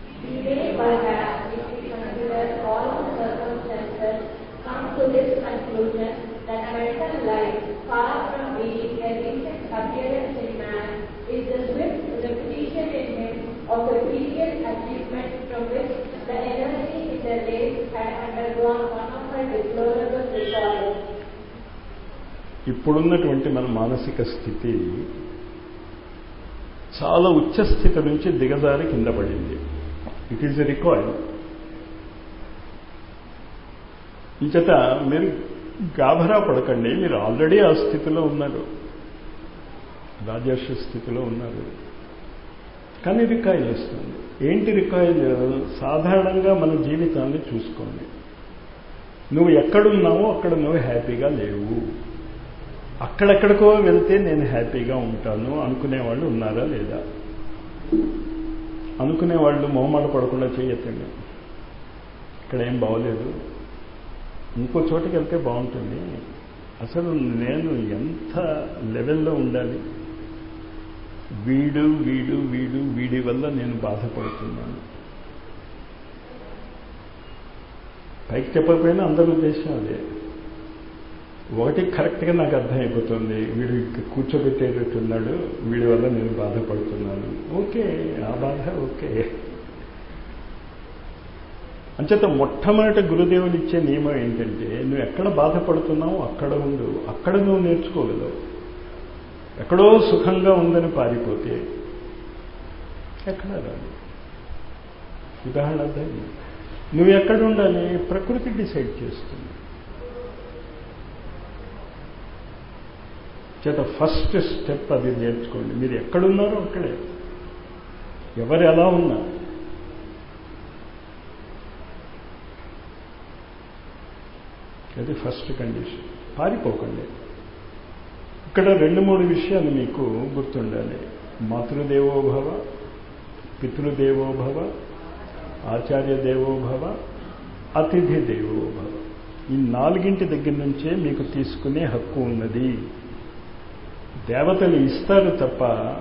far from being a recent appearance in man, is the swift repetition in him of a previous achievement from which the energy in the race had undergone one of her deplorable recoils. ఇప్పుడున్నటువంటి మన మానసిక స్థితి చాలా ఉచ్చ స్థితి నుంచి దిగజారి కింద పడింది ఇట్ ఈజ్ ఎ రికార్డ్ ఇంచేత మీరు గాభరా పడకండి మీరు ఆల్రెడీ ఆ స్థితిలో ఉన్నారు రాజర్షి స్థితిలో ఉన్నారు కానీ రికాయిల్ వస్తుంది ఏంటి రికాయిల్ సాధారణంగా మన జీవితాన్ని చూసుకోండి నువ్వు ఎక్కడున్నావో అక్కడ నువ్వు హ్యాపీగా లేవు అక్కడెక్కడికో వెళ్తే నేను హ్యాపీగా ఉంటాను అనుకునేవాళ్ళు ఉన్నారా లేదా అనుకునేవాళ్ళు మొహమాట పడకుండా చేయొద్దండి ఇక్కడ ఏం బాగోలేదు ఇంకో చోటకి వెళ్తే బాగుంటుంది అసలు నేను ఎంత లెవెల్లో ఉండాలి వీడు వీడు వీడు వీడి వల్ల నేను బాధపడుతున్నాను పైకి చెప్పకపోయినా అందరి ఉద్దేశం అదే ఒకటి కరెక్ట్గా నాకు అర్థమైపోతుంది వీడు కూర్చోబెట్టేటట్టున్నాడు వీడి వల్ల నేను బాధపడుతున్నాను ఓకే ఆ బాధ ఓకే అంచేత మొట్టమొదటి గురుదేవులు ఇచ్చే నియమం ఏంటంటే నువ్వు ఎక్కడ బాధపడుతున్నావు అక్కడ ఉండు అక్కడ నువ్వు నేర్చుకోగలవు ఎక్కడో సుఖంగా ఉందని పారిపోతే ఎక్కడ రాదు ఉదాహరణ అర్థం నువ్వు ఎక్కడ ఉండాలి ప్రకృతి డిసైడ్ చేస్తుంది చేత ఫస్ట్ స్టెప్ అది నేర్చుకోండి మీరు ఎక్కడున్నారో అక్కడే ఎవరు ఎలా ఉన్నా అది ఫస్ట్ కండిషన్ పారిపోకండి ఇక్కడ రెండు మూడు విషయాలు మీకు గుర్తుండాలి మాతృదేవోభవ పితృదేవోభవ ఆచార్య దేవోభవ అతిథి దేవోభవ ఈ నాలుగింటి దగ్గర నుంచే మీకు తీసుకునే హక్కు ఉన్నది దేవతలు ఇస్తారు తప్ప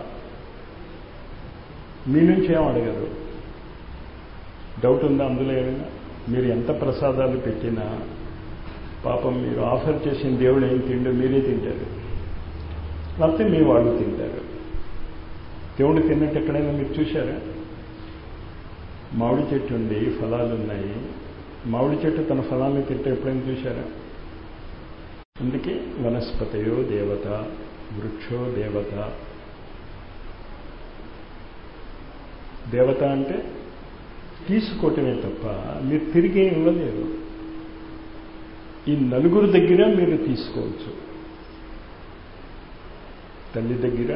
మీ నుంచి ఏం అడగరు డౌట్ ఉందా అందులో ఏమైనా మీరు ఎంత ప్రసాదాలు పెట్టినా పాపం మీరు ఆఫర్ చేసిన దేవుడు ఏం తిండు మీరే తింటారు లేకపోతే మీ వాళ్ళు తింటారు దేవుడు తిన్నట్టు ఎక్కడైనా మీరు చూశారా మామిడి చెట్టు ఉండి ఫలాలు ఉన్నాయి మామిడి చెట్టు తన ఫలాన్ని తింటే ఎప్పుడైనా చూశారా అందుకే వనస్పతయో దేవత వృక్షో దేవత దేవత అంటే తీసుకోవటమే తప్ప మీరు తిరిగి ఇవ్వలేరు ఈ నలుగురు దగ్గర మీరు తీసుకోవచ్చు తల్లి దగ్గర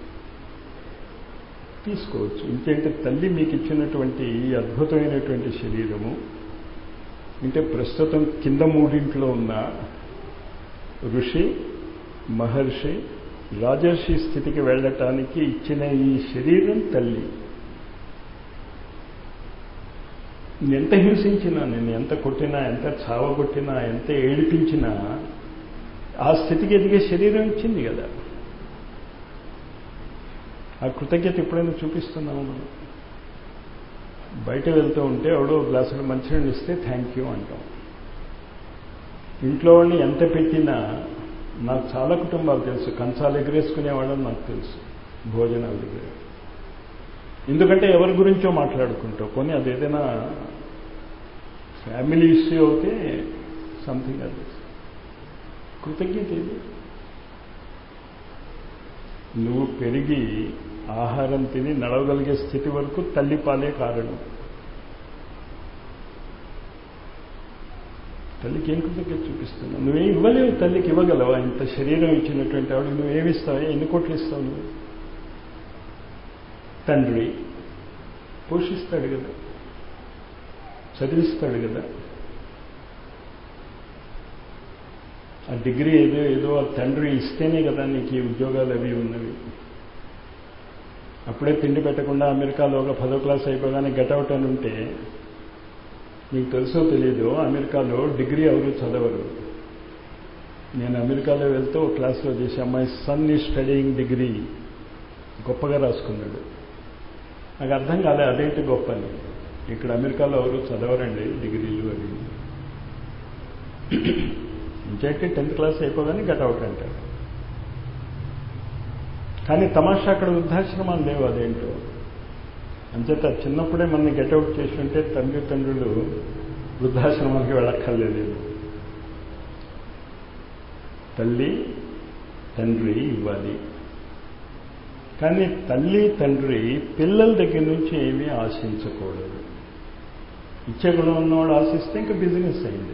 తీసుకోవచ్చు ఇంకేంటే తల్లి మీకు ఇచ్చినటువంటి ఈ అద్భుతమైనటువంటి శరీరము అంటే ప్రస్తుతం కింద మూడింట్లో ఉన్న ఋషి మహర్షి రాజర్షి స్థితికి వెళ్ళటానికి ఇచ్చిన ఈ శరీరం తల్లి ఎంత హింసించినా నేను ఎంత కొట్టినా ఎంత చావగొట్టినా ఎంత ఏడిపించినా ఆ స్థితికి ఎదిగే శరీరం ఇచ్చింది కదా ఆ కృతజ్ఞత ఎప్పుడైనా చూపిస్తున్నాము మనం బయట వెళ్తూ ఉంటే ఎవడో గ్లాసులు మంచినీళ్ళు ఇస్తే థ్యాంక్ యూ అంటాం ఇంట్లో వాళ్ళని ఎంత పెట్టినా నాకు చాలా కుటుంబాలు తెలుసు కంచాలు ఎగరేసుకునేవాళ్ళని నాకు తెలుసు భోజనాల దగ్గర ఎందుకంటే ఎవరి గురించో మాట్లాడుకుంటావు కొని అదేదైనా ఫ్యామిలీ ఇష్యూ అవుతే సంథింగ్ అది కృతజ్ఞత ఇది నువ్వు పెరిగి ఆహారం తిని నడవగలిగే స్థితి వరకు తల్లిపాలే కారణం తల్లికి ఏం కృతజ్ఞత చూపిస్తున్నావు నువ్వేం ఇవ్వలేవు తల్లికి ఇవ్వగలవా ఇంత శరీరం ఇచ్చినటువంటి ఆవిడ నువ్వేమిస్తావు ఎన్ని కోట్లు ఇస్తావు నువ్వు తండ్రి పోషిస్తాడు కదా చదివిస్తాడు కదా ఆ డిగ్రీ ఏదో ఏదో ఆ తండ్రి ఇస్తేనే కదా నీకు ఈ ఉద్యోగాలు అవి ఉన్నవి అప్పుడే తిండి పెట్టకుండా అమెరికాలో ఒక పదో క్లాస్ అయిపోగానే గెటౌట్ అని ఉంటే మీకు తెలుసో తెలియదు అమెరికాలో డిగ్రీ ఎవరు చదవరు నేను అమెరికాలో వెళ్తూ ఒక క్లాస్లో చేసి అమ్మాయి సన్ ఈ స్టడీయింగ్ డిగ్రీ గొప్పగా రాసుకున్నాడు నాకు అర్థం కాలే అదేంటి గొప్ప అని ఇక్కడ అమెరికాలో ఎవరు చదవరండి డిగ్రీలు అవి ఇంకేంటి టెన్త్ క్లాస్ అయిపోగానే గట్అవుట్ అంటారు కానీ తమాషా అక్కడ వృద్ధాశ్రమాలు లేవు అదేంటో అంచేత చిన్నప్పుడే మనని గెటౌట్ చేసి ఉంటే తండ్రి తండ్రులు వృద్ధాశ్రమానికి వెళ్ళక్కర్లేదు తల్లి తండ్రి ఇవ్వాలి కానీ తల్లి తండ్రి పిల్లల దగ్గర నుంచి ఏమీ ఆశించకూడదు ఇచ్చే గుణం ఉన్నవాడు ఆశిస్తే ఇంకా బిజినెస్ అయింది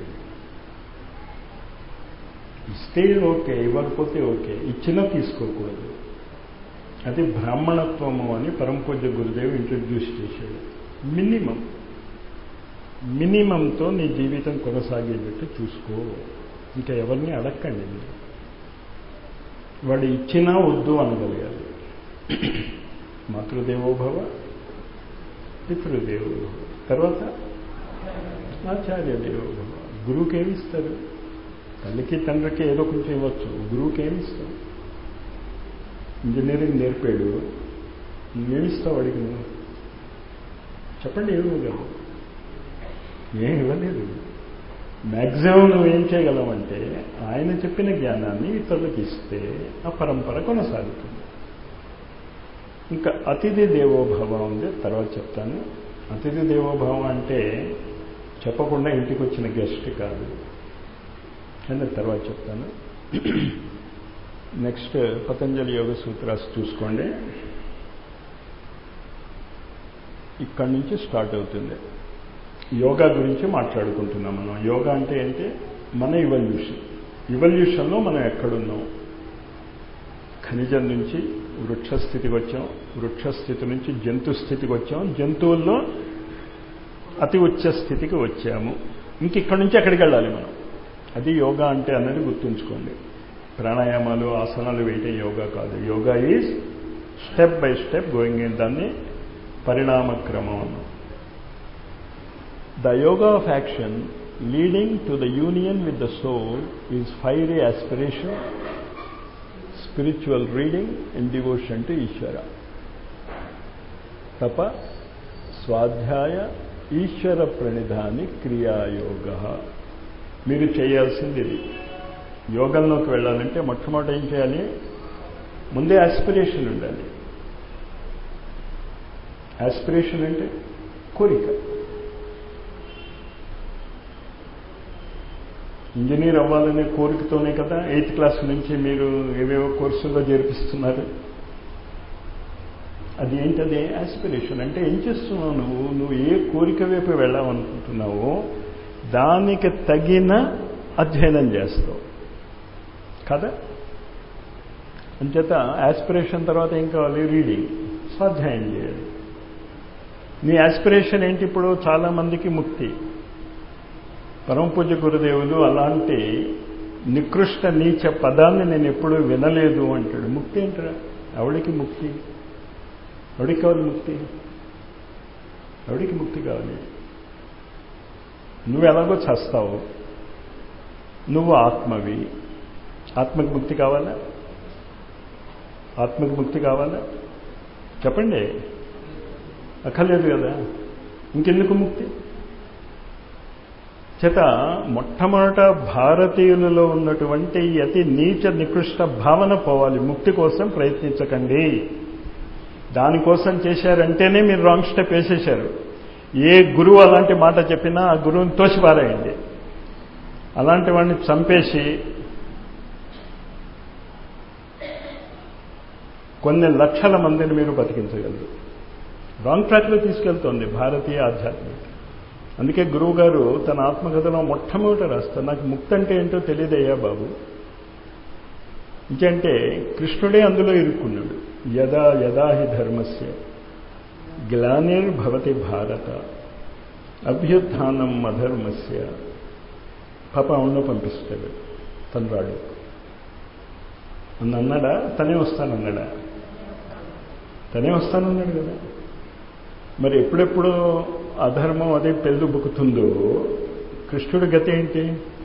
ఇస్తే ఓకే ఇవ్వకపోతే ఓకే ఇచ్చినా తీసుకోకూడదు అది బ్రాహ్మణత్వము అని పరంపూజ్య గురుదేవ్ ఇంట్రడ్యూస్ చేశాడు మినిమం మినిమంతో నీ జీవితం కొనసాగేటట్టు చూసుకో ఇంకా ఎవరిని అడక్కండి మీరు వాడు ఇచ్చినా వద్దు అనగలిగాలి మాతృదేవోభవ పితృదేవోభవ తర్వాత ఆచార్య దేవోభవ గురువుకి ఏమిస్తారు తల్లికి తండ్రికి ఏదో కొంచెం ఇవ్వచ్చు గురువుకి ఏమిస్తావు ఇంజనీరింగ్ నేర్పాడు నువ్వేమిస్తావు అడిగి నువ్వు చెప్పండి ఏమి ఇవ్వగలవు ఏం ఇవ్వలేదు మ్యాక్సిమం నువ్వేం చేయగలవంటే ఆయన చెప్పిన జ్ఞానాన్ని ఇతరులకు ఇస్తే ఆ పరంపర కొనసాగుతుంది ఇంకా అతిథి దేవోభవ ఉంది తర్వాత చెప్తాను అతిథి దేవోభవ అంటే చెప్పకుండా ఇంటికి వచ్చిన గెస్ట్ కాదు అని తర్వాత చెప్తాను నెక్స్ట్ పతంజలి యోగ సూత్రాస్ చూసుకోండి ఇక్కడి నుంచి స్టార్ట్ అవుతుంది యోగా గురించి మాట్లాడుకుంటున్నాం మనం యోగా అంటే ఏంటి మన ఇవల్యూషన్ ఇవల్యూషన్లో మనం ఎక్కడున్నాం ఖనిజం నుంచి వృక్ష స్థితికి వచ్చాం వృక్ష స్థితి నుంచి జంతు స్థితికి వచ్చాం జంతువుల్లో అతి ఉచ్చ స్థితికి వచ్చాము ఇంక ఇక్కడి నుంచి ఎక్కడికి వెళ్ళాలి మనం అది యోగా అంటే అన్నది గుర్తుంచుకోండి ప్రాణాయామాలు ఆసనాలు వేయటం యోగా కాదు yoga is step by step going in దాన్ని పరిణామక్రమం అన్నాం The yoga of action leading to the union with the soul is fiery aspiration, spiritual reading and devotion to Ishvara. తప స్వాధ్యాయ ఈశ్వర ప్రణిధాని క్రియాయోగ మీరు చేయాల్సింది ఇది యోగంలోకి వెళ్ళాలంటే మొట్టమొదటి ఏం చేయాలి ముందే ఆస్పిరేషన్ ఉండాలి ఆస్పిరేషన్ అంటే కోరిక ఇంజనీర్ అవ్వాలనే కోరికతోనే కదా ఎయిత్ క్లాస్ నుంచి మీరు ఏవేవో కోర్సుల్లో చేర్పిస్తున్నారు అది ఏంటది ఆస్పిరేషన్ అంటే ఏం చేస్తున్నావు నువ్వు నువ్వు ఏ కోరిక వైపు వెళ్ళాలనుకుంటున్నావో దానికి తగిన అధ్యయనం చేస్తావు కదా అంచేత ఆస్పిరేషన్ తర్వాత ఏం కావాలి రీడింగ్ స్వాధ్యాయం చేయాలి నీ ఆస్పిరేషన్ ఏంటి ఇప్పుడు చాలామందికి ముక్తి పరమపూజ గురుదేవులు అలాంటి నికృష్ట నీచ పదాన్ని నేను ఎప్పుడూ వినలేదు అంటాడు ముక్తి ఏంటరా ఎవడికి ముక్తి ఎవడికి కావాలి ముక్తి ఎవడికి ముక్తి కావాలి నువ్వు ఎలాగో చేస్తావు నువ్వు ఆత్మవి ఆత్మకి ముక్తి కావాలా ఆత్మకి ముక్తి కావాలా చెప్పండి అక్కర్లేదు కదా ఇంకెందుకు ముక్తి చేత మొట్టమొదట భారతీయులలో ఉన్నటువంటి అతి నీచ నికృష్ట భావన పోవాలి ముక్తి కోసం ప్రయత్నించకండి దానికోసం చేశారంటేనే మీరు రాంగ్ స్టెప్ వేసేశారు ఏ గురువు అలాంటి మాట చెప్పినా ఆ గురువుని తోసిపారేయండి అలాంటి వాడిని చంపేసి కొన్ని లక్షల మందిని మీరు బతికించగలరు రాంగ్ ట్రాక్లో తీసుకెళ్తోంది భారతీయ ఆధ్యాత్మిక అందుకే గురువు గారు తన ఆత్మకథలో మొట్టమొదట రాస్తారు నాకు ముక్తి అంటే ఏంటో తెలియదయ్యా బాబు ఇంకంటే కృష్ణుడే అందులో ఇరుక్కున్నాడు యదా యదా హి ధర్మస్య గ్లానిర్భవతి భారత అభ్యుత్థానం అధర్మస్య పాప అవును పంపిస్తాడు తను రాడు అన్న అన్నాడా తనే వస్తానన్నాడా తనే వస్తానన్నాడు కదా మరి ఎప్పుడెప్పుడు అధర్మం అదే పెళ్ళుబుకుతుందో కృష్ణుడి గతి ఏంటి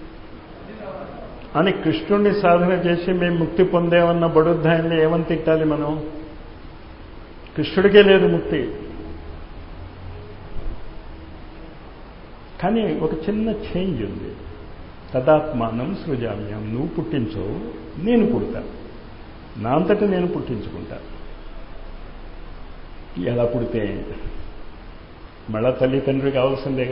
అని కృష్ణుడిని సాధన చేసి మేము ముక్తి పొందేమన్న బడుద్ధాయాన్ని ఏమని తిట్టాలి మనం కృష్ణుడికే లేదు ముక్తి కానీ ఒక చిన్న చేంజ్ ఉంది తదాత్మానం సృజామ్యం నువ్వు పుట్టించవు నేను పుడతా నా అంతటా నేను పుట్టించుకుంటా ఎలా పుడితే మళ్ళా తల్లి తండ్రి కావాల్సిందేగా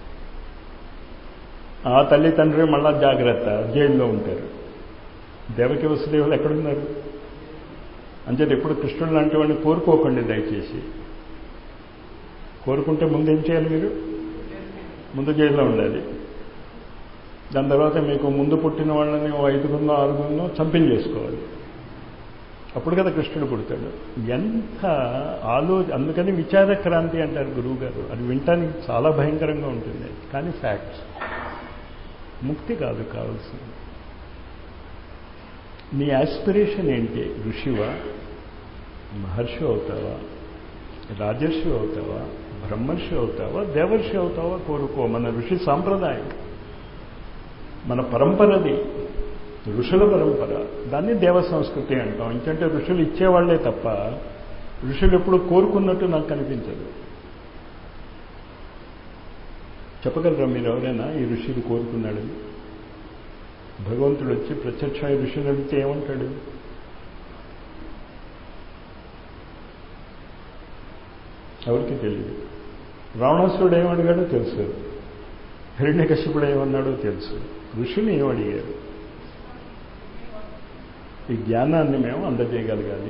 ఆ తల్లి తండ్రి మళ్ళా జాగ్రత్త జైల్లో ఉంటారు దేవకి వసుదేవులు ఎక్కడున్నారు అంచేత ఎప్పుడు కృష్ణుడు లాంటి వాడిని కోరుకోకండి దయచేసి కోరుకుంటే ముందు ఏం చేయాలి మీరు ముందు జైల్లో ఉండాలి దాని తర్వాత మీకు ముందు పుట్టిన వాళ్ళని ఓ ఐదుగురినో ఆరుగురినో చంపించేసుకోవాలి అప్పుడు కదా కృష్ణుడు పుడతాడు ఎంత ఆలో అందుకని విచార క్రాంతి అంటారు గురువు గారు అది వినటానికి చాలా భయంకరంగా ఉంటుంది కానీ ఫ్యాక్ట్స్ ముక్తి కాదు కావాల్సింది నీ ఆస్పిరేషన్ ఏంటి ఋషివా మహర్షి అవుతావా రాజర్షి అవుతావా బ్రహ్మర్షి అవుతావా దేవర్షి అవుతావా కోరుకో మన ఋషి సాంప్రదాయం మన పరంపరది ఋషుల పరంపర దాన్ని దేవ సంస్కృతి అంటాం ఎందుకంటే ఋషులు ఇచ్చేవాళ్లే తప్ప ఋషులు ఎప్పుడు కోరుకున్నట్టు నాకు కనిపించదు చెప్పగలరా మీరు ఎవరైనా ఈ ఋషిని కోరుకున్నాడని భగవంతుడు వచ్చి ప్రత్యక్ష ఋషిని అడిగితే ఏమంటాడు ఎవరికి తెలియదు రావణాసురుడు ఏమడిగాడో తెలుసు హిరణ్యకశ్యపుడు ఏమన్నాడో తెలుసు ఋషులు ఏమడిగారు ఈ జ్ఞానాన్ని మేము అందజేయగలగాలి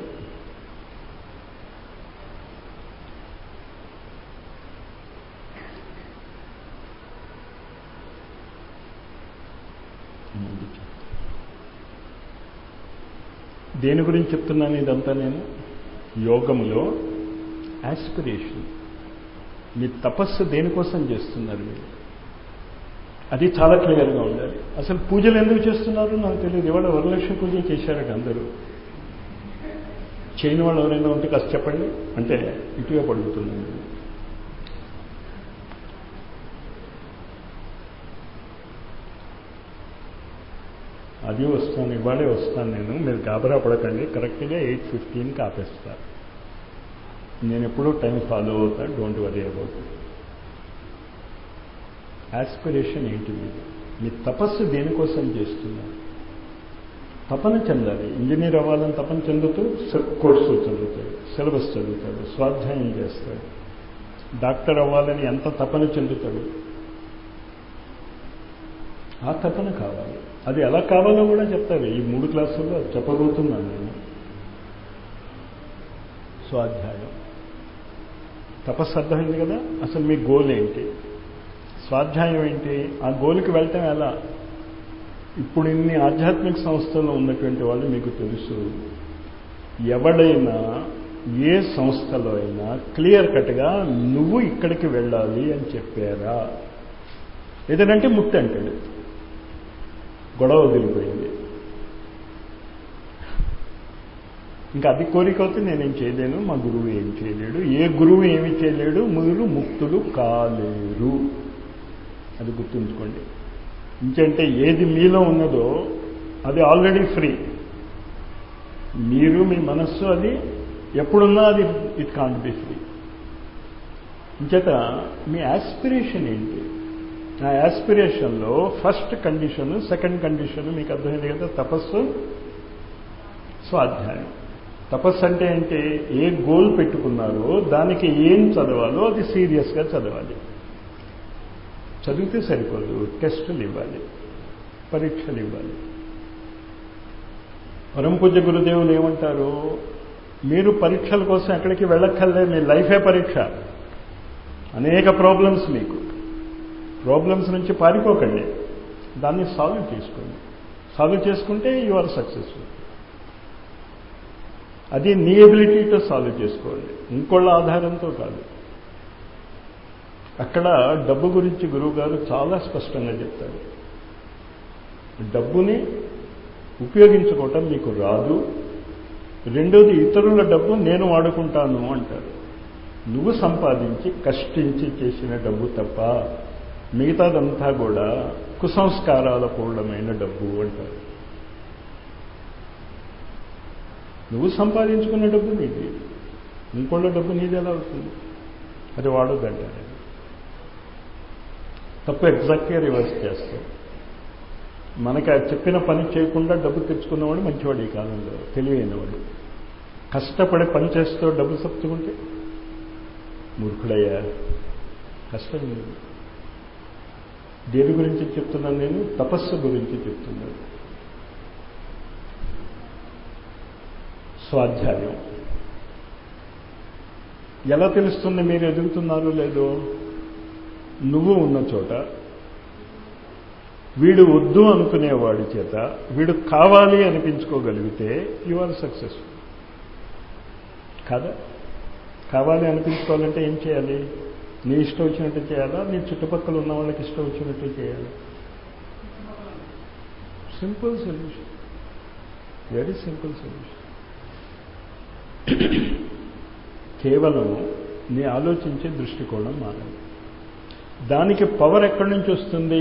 దేని గురించి చెప్తున్నాను ఇదంతా నేను యోగంలో యాస్పిరేషన్ మీ తపస్సు దేనికోసం చేస్తున్నారు మీరు అది చాలా క్లియర్గా ఉండాలి అసలు పూజలు ఎందుకు చేస్తున్నారు నాకు తెలియదు ఇవాళ వరలక్ష్మి పూజ చేశారట అందరూ చేయని వాళ్ళు ఎవరైనా ఉంటే కాస్త చెప్పండి అంటే ఇటుగా పడుగుతున్నాను అది వస్తాను ఇవాళే వస్తాను నేను మీరు గాబరా పడకండి కరెక్ట్గా ఎయిట్ ఫిఫ్టీన్కి ఆపేస్తారు నేను ఎప్పుడూ టైం ఫాలో అవుతా డోంట్ వరీ అబౌట్ యాస్పిరేషన్ ఏంటి మీరు మీ తపస్సు దేనికోసం చేస్తున్నారు తపన చెందాలి ఇంజనీర్ అవ్వాలని తపన చెందుతూ కోర్సు చదువుతాడు సిలబస్ చదువుతాడు స్వాధ్యాయం చేస్తాడు డాక్టర్ అవ్వాలని ఎంత తపన చెందుతాడు ఆ తపన కావాలి అది ఎలా కావాలో కూడా చెప్తారు ఈ మూడు క్లాసుల్లో చెప్పబోతున్నాను నేను స్వాధ్యాయం తపస్సు అర్థమైంది కదా అసలు మీ గోల్ ఏంటి స్వాధ్యాయం ఏంటి ఆ గోల్కి వెళ్ళటం ఎలా ఇప్పుడు ఇన్ని ఆధ్యాత్మిక సంస్థల్లో ఉన్నటువంటి వాళ్ళు మీకు తెలుసు ఎవడైనా ఏ సంస్థలో అయినా క్లియర్ కట్గా నువ్వు ఇక్కడికి వెళ్ళాలి అని చెప్పారా ఏదంటే ముక్తి అంటాడు గొడవ వదిలిపోయింది ఇంకా అది కోరిక అవుతే నేనేం చేయలేను మా గురువు ఏం చేయలేడు ఏ గురువు ఏమి చేయలేడు మీరు ముక్తులు కాలేరు అది గుర్తుంచుకోండి ఇంకంటే ఏది మీలో ఉన్నదో అది ఆల్రెడీ ఫ్రీ మీరు మీ మనస్సు అది ఎప్పుడున్నా అది ఇట్ కాంట్ బి ఫ్రీ ఇంచేత మీ యాస్పిరేషన్ ఏంటి ఆ యాస్పిరేషన్లో ఫస్ట్ కండిషన్ సెకండ్ కండిషన్ మీకు అర్థమైంది కదా తపస్సు స్వాధ్యాయం తపస్సు అంటే ఏంటి ఏ గోల్ పెట్టుకున్నారో దానికి ఏం చదవాలో అది సీరియస్గా చదవాలి చదివితే సరిపోదు టెస్టులు ఇవ్వాలి పరీక్షలు ఇవ్వాలి పరంపూజ గురుదేవులు ఏమంటారు మీరు పరీక్షల కోసం ఎక్కడికి వెళ్ళక్కర్లే మీ లైఫే పరీక్ష అనేక ప్రాబ్లమ్స్ మీకు ప్రాబ్లమ్స్ నుంచి పారిపోకండి దాన్ని సాల్వ్ చేసుకోండి సాల్వ్ చేసుకుంటే యు ఆర్ సక్సెస్ఫుల్ అది నీ ఎబిలిటీతో సాల్వ్ చేసుకోండి ఇంకోళ్ళ ఆధారంతో కాదు అక్కడ డబ్బు గురించి గురువు గారు చాలా స్పష్టంగా చెప్తారు డబ్బుని ఉపయోగించుకోవటం మీకు రాదు రెండోది ఇతరుల డబ్బు నేను వాడుకుంటాను అంటారు నువ్వు సంపాదించి కష్టించి చేసిన డబ్బు తప్ప మిగతాదంతా కూడా కుసంస్కారాల పూర్ణమైన డబ్బు అంటారు నువ్వు సంపాదించుకున్న డబ్బు నీది ఇంకోళ్ళ డబ్బు నీది ఎలా అవుతుంది అది వాడొద్దంటారు తప్పు ఎగ్జాక్ట్గా రివర్స్ చేస్తాం మనకి ఆ చెప్పిన పని చేయకుండా డబ్బు తెచ్చుకున్నవాడు మంచివాడు ఈ కాలంలో తెలివైనవాడు కష్టపడి పని చేస్తూ డబ్బు సప్తుకుంటే మూర్ఖుడయ్యా కష్టం లేదు దేని గురించి చెప్తున్నాను నేను తపస్సు గురించి చెప్తున్నాను స్వాధ్యాయం ఎలా తెలుస్తుంది మీరు ఎదుగుతున్నారు లేదో నువ్వు ఉన్న చోట వీడు వద్దు అనుకునేవాడి చేత వీడు కావాలి అనిపించుకోగలిగితే యు ఆర్ సక్సెస్ఫుల్ కాదా కావాలి అనిపించుకోవాలంటే ఏం చేయాలి నీ ఇష్టం వచ్చినట్టు చేయాలా నీ చుట్టుపక్కల ఉన్న వాళ్ళకి ఇష్టం వచ్చినట్టు చేయాలి simple solution very simple solution కేవలం నీ ఆలోచించే దృష్టికోణం మారాలి దానికి పవర్ ఎక్కడి నుంచి వస్తుంది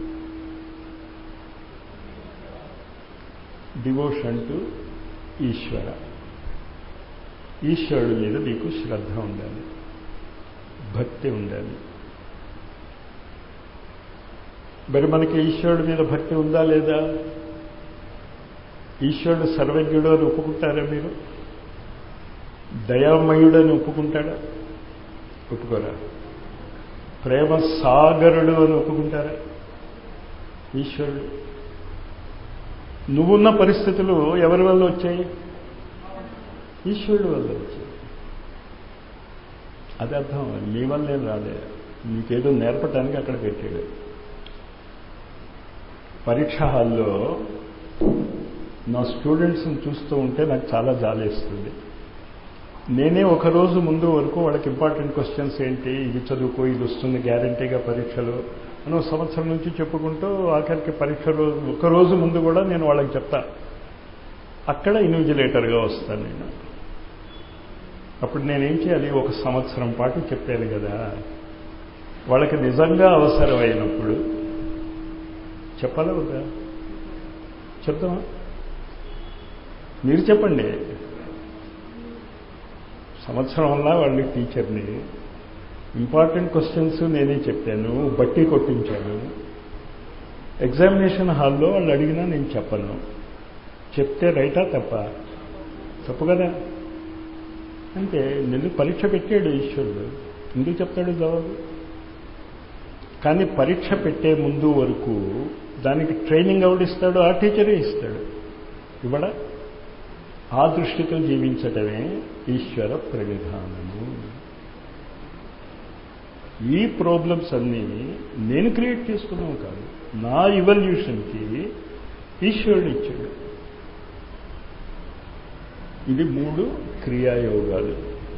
డివోషన్ టు ఈశ్వర ఈశ్వరుడి మీద నీకు శ్రద్ధ ఉండాలి భక్తి ఉండాలి మరి మనకి ఈశ్వరుడి మీద భక్తి ఉందా లేదా ఈశ్వరుడు సర్వజ్ఞుడు అని ఒప్పుకుంటారా మీరు దయామయుడు అని ఒప్పుకుంటాడా ఒప్పుకోరా ప్రేమ సాగరుడు అని ఒప్పుకుంటారా ఈశ్వరుడు నువ్వున్న పరిస్థితులు ఎవరి వల్ల వచ్చాయి ఈశ్వరుడు వల్ల వచ్చాయి అది అర్థం మీ వల్ల ఏం రాలే నీకేదో నేర్పటానికి అక్కడ పెట్టాడు పరీక్ష హాల్లో నా స్టూడెంట్స్ని చూస్తూ ఉంటే నాకు చాలా జాలేస్తుంది నేనే ఒక రోజు ముందు వరకు వాళ్ళకి ఇంపార్టెంట్ క్వశ్చన్స్ ఏంటి ఇది చదువుకో ఇది వస్తుంది గ్యారంటీగా పరీక్షలు అని ఒక సంవత్సరం నుంచి చెప్పుకుంటూ ఆఖరికి పరీక్ష రోజు ఒక రోజు ముందు కూడా నేను వాళ్ళకి చెప్తా అక్కడ ఇన్విజిలేటర్గా వస్తాను నేను అప్పుడు నేనేం చేయాలి ఒక సంవత్సరం పాటు చెప్పాను కదా వాళ్ళకి నిజంగా అవసరమైనప్పుడు చెప్పాలా వద్దా చెప్తామా మీరు చెప్పండి సంవత్సరం వల్ల వాళ్ళకి టీచర్ని ఇంపార్టెంట్ క్వశ్చన్స్ నేనే చెప్పాను బట్టి కొట్టించాను ఎగ్జామినేషన్ హాల్లో వాళ్ళు అడిగినా నేను చెప్పను చెప్తే రైటా తప్ప తప్పు కదా అంటే నిన్ను పరీక్ష పెట్టాడు ఈశ్వరుడు ఎందుకు చెప్తాడు జవాబు కానీ పరీక్ష పెట్టే ముందు వరకు దానికి ట్రైనింగ్ ఎవడిస్తాడు ఆ టీచరే ఇస్తాడు ఇవ్వడా ఆ దృష్టితో జీవించటమే ఈశ్వర ప్రణిధానము ఈ ప్రాబ్లమ్స్ అన్నీ నేను క్రియేట్ చేసుకున్నావు కాదు నా ఇవల్యూషన్కి ఈశ్వరుడు ఇచ్చాడు ఇది మూడు క్రియాయోగాలు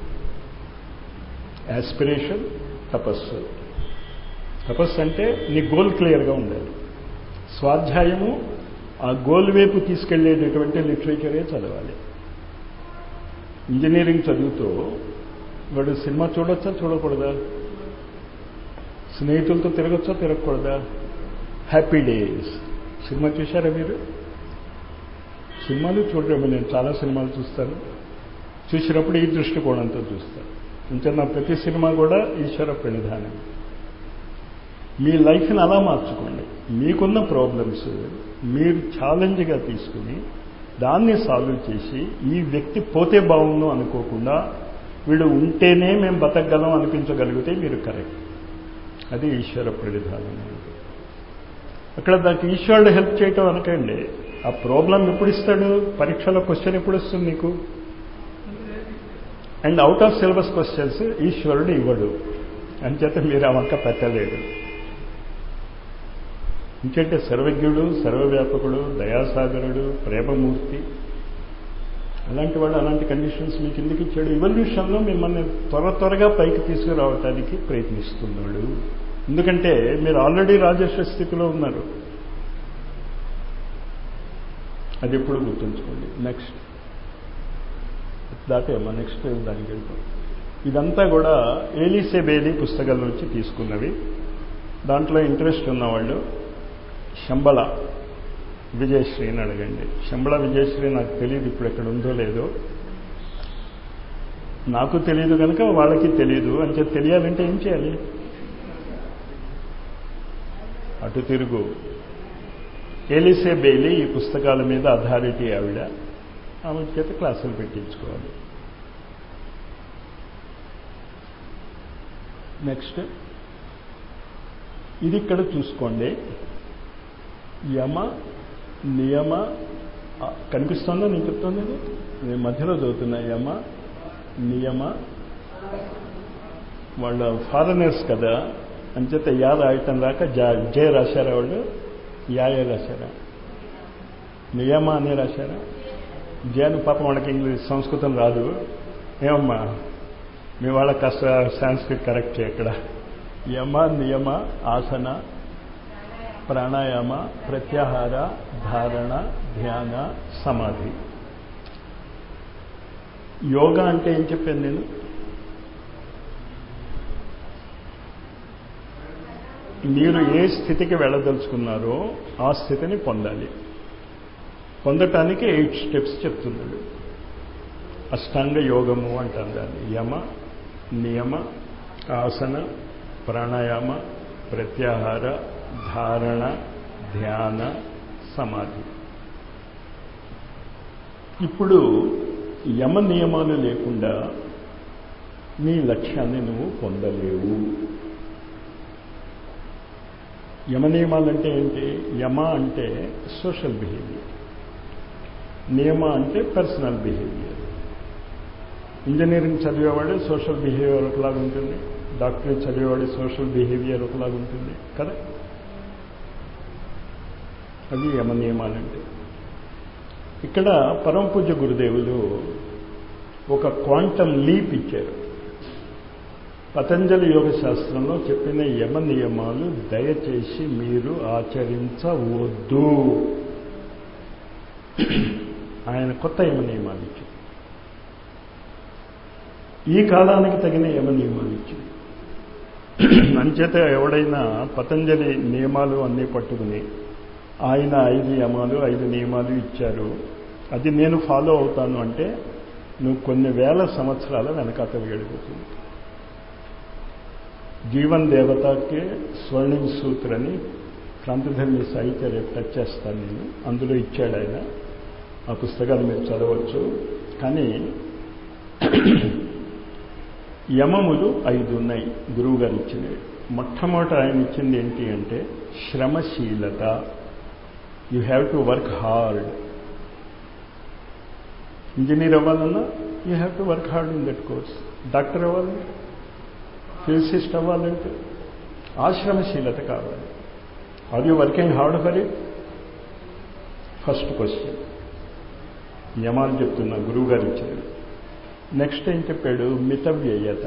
యాస్పిరేషన్ తపస్సు తపస్సు అంటే నీ గోల్ క్లియర్గా ఉండాలి స్వాధ్యాయము ఆ గోల్ వైపు తీసుకెళ్లేటటువంటి లిటరేచరే చదవాలి ఇంజనీరింగ్ చదువుతూ వాడు సినిమా చూడొచ్చా చూడకూడదా స్నేహితులతో తిరగచ్చా తిరగకూడదా హ్యాపీ డేస్ సినిమా చూశారా మీరు సినిమాలు చూడరేమో నేను చాలా సినిమాలు చూస్తాను చూసినప్పుడు ఈ దృష్టికోణంతో చూస్తాను ఇంకా నా ప్రతి సినిమా కూడా ఈశ్వర ప్రణిధానం మీ లైఫ్ని అలా మార్చుకోండి మీకున్న ప్రాబ్లమ్స్ మీరు ఛాలెంజ్గా తీసుకుని దాన్ని సాల్వ్ చేసి ఈ వ్యక్తి పోతే బాగుండు అనుకోకుండా వీడు ఉంటేనే మేము బతకగలం అనిపించగలిగితే మీరు కరెక్ట్ అది ఈశ్వర ప్రణిధానం అక్కడ దానికి ఈశ్వరుడు హెల్ప్ చేయటం అనకండి ఆ ప్రాబ్లం ఎప్పుడు ఇస్తాడు పరీక్షలో క్వశ్చన్ ఎప్పుడు వస్తుంది నీకు and out of syllabus questions ఈశ్వరుడు ఇవ్వడు అంచేత మీరు ఆ వంక పెట్టలేడు ఇంకంటే సర్వజ్ఞుడు సర్వవ్యాపకుడు దయాసాగరుడు ప్రేమమూర్తి అలాంటి వాడు అలాంటి కండిషన్స్ మీకు ఎందుకు ఇచ్చాడు ఇవల్యూషన్లో మిమ్మల్ని త్వర త్వరగా పైకి తీసుకురావటానికి ప్రయత్నిస్తున్నాడు ఎందుకంటే మీరు ఆల్రెడీ రాజేశ్వర స్థితిలో ఉన్నారు అది ఎప్పుడు గుర్తుంచుకోండి నెక్స్ట్ దాటేమ్మా నెక్స్ట్ దానికి వెళ్తాం ఇదంతా కూడా ఏలీసే బేలీ పుస్తకాల నుంచి తీసుకున్నవి దాంట్లో ఇంట్రెస్ట్ ఉన్నవాళ్ళు శంబళ విజయశ్రీని అడగండి శంబళ విజయశ్రీ నాకు తెలియదు ఇప్పుడు ఎక్కడ ఉందో లేదో నాకు తెలియదు కనుక వాళ్ళకి తెలియదు అని చెప్పి తెలియాలంటే ఏం చేయాలి అటు తిరుగు ఏలిసే బెయిలీ ఈ పుస్తకాల మీద అథారిటీ ఆవిడ ఆమె చేత క్లాసులు పెట్టించుకోవాలి నెక్స్ట్ ఇది ఇక్కడ చూసుకోండి యమ నియమ కనిపిస్తుందా నేను చెప్తుంది నేను మధ్యలో చదువుతున్నా యమ నియమ వాళ్ళ ఫారినర్స్ కదా అంచేత యా రాయటం రాక జా జే రాశారా వాళ్ళు యాయే రాశారా నియమ అనే రాశారా జే అని పాపం వాళ్ళకి ఇంగ్లీష్ సంస్కృతం రాదు ఏమమ్మా మీ వాళ్ళ కాస్త సాంస్క్రిట్ కరెక్ట్ ఇక్కడ యమ నియమ ఆసన ప్రాణాయామ ప్రత్యాహార ధారణ ధ్యాన సమాధి యోగా అంటే ఏం చెప్పాను నేను మీరు ఏ స్థితికి వెళ్ళదలుచుకున్నారో ఆ స్థితిని పొందాలి పొందటానికి ఎయిట్ స్టెప్స్ చెప్తున్నాడు అష్టాంగ యోగము అంటారు దాన్ని యమ నియమ ఆసన ప్రాణాయామ ప్రత్యాహార ధారణ ధ్యాన సమాధి ఇప్పుడు యమ నియమాలు లేకుండా నీ లక్ష్యాన్ని నువ్వు పొందలేవు యమ నియమాలు అంటే ఏంటి యమ అంటే సోషల్ బిహేవియర్ నియమ అంటే పర్సనల్ బిహేవియర్ ఇంజనీరింగ్ చదివేవాడే సోషల్ బిహేవియర్ ఒకలాగా ఉంటుంది డాక్టరేట్ చదివేవాడి సోషల్ బిహేవియర్ ఒకలాగా ఉంటుంది కదా అవి యమ నియమాలంటే ఇక్కడ పరమ పూజ్య గురుదేవులు ఒక క్వాంటమ్ లీప్ ఇచ్చారు పతంజలి యోగ శాస్త్రంలో చెప్పిన యమ నియమాలు దయచేసి మీరు ఆచరించవద్దు ఆయన కొత్త యమ నియమాలు ఇచ్చారు ఈ కాలానికి తగిన యమ నియమాలు ఇచ్చారు అంచేత ఎవడైనా పతంజలి నియమాలు అన్నీ పట్టుకుని ఆయన ఐదు యమాలు ఐదు నియమాలు ఇచ్చారు అది నేను ఫాలో అవుతాను అంటే నువ్వు కొన్ని వేల సంవత్సరాల వెనకాత వెళ్ళిపోతుంది జీవన్ దేవతకే స్వర్ణిం సూత్ర అని క్రాంతిధర్మి సాహిత్య రేపు టచ్ చేస్తాను నేను అందులో ఇచ్చాడు ఆయన ఆ పుస్తకాలు మీరు చదవచ్చు కానీ యమములు ఐదు ఉన్నాయి గురువు గారు ఇచ్చినవి మొట్టమొదట ఆయన ఇచ్చింది ఏంటి అంటే శ్రమశీలత you have to work hard engineer అవ్వాలన్నా you have to work hard in that course doctor అవ్వాలంటే ఫిజిసిస్ట్ అవ్వాలంటే ఆశ్రమశీలత కావాలి are you working hard for it first question యమాలు చెప్తున్నా గురువు గారు ఇచ్చారు నెక్స్ట్ ఏం చెప్పాడు మితవ్యయత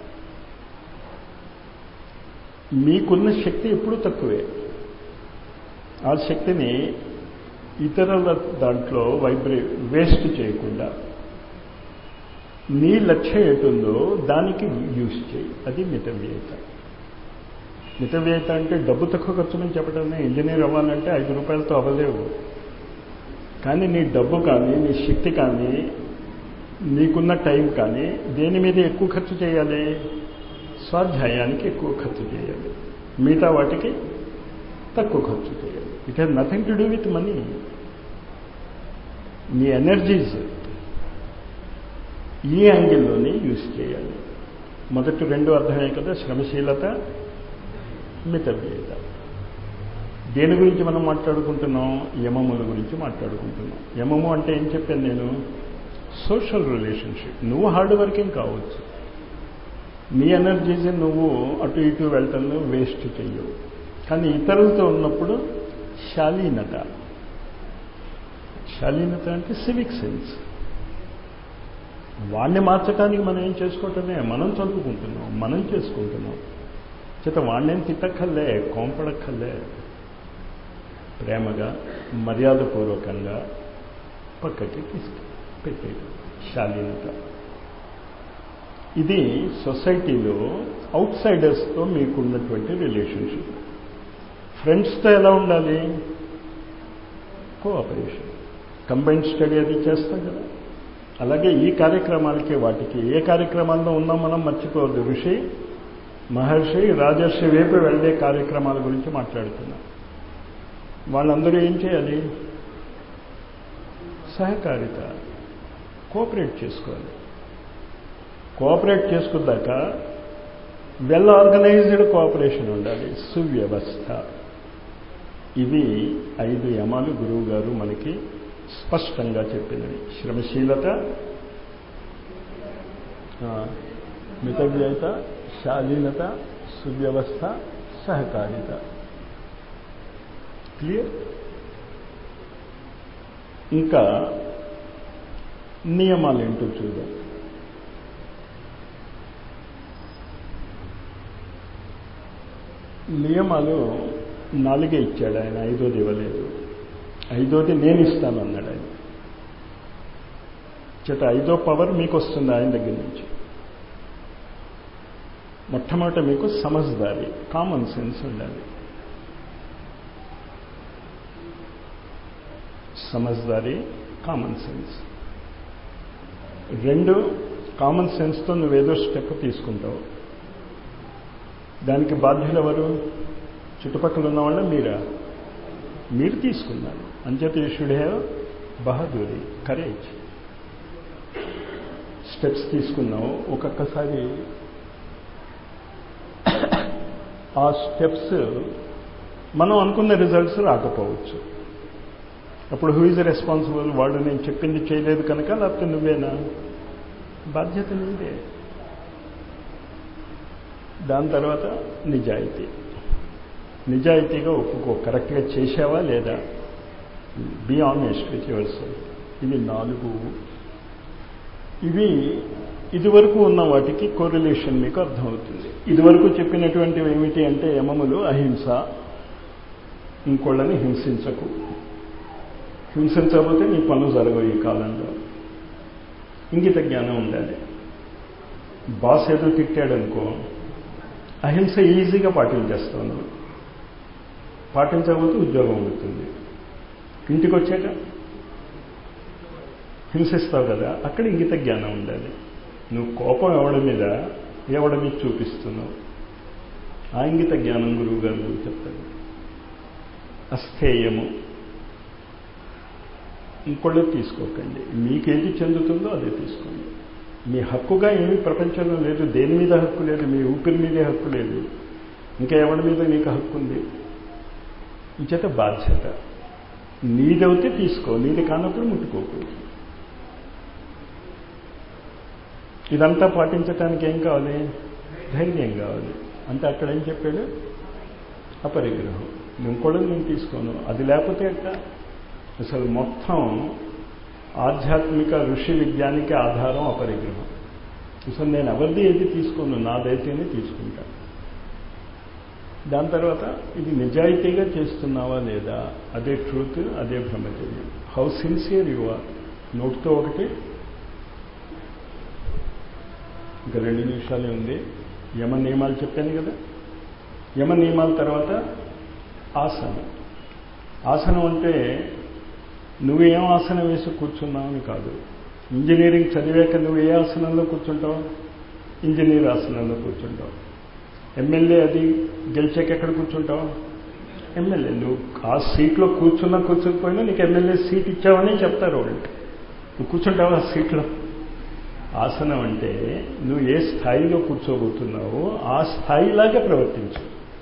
మీకున్న శక్తి ఎప్పుడూ తక్కువే ఆ శక్తిని ఇతరుల దాంట్లో వైబ్రే వేస్ట్ చేయకుండా నీ లక్ష్యం ఎటుందో దానికి యూజ్ చేయి అది మితవ్యయత మితవ్యయత అంటే డబ్బు తక్కువ ఖర్చుని చెప్పడమే ఇంజనీర్ అవ్వాలంటే ఐదు రూపాయలతో అవ్వలేవు కానీ నీ డబ్బు కానీ నీ శక్తి కానీ నీకున్న టైం కానీ దేని మీద ఎక్కువ ఖర్చు చేయాలి స్వాధ్యాయానికి ఎక్కువ ఖర్చు చేయాలి మిగతా వాటికి తక్కువ ఖర్చు చేయాలి it has nothing to do with money నీ ఎనర్జీస్ ఈ యాంగిల్లోనే యూజ్ చేయాలి మొదటి రెండు అర్థమే కదా శ్రమశీలత మితవ్యయత దేని గురించి మనం మాట్లాడుకుంటున్నాం యమముల గురించి మాట్లాడుకుంటున్నాం యమము అంటే ఏం చెప్పాను నేను సోషల్ రిలేషన్షిప్ నువ్వు హార్డ్ వర్కింగ్ కావచ్చు నీ ఎనర్జీస్ నువ్వు అటు ఇటు వెళ్తాను వేస్ట్ చెయ్యవు కానీ ఇతరులతో ఉన్నప్పుడు శాలీనత శాలీనత అంటే సివిక్ సెన్స్ వాడిని మార్చడానికి మనం ఏం చేసుకోవటమే మనం చదువుకుంటున్నాం మనం చేసుకుంటున్నాం చేత వాడినేం తిట్టక్కర్లే కోంపడక్కర్లే ప్రేమగా మర్యాదపూర్వకంగా పక్కకి తీసుకు పెట్టేయడం శాలీనత ఇది సొసైటీలో అవుట్ సైడర్స్తో మీకున్నటువంటి రిలేషన్షిప్ ఫ్రెండ్స్తో ఎలా ఉండాలి కోఆపరేషన్ కంబైన్డ్ స్టడీ అది చేస్తాం కదా అలాగే ఈ కార్యక్రమాలకి వాటికి ఏ కార్యక్రమాల్లో ఉన్నాం మనం మర్చిపోవద్దు ఋషి మహర్షి రాజర్షి వైపు వెళ్ళే కార్యక్రమాల గురించి మాట్లాడుతున్నాం వాళ్ళందరూ ఏం చేయాలి సహకారిత కోఆపరేట్ చేసుకోవాలి కోఆపరేట్ చేసుకున్నాక వెల్ ఆర్గనైజ్డ్ కోఆపరేషన్ ఉండాలి సువ్యవస్థ ఇవి ఐదు యమాలు గురువు గారు మనకి స్పష్టంగా చెప్పినవి శ్రమశీలత మితవ్యయత శాలీనత సువ్యవస్థ సహకారిత క్లియర్ ఇంకా నియమాలు ఏంటో చూద్దాం నియమాలు నాలుగే ఇచ్చాడు ఆయన ఐదోది ఇవ్వలేదు ఐదోది నేను ఇస్తాను అన్నాడు ఆయన చేత ఐదో పవర్ మీకు వస్తుంది ఆయన దగ్గర నుంచి మొట్టమొదట మీకు సమజ్దారి కామన్ సెన్స్ ఉండాలి సమజ్దారి కామన్ సెన్స్ రెండు కామన్ సెన్స్తో నువ్వేదో స్టెప్ తీసుకుంటావు దానికి బాధ్యులు ఎవరు చుట్టుపక్కల ఉన్న వాళ్ళ మీరా మీరు తీసుకున్నారు అంచేత యూ షుడ్ హ్యావ్ బహదూరి కరేజ్ స్టెప్స్ తీసుకున్నావు ఒక్కొక్కసారి ఆ స్టెప్స్ మనం అనుకున్న రిజల్ట్స్ రాకపోవచ్చు అప్పుడు హూ ఇస్ రెస్పాన్సిబుల్ వాడు నేను చెప్పింది చేయలేదు కనుక లేకపోతే నువ్వేనా బాధ్యత నీదే దాని తర్వాత నిజాయితీ నిజాయితీగా ఒప్పుకో కరెక్ట్గా చేసావా లేదా be honest with yourself ఇవి నాలుగు ఇవి ఇదివరకు ఉన్న వాటికి కోరిలేషన్ మీకు అర్థమవుతుంది ఇదివరకు చెప్పినటువంటివి ఏమిటి అంటే యమములు అహింస ఇంకోళ్ళని హింసించకు హింసించకపోతే నీ పనులు జరగవు ఈ కాలంలో ఇంగిత జ్ఞానం ఉండాలి బాస్ ఏదో తిట్టాడనుకో అహింస ఈజీగా పాటించేస్తావు నువ్వు పాటించకపోతే ఉద్యోగం ఉంటుంది ఇంటికి వచ్చాక హింసిస్తావు కదా అక్కడ ఇంగిత జ్ఞానం ఉండాలి నువ్వు కోపం ఎవడి మీద ఎవడి మీద చూపిస్తున్నావు ఆ ఇంగిత జ్ఞానం గురువు గారు చెప్తాడు అస్థేయము ఇంకోళ్ళు తీసుకోకండి మీకేది చెందుతుందో అదే తీసుకోండి మీ హక్కుగా ఏమీ ప్రపంచంలో లేదు దేని మీద హక్కు లేదు మీ ఊపిరి మీదే హక్కు లేదు ఇంకా ఎవరి మీద నీకు హక్కు ఉంది ఇంచేత బాధ్యత నీదవుతే తీసుకో నీది కానప్పుడు ముట్టుకోకూడదు ఇదంతా పాటించటానికి ఏం కావాలి ధైర్యం కావాలి అంటే అక్కడ ఏం చెప్పాడు అపరిగ్రహం ఇంకోళ్ళు నేను తీసుకోను అది లేకపోతే ఎట్లా అసలు మొత్తం ఆధ్యాత్మిక ఋషి విజ్ఞానికి ఆధారం అపరిగ్రహం అసలు నేను ఎవరిది ఏది తీసుకోను నాదైతేనే తీసుకుంటా దాని తర్వాత ఇది నిజాయితీగా చేస్తున్నావా లేదా అదే ట్రూత్ అదే బ్రహ్మచర్యం హౌ సిన్సియర్ యు ఆర్ నోట్తో ఒకటి ఇంకా రెండు నిమిషాలే ఉంది యమ నియమాలు చెప్పాను కదా యమ నియమాల తర్వాత ఆసనం ఆసనం అంటే నువ్వేం ఆసనం వేసి కూర్చున్నావు అని కాదు ఇంజనీరింగ్ చదివాక నువ్వు ఏ ఆసనంలో కూర్చుంటావు ఇంజనీర్ ఆసనంలో కూర్చుంటావు ఎమ్మెల్యే అది గెలిచాక ఎక్కడ కూర్చుంటావు ఎమ్మెల్యే నువ్వు ఆ సీట్లో కూర్చున్నా కూర్చోకపోయినా నీకు ఎమ్మెల్యే సీట్ ఇచ్చావని చెప్తారు వాళ్ళు నువ్వు కూర్చుంటావు ఆ సీట్లో ఆసనం అంటే నువ్వు ఏ స్థాయిలో కూర్చోబోతున్నావో ఆ స్థాయిలాగా ప్రవర్తించు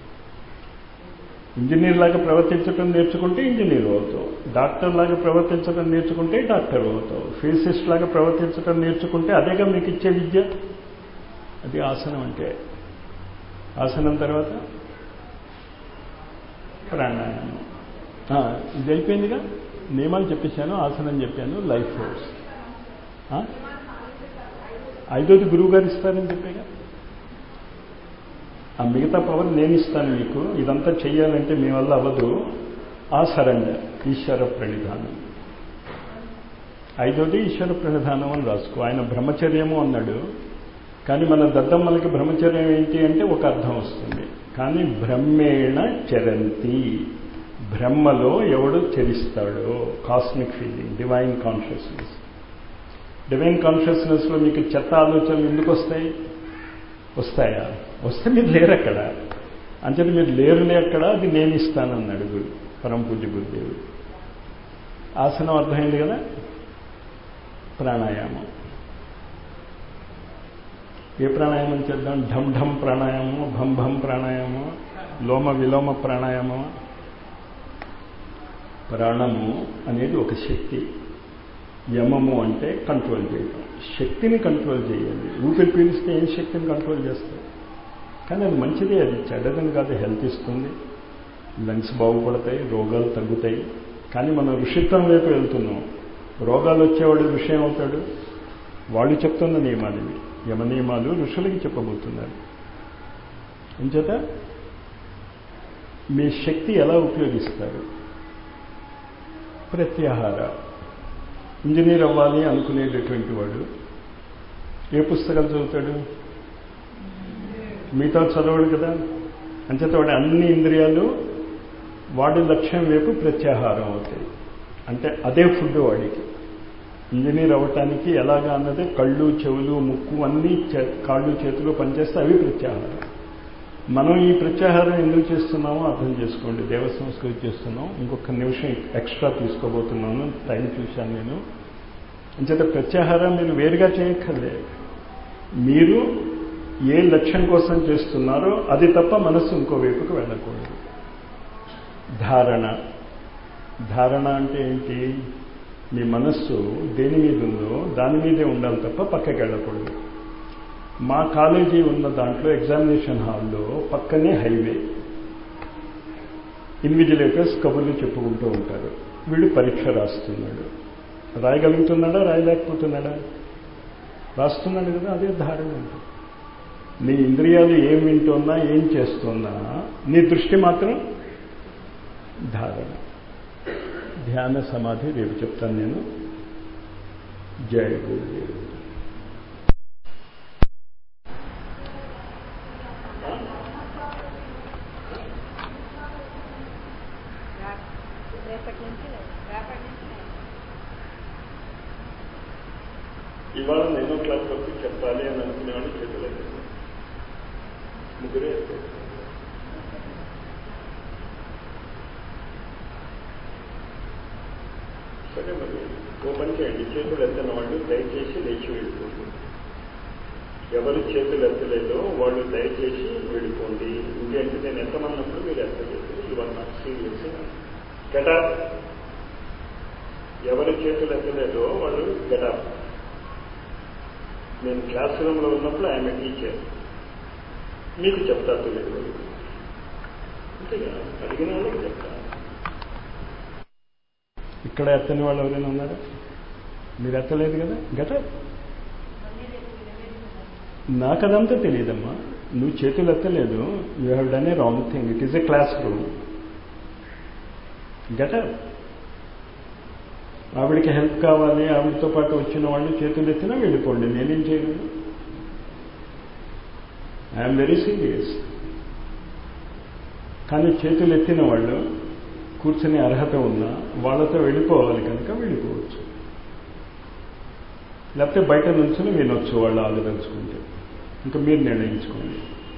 ఇంజనీర్ లాగా ప్రవర్తించడం నేర్చుకుంటే ఇంజనీర్ అవుతావు డాక్టర్ లాగా ప్రవర్తించడం నేర్చుకుంటే డాక్టర్ అవుతావు ఫిజిసిస్ట్ లాగా ప్రవర్తించడం నేర్చుకుంటే అదేగా మీకు ఇచ్చే విద్య అది ఆసనం అంటే ఆసనం తర్వాత ప్రాణాయామం ఇది అయిపోయిందిగా నియమాలు చెప్పేశాను ఆసనం చెప్పాను లైఫ్ ఫోర్స్ ఐదోది గురువు గారు ఇస్తారని చెప్పేగా ఆ మిగతా పవర్ నేను ఇస్తాను మీకు ఇదంతా చెయ్యాలంటే మీ వల్ల అవ్వదు ఆ సరెండర్ ఈశ్వర ప్రణిధానం ఐదోది ఈశ్వర ప్రణిధానం అని రాసుకో ఆయన బ్రహ్మచర్యము అన్నాడు కానీ మన దద్దమ్మలకి బ్రహ్మచర్యం ఏంటి అంటే ఒక అర్థం వస్తుంది కానీ బ్రహ్మేణ చరంతి బ్రహ్మలో ఎవడు చరిస్తాడో cosmic feeling divine consciousness divine కాన్షియస్నెస్లో మీకు చెత్త ఆలోచనలు ఎందుకు వస్తాయి వస్తాయా వస్తే మీరు లేరు అక్కడ అంచేది మీరు లేరులే అక్కడ అది నేను ఇస్తానన్నాడు గురు పరమ పూజ్య గురుదేవుడు ఆసనం అర్థమైంది కదా ప్రాణాయామం ఏ ప్రాణాయామం చేద్దాం ఢమ్ ఢమ్ ప్రాణాయామం భం భం ప్రాణాయామం లోమ విలోమ ప్రాణాయామం ప్రాణము అనేది ఒక శక్తి యమము అంటే కంట్రోల్ చేయడం శక్తిని కంట్రోల్ చేయాలి ఊపిరి పీలిస్తే ఏం శక్తిని కంట్రోల్ చేస్తాయి కానీ అది మంచిదే అది చెడ్డదని కాదు హెల్త్ ఇస్తుంది లంగ్స్ బాగుపడతాయి రోగాలు తగ్గుతాయి కానీ మనం ఋషిత్వం వైపు వెళ్తున్నాం రోగాలు వచ్చేవాడు ఋషి ఏమవుతాడు వాళ్ళు చెప్తున్న నియమాలు ఇవి యమ నియమాలు ఋషులకి చెప్పబోతున్నారు అంచేత మీ శక్తి ఎలా ఉపయోగిస్తారు ప్రత్యాహార ఇంజనీర్ అవ్వాలి అనుకునేటటువంటి వాడు ఏ పుస్తకాలు చదువుతాడు మిగతా చదవడు కదా అంచేత వాడి అన్ని ఇంద్రియాలు వాడి లక్ష్యం వైపు ప్రత్యాహారం అవుతాయి అంటే అదే ఫుడ్ వాడికి ఇంజనీర్ అవ్వటానికి ఎలాగా అన్నదే కళ్ళు చెవులు ముక్కు అన్నీ కాళ్ళు చేతులు పనిచేస్తే అవి ప్రత్యాహారం మనం ఈ ప్రత్యాహారం ఎందుకు చేస్తున్నామో అర్థం చేసుకోండి దేవ సంస్కృతి చేస్తున్నాం ఇంకొక నిమిషం ఎక్స్ట్రా తీసుకోబోతున్నాను టైం చూశాను నేను అంచేత ప్రత్యాహారం మీరు వేరుగా చేయక్కర్లే మీరు ఏ లక్ష్యం కోసం చేస్తున్నారో అది తప్ప మనస్సు ఇంకో వైపుకు వెళ్ళకూడదు ధారణ ధారణ అంటే ఏంటి మీ మనస్సు దేని మీద ఉందో దాని మీదే ఉండాలి తప్ప పక్కకి వెళ్ళకూడదు మా కాలేజీ ఉన్న దాంట్లో ఎగ్జామినేషన్ హాల్లో పక్కనే హైవే ఇన్విజిలేటర్స్ కబుర్లు చెప్పుకుంటూ ఉంటారు వీడు పరీక్ష రాస్తున్నాడు రాయగలుగుతున్నాడా రాయలేకపోతున్నాడా రాస్తున్నాడు కదా అదే ధారణ అంటే నీ ఇంద్రియాలు ఏం వింటున్నా ఏం చేస్తున్నా నీ దృష్టి మాత్రం ధారణ ధ్యాన సమాధి రేపు చెప్తాను నేను జయ గురుదేవ్ రేపటి నుంచి రేపటి నుంచి ఇవాళ ఎన్నో క్లాస్ వరకు చెప్పాలి అని అనుకునేవాళ్ళు చేతులేదు ముగ్గురే సరే మరి ఓ పని చేయండి చేతులు ఎత్తిన వాళ్ళు దయచేసి లేచి వెళ్ళిపోండి ఎవరు చేతులు ఎత్తలేదో వాళ్ళు దయచేసి వెళ్ళిపోండి ఇంకేంటి నేను ఎత్తమన్నప్పుడు మీరు ఎత్తలేదు ఇవాళ నాకు సీరియస్ గెటాప్ ఎవరు చేతులు ఎత్తలేదో వాళ్ళు గెటాప్ నేను క్లాస్ రూమ్లో ఉన్నప్పుడు ఆయన టీచర్ మీకు చెప్తా తెలియదు అంతేగా అడిగిన వాళ్ళకి చెప్తా ఇక్కడ ఎత్తని వాళ్ళు ఎవరైనా ఉన్నారా మీరు ఎత్తలేదు కదా గట నాకు అదంతా తెలియదమ్మా నువ్వు చేతులు ఎత్తలేదు you have done a wrong thing it is a classroom గట ఆవిడికి హెల్ప్ కావాలి ఆవిడతో పాటు వచ్చిన వాళ్ళు చేతులు ఎత్తినా వెళ్ళిపోండి నేనేం చేయను ఐఎమ్ వెరీ సీరియస్ కానీ చేతులు ఎత్తిన వాళ్ళు కూర్చునే అర్హత ఉన్నా వాళ్ళతో వెళ్ళిపోవాలి కనుక వెళ్ళిపోవచ్చు లేకపోతే బయట నుంచుని వినొచ్చు వాళ్ళు ఆలోచించుకుంటే ఇంకా మీరు నిర్ణయించుకోండి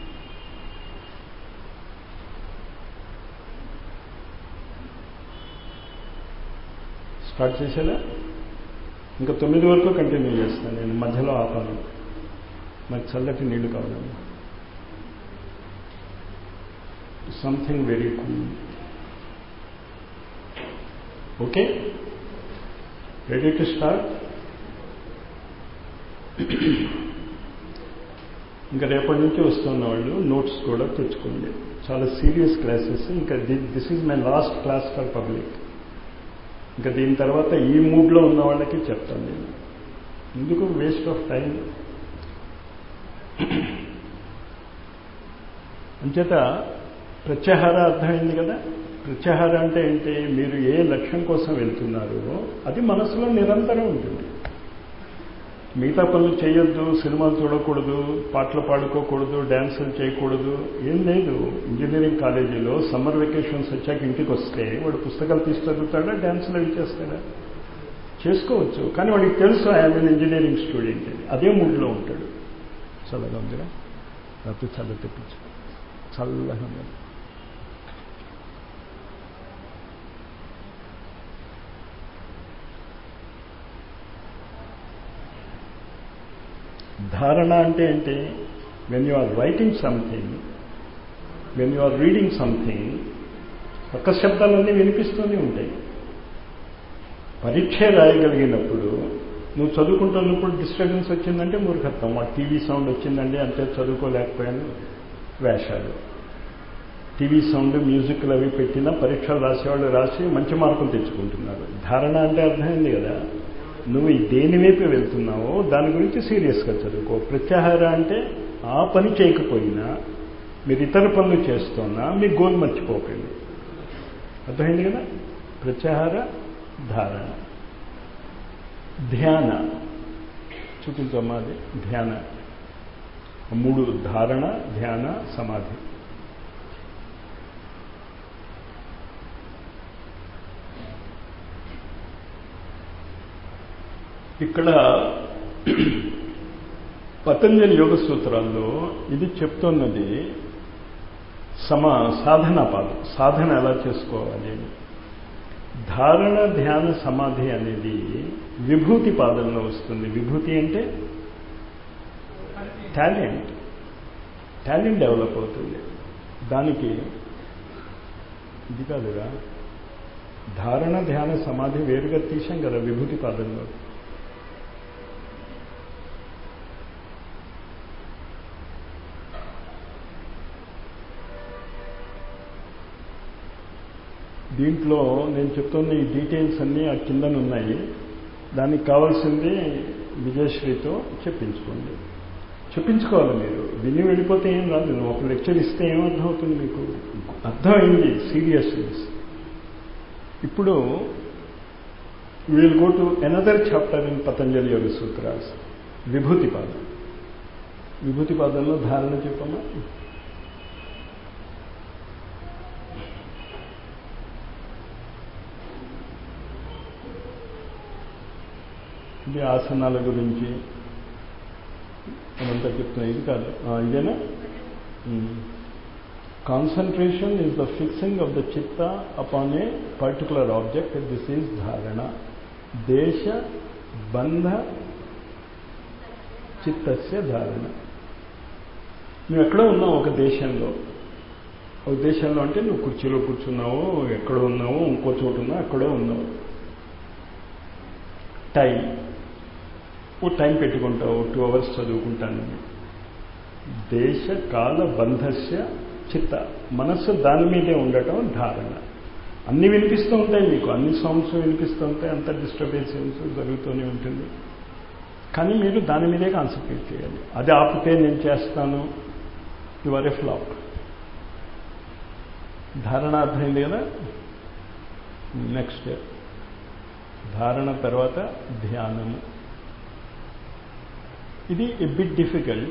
స్టార్ట్ చేసేదా ఇంకా తొమ్మిది వరకు కంటిన్యూ చేస్తాను నేను మధ్యలో ఆపాను మరి చల్లటి నీళ్లు కావాలి something very cool okay ready to start ఇంకా రేపటి నుంచి వస్తున్న వాళ్ళు నోట్స్ కూడా తెచ్చుకోండి చాలా సీరియస్ క్లాసెస్ ఇంకా this is my last class for public ఇంకా దీని తర్వాత ఈ మూడ్లో ఉన్న వాళ్ళకి చెప్తాను నేను ఎందుకు వేస్ట్ ఆఫ్ టైం అంచేత ప్రత్యాహార అర్థమైంది కదా ప్రత్యాహార అంటే ఏంటి మీరు ఏ లక్ష్యం కోసం వెళ్తున్నారో అది మనసులో నిరంతరం ఉంటుంది మిగతా పనులు చేయొద్దు సినిమాలు చూడకూడదు పాటలు పాడుకోకూడదు డ్యాన్సులు చేయకూడదు ఏం లేదు ఇంజనీరింగ్ కాలేజీలో సమ్మర్ వెకేషన్స్ వచ్చాక ఇంటికి వస్తే వాడు పుస్తకాలు తీసి చదువుతాడా డ్యాన్సులు అవి చేస్తాడా చేసుకోవచ్చు కానీ వాడికి తెలుసు ఐఎమ్ ఎన్ ఇంజనీరింగ్ స్టూడెంట్ అని అదే మూడ్లో ఉంటాడు చల్లగా ఉందిరా లేకపోతే చల్ల తెప్పించు చల్లగా ఉంది ధారణ అంటే ఏంటి when you are writing something when you are reading something పక్క శబ్దాలన్నీ వినిపిస్తూనే ఉంటాయి పరీక్ష రాయగలిగినప్పుడు నువ్వు చదువుకుంటున్నప్పుడు డిస్టర్బెన్స్ వచ్చిందంటే మూర్ఖత్వం ఆ టీవీ సౌండ్ వచ్చిందండి అంతే చదువుకోలేకపోయాను వేషాలు టీవీ సౌండ్ మ్యూజిక్లు అవి పెట్టినా పరీక్షలు రాసేవాళ్ళు రాసి మంచి మార్కులు తెచ్చుకుంటున్నారు ధారణ అంటే అర్థమైంది కదా నువ్వు దేని వైపు వెళ్తున్నావో దాని గురించి సీరియస్గా చదువుకో ప్రత్యాహార అంటే ఆ పని చేయకపోయినా మీరు ఇతర పనులు చేస్తున్నా మీ గోల్ మర్చిపోకండి అర్థమైంది కదా ప్రత్యాహార ధారణ ధ్యాన చూపించమ్మా అది ధ్యాన మూడు ధారణ ధ్యాన సమాధి ఇక్కడ పతంజలి యోగ సూత్రాల్లో ఇది చెప్తున్నది సమా సాధన పాదం సాధన ఎలా చేసుకోవాలి అని ధారణ ధ్యాన సమాధి అనేది విభూతి పాదంలో వస్తుంది విభూతి అంటే టాలెంట్ టాలెంట్ డెవలప్ అవుతుంది దానికి ఇది కాదురా ధారణ ధ్యాన సమాధి వేరుగా తీసాం కదా విభూతి పాదంలో దీంట్లో నేను చెప్తున్న ఈ డీటెయిల్స్ అన్నీ ఆ కిందన ఉన్నాయి దానికి కావాల్సింది విజయశ్రీతో చెప్పించుకోండి చెప్పించుకోవాలి మీరు విని వెళ్ళిపోతే ఏం రాదు నువ్వు ఒక లెక్చర్ ఇస్తే ఏమర్థం అవుతుంది మీకు అర్థమైంది సీరియస్నెస్ ఇప్పుడు will go to another chapter in Patanjali Yoga Sutras విభూతి పాదం విభూతి పాదంలో ధారణ చెప్పమ్మా ఇది ఆసనాల గురించి అదంతా చెప్తున్నా ఇది కాదు ఇదేనా concentration is the fixing of the చిత్త upon a particular object this is ధారణ దేశ బంధ చిత్తస్య ధారణ నువ్వు ఎక్కడో ఉన్నావు ఒక దేశంలో ఒక దేశంలో అంటే నువ్వు కుర్చీలో కూర్చున్నావు ఎక్కడో ఉన్నావు ఇంకో చోటు ఉన్నావు ఎక్కడో ఉన్నావు టైం ఓ టైం పెట్టుకుంటావు టూ అవర్స్ చదువుకుంటాను దేశ కాల బంధస్య చిత్త మనస్సు దాని మీదే ఉండటం ధారణ అన్ని వినిపిస్తూ ఉంటాయి మీకు అన్ని సాంగ్స్ వినిపిస్తూ ఉంటాయి అంత డిస్టర్బెన్సెన్స్ జరుగుతూనే ఉంటుంది కానీ మీరు దాని మీదే కాన్సన్ట్రేట్ చేయాలి అది ఆపితే నేను చేస్తాను యు ఆర్ ఎ ఫ్లాప్ ధారణ అర్థమైంది కదా నెక్స్ట్ ధారణ తర్వాత ధ్యానము ఇది ఎ బిట్ డిఫికల్ట్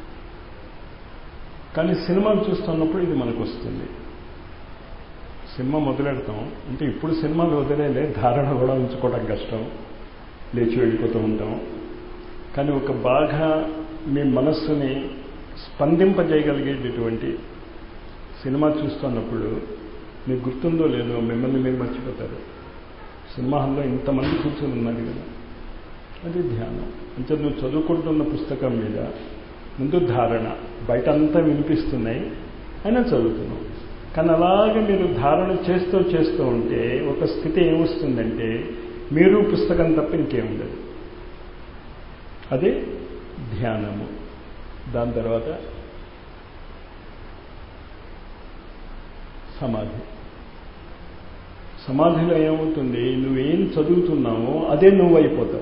కానీ సినిమాలు చూస్తున్నప్పుడు ఇది మనకు వస్తుంది సినిమా మొదలెడతాం అంటే ఇప్పుడు సినిమాలు వదిలేలే ధారణ కూడా ఉంచుకోవడం కష్టం లేచి వెళ్ళిపోతూ ఉంటాం కానీ ఒక బాగా మీ మనస్సుని స్పందింపజేయగలిగేటటువంటి సినిమా చూస్తున్నప్పుడు మీకు గుర్తుందో లేదో మిమ్మల్ని మీరు మర్చిపోతారు సినిమా హాల్లో ఇంతమంది కూర్చొని ఉన్నారు కదా అది ధ్యానం అంటే నువ్వు చదువుకుంటున్న పుస్తకం మీద ముందు ధారణ బయట అంతా వినిపిస్తున్నాయి అయినా చదువుతున్నావు కానీ అలాగే మీరు ధారణ చేస్తూ చేస్తూ ఉంటే ఒక స్థితి ఏమొస్తుందంటే మీరు పుస్తకం తప్ప ఇంకేముండదు అది ధ్యానము దాని తర్వాత సమాధి సమాధిలో ఏమవుతుంది నువ్వేం చదువుతున్నావో అదే నువ్వు అయిపోతావు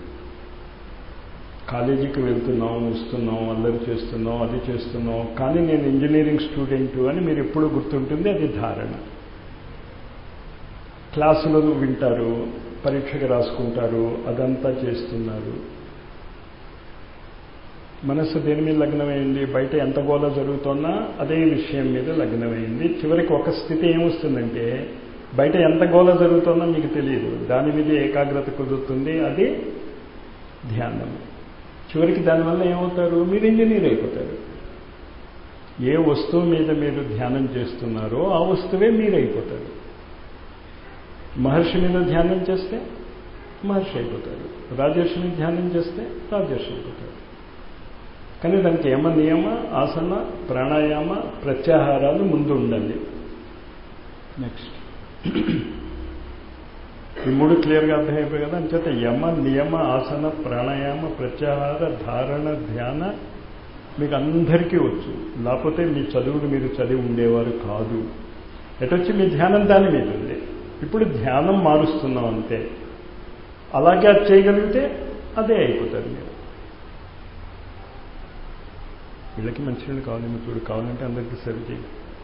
కాలేజీకి వెళ్తున్నావు వస్తున్నావు అల్లరి చేస్తున్నావు అది చేస్తున్నావు కానీ నేను ఇంజనీరింగ్ స్టూడెంట్ అని మీరు ఎప్పుడు గుర్తుంటుంది అది ధారణ క్లాసులో వింటారు పరీక్షగా రాసుకుంటారు అదంతా చేస్తున్నారు మనస్సు దేని మీద లగ్నమైంది బయట ఎంత గోల జరుగుతున్నా అదే విషయం మీద లగ్నమైంది చివరికి ఒక స్థితి ఏమొస్తుందంటే బయట ఎంత గోల జరుగుతుందో మీకు తెలియదు దాని మీద ఏకాగ్రత కుదురుతుంది అది ధ్యానం చివరికి దానివల్ల ఏమవుతారు మీరు ఇంజనీర్ అయిపోతారు ఏ వస్తువు మీద మీరు ధ్యానం చేస్తున్నారో ఆ వస్తువే మీరు అయిపోతారు మహర్షి మీద ధ్యానం చేస్తే మహర్షి అయిపోతారు రాజర్షి మీద ధ్యానం చేస్తే రాజర్షి అయిపోతారు కానీ దానికి యమ నియమ ఆసన ప్రాణాయామ ప్రత్యాహారాలు ముందు ఉండాలి నెక్స్ట్ ఈ మూడు క్లియర్గా అర్థమైపోయి కదా అంచేత యమ నియమ ఆసన ప్రాణాయామ ప్రత్యాహార ధారణ ధ్యాన మీకు అందరికీ వచ్చు లేకపోతే మీ చదువులు మీరు చదివి ఉండేవారు కాదు ఎటొచ్చి మీ ధ్యానం దాని మీద ఉంది ఇప్పుడు ధ్యానం మారుస్తున్నాం అంతే అలాగే అది చేయగలిగితే అదే అయిపోతారు మీరు వీళ్ళకి మంచినీళ్ళు కావాలేమో చూడు కావాలంటే అందరికీ సర్వ్ చేయి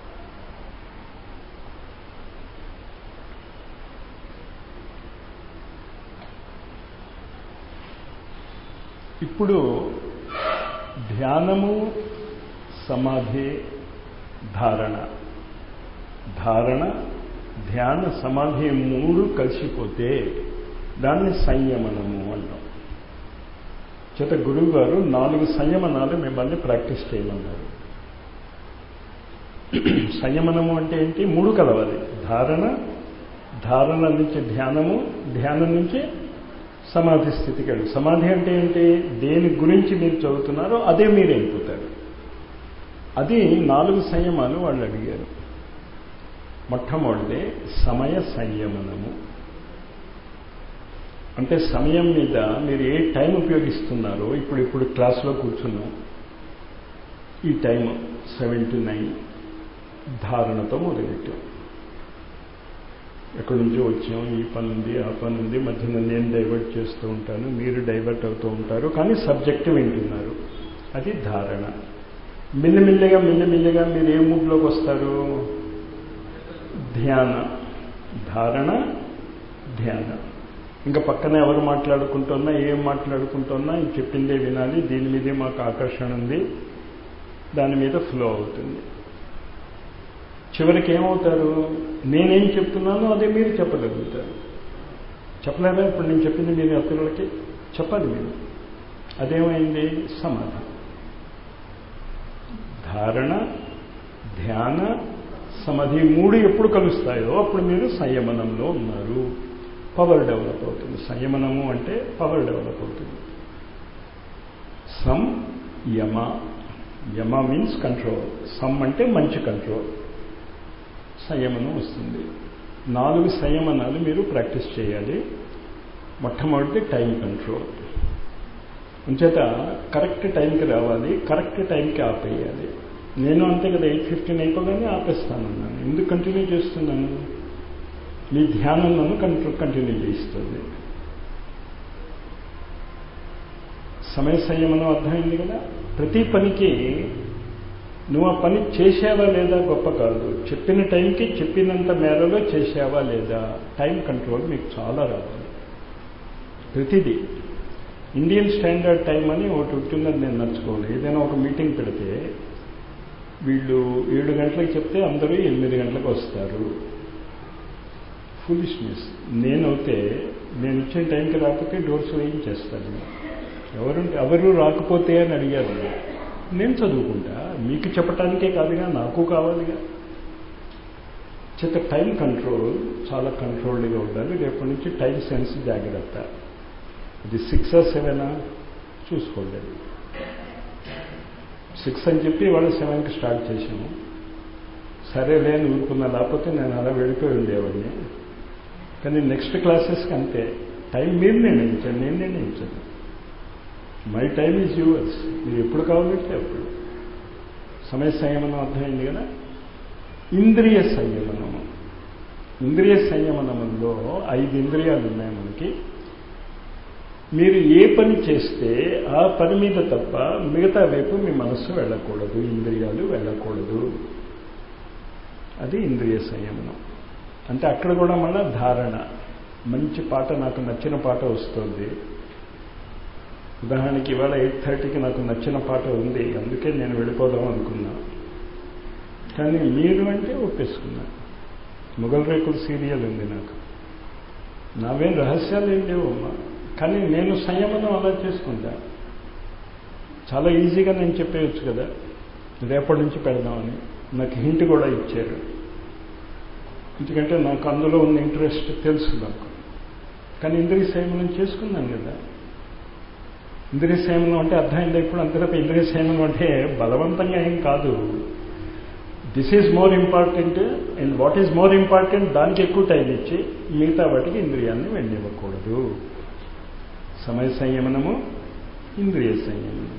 ఇప్పుడు ధ్యానము సమాధి ధారణ ధారణ ధ్యాన సమాధి మూడు కలిసిపోతే దాన్ని సంయమనము అంటాం చేత గురువు గారు నాలుగు సంయమనాలు మిమ్మల్ని ప్రాక్టీస్ చేయమన్నారు సంయమనము అంటే ఏంటి మూడు కలవాలి ధారణ ధారణ నుంచి ధ్యానము ధ్యానం నుంచి సమాధి స్థితికి వెళ్ళి సమాధి అంటే ఏంటి దేని గురించి మీరు చదువుతున్నారో అదే మీరు అయిపోతారు అది నాలుగు సంయమాలు వాళ్ళు అడిగారు మొట్టమొదటి సమయ సంయమనము అంటే సమయం మీద మీరు ఏ టైం ఉపయోగిస్తున్నారో ఇప్పుడు ఇప్పుడు క్లాస్లో కూర్చున్నాం ఈ టైం సెవెన్ టు నైన్ ధారణతో మొదలెట్టాం ఎక్కడి నుంచో వచ్చాం ఈ పని ఉంది ఆ పని ఉంది మధ్యన నేను డైవర్ట్ చేస్తూ ఉంటాను మీరు డైవర్ట్ అవుతూ ఉంటారు కానీ సబ్జెక్ట్ వింటున్నారు అది ధారణ మిల్లిమిల్లిగా మిల్లిమిల్లిగా మీరు ఏ మూడ్లోకి వస్తారు ధ్యాన ధారణ ధ్యాన ఇంకా పక్కన ఎవరు మాట్లాడుకుంటున్నా ఏం మాట్లాడుకుంటున్నా ఇది చెప్పిందే వినాలి దీని మీదే మాకు ఆకర్షణ ఉంది దాని మీద ఫ్లో అవుతుంది చివరికి ఏమవుతారు నేనేం చెప్తున్నానో అదే మీరు చెప్పగలుగుతారు చెప్పలేదా ఇప్పుడు నేను చెప్పింది మీరు అతనులకి చెప్పాలి మీరు అదేమైంది సమాధి ధారణ ధ్యాన సమాధి మూడు ఎప్పుడు కలుస్తాయో అప్పుడు మీరు సంయమనంలో ఉన్నారు పవర్ డెవలప్ అవుతుంది సంయమనము అంటే పవర్ డెవలప్ అవుతుంది సమ్ యమ యమ మీన్స్ కంట్రోల్ సమ్ అంటే మంచి కంట్రోల్ సంయమనం వస్తుంది నాలుగు సంయమనాలు మీరు ప్రాక్టీస్ చేయాలి మొట్టమొదటి టైం కంట్రోల్ అంచేత కరెక్ట్ టైంకి రావాలి కరెక్ట్ టైంకి ఆపేయాలి నేను అంతే కదా ఎయిట్ ఫిఫ్టీన్ అయిపోగానే ఆపేస్తానన్నాను ఎందుకు కంటిన్యూ చేస్తున్నాను మీ ధ్యానం నన్ను కంట్రోల్ కంటిన్యూ చేయిస్తుంది సమయ సంయమనం అర్థమైంది కదా ప్రతి పనికి నువ్వు ఆ పని చేసావా లేదా గొప్ప కాదు చెప్పిన టైంకి చెప్పినంత మేరలో చేసావా లేదా టైం కంట్రోల్ మీకు చాలా రావాలి ప్రతిదీ ఇండియన్ స్టాండర్డ్ టైం అని ఒకటి ఉంటుందని నేను నచ్చుకోవాలి ఏదైనా ఒక మీటింగ్ పెడితే వీళ్ళు ఏడు గంటలకు చెప్తే అందరూ ఎనిమిది గంటలకు వస్తారు ఫులిష్నెస్ నేనైతే నేను ఇచ్చిన టైంకి రాకపోతే డోర్స్ వేయించేస్తాను ఎవరు ఎవరు రాకపోతే అని అడిగారు నేను చదువుకుంటా మీకు చెప్పటానికే కాదుగా నాకు కావాలిగా చేత టైం కంట్రోల్ చాలా కంట్రోల్డ్గా ఉండాలి రేపటి నుంచి టైం సెన్స్ జాగ్రత్త ఇది సిక్స్ సెవెనా చూసుకోండి అది సిక్స్ అని చెప్పి వాళ్ళు సెవెన్కి స్టార్ట్ చేశాము సరే లేని ఊరుకున్నా లేకపోతే నేను అలా వెళ్ళిపోయి ఉండేవాడిని కానీ నెక్స్ట్ క్లాసెస్కి అంతే టైం మీరు నిర్ణయించండి నేను నిర్ణయించండి మై టైం ఈజ్ యువర్స్ మీరు ఎప్పుడు కావాలంటే అప్పుడు సమయ సంయమనం అర్థమైంది కదా ఇంద్రియ సంయమనము ఇంద్రియ సంయమనంలో ఐదు ఇంద్రియాలు ఉన్నాయి మనకి మీరు ఏ పని చేస్తే ఆ పని మీద తప్ప మిగతా వైపు మీ మనస్సు వెళ్ళకూడదు ఇంద్రియాలు వెళ్ళకూడదు అది ఇంద్రియ సంయమనం అంటే అక్కడ కూడా మన ధారణ మంచి పాట నాకు నచ్చిన పాట వస్తుంది ఉదాహరణకి ఇవాళ ఎయిట్ థర్టీకి నాకు నచ్చిన పాట ఉంది అందుకే నేను వెళ్ళిపోదాం అనుకున్నా కానీ మీరు అంటే ఒప్పేసుకున్నా మొగల్ రేకుల సీరియల్ ఉంది నాకు నావేం రహస్యాలు ఏం లేవు అమ్మా కానీ నేను సంయమనం అలా చేసుకుంటా చాలా ఈజీగా నేను చెప్పేయచ్చు కదా రేపటి నుంచి పెడదామని నాకు హింట్ కూడా ఇచ్చారు ఎందుకంటే నాకు అందులో ఉన్న ఇంట్రెస్ట్ తెలుసు నాకు కానీ ఇంద్రియ సంయమనం చేసుకున్నాను కదా ఇంద్రియ సంయమనం అంటే అర్థమైంది ఇప్పుడు అంతేతప్ప ఇంద్రియ సంయమనం అంటే బలవంతంగా ఏం కాదు this is more important and what is more important దానికి ఎక్కువ టైం ఇచ్చి మిగతా వాటికి ఇంద్రియాన్ని వెళ్ళివ్వకూడదు సమయ సంయమనము ఇంద్రియ సంయమనం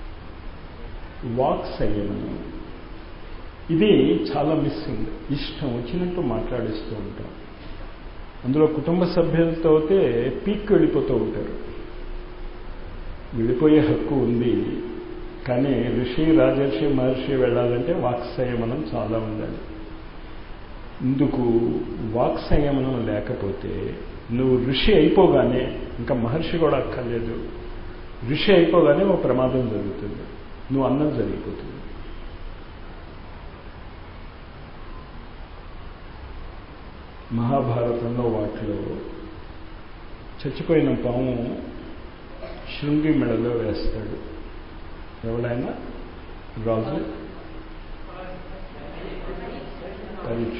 వాక్ సంయమనం ఇది చాలా మిస్సింగ్ ఇష్టం వచ్చినట్టు మాట్లాడిస్తూ ఉంటాం అందులో కుటుంబ సభ్యులతో అయితే పీక్ వెళ్ళిపోతూ ఉంటారు వెళ్ళిపోయే హక్కు ఉంది కానీ ఋషి రాజర్షి మహర్షి వెళ్ళాలంటే వాక్ సంయమనం చాలా ఉండాలి ఇందుకు వాక్ సంయమనం లేకపోతే నువ్వు ఋషి అయిపోగానే ఇంకా మహర్షి కూడా అక్కర్లేదు ఋషి అయిపోగానే ఒక ప్రమాదం జరుగుతుంది నువ్వు అన్నం జరిగిపోతుంది మహాభారతంలో వాటిలో చచ్చిపోయిన పాము శృంగి మెడలో వేస్తాడు ఎవడైనా రాజు పరీక్ష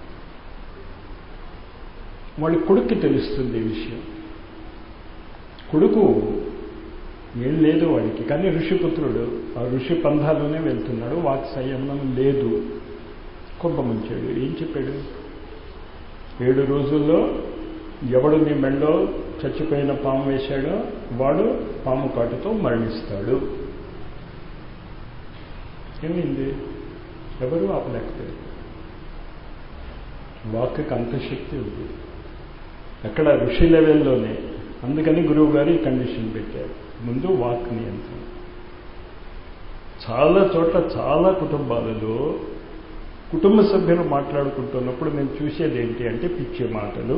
వాళ్ళ కొడుక్కి తెలుస్తుంది ఈ విషయం కొడుకు ఏం లేదు వాడికి కానీ ఋషిపుత్రుడు ఆ ఋషి పంధాలోనే వెళ్తున్నాడు వాక్ సంయమనం లేదు కొంప ముంచాడు ఏం చెప్పాడు ఏడు రోజుల్లో ఎవడు నీ మెళ్ళో చచ్చిపోయిన పాము వేశాడో వాడు పాము కాటుతో మరణిస్తాడు ఏమైంది ఎవరు ఆపలేకపోయారు వాక్కి అంత శక్తి ఉంది ఎక్కడ ఋషి లెవెల్లోనే అందుకని గురువు గారు ఈ కండిషన్ పెట్టారు ముందు వాక్ నియంత్రణ చాలా చోట్ల చాలా కుటుంబాలలో కుటుంబ సభ్యులు మాట్లాడుకుంటున్నప్పుడు నేను చూసేది ఏంటి అంటే పిచ్చి మాటలు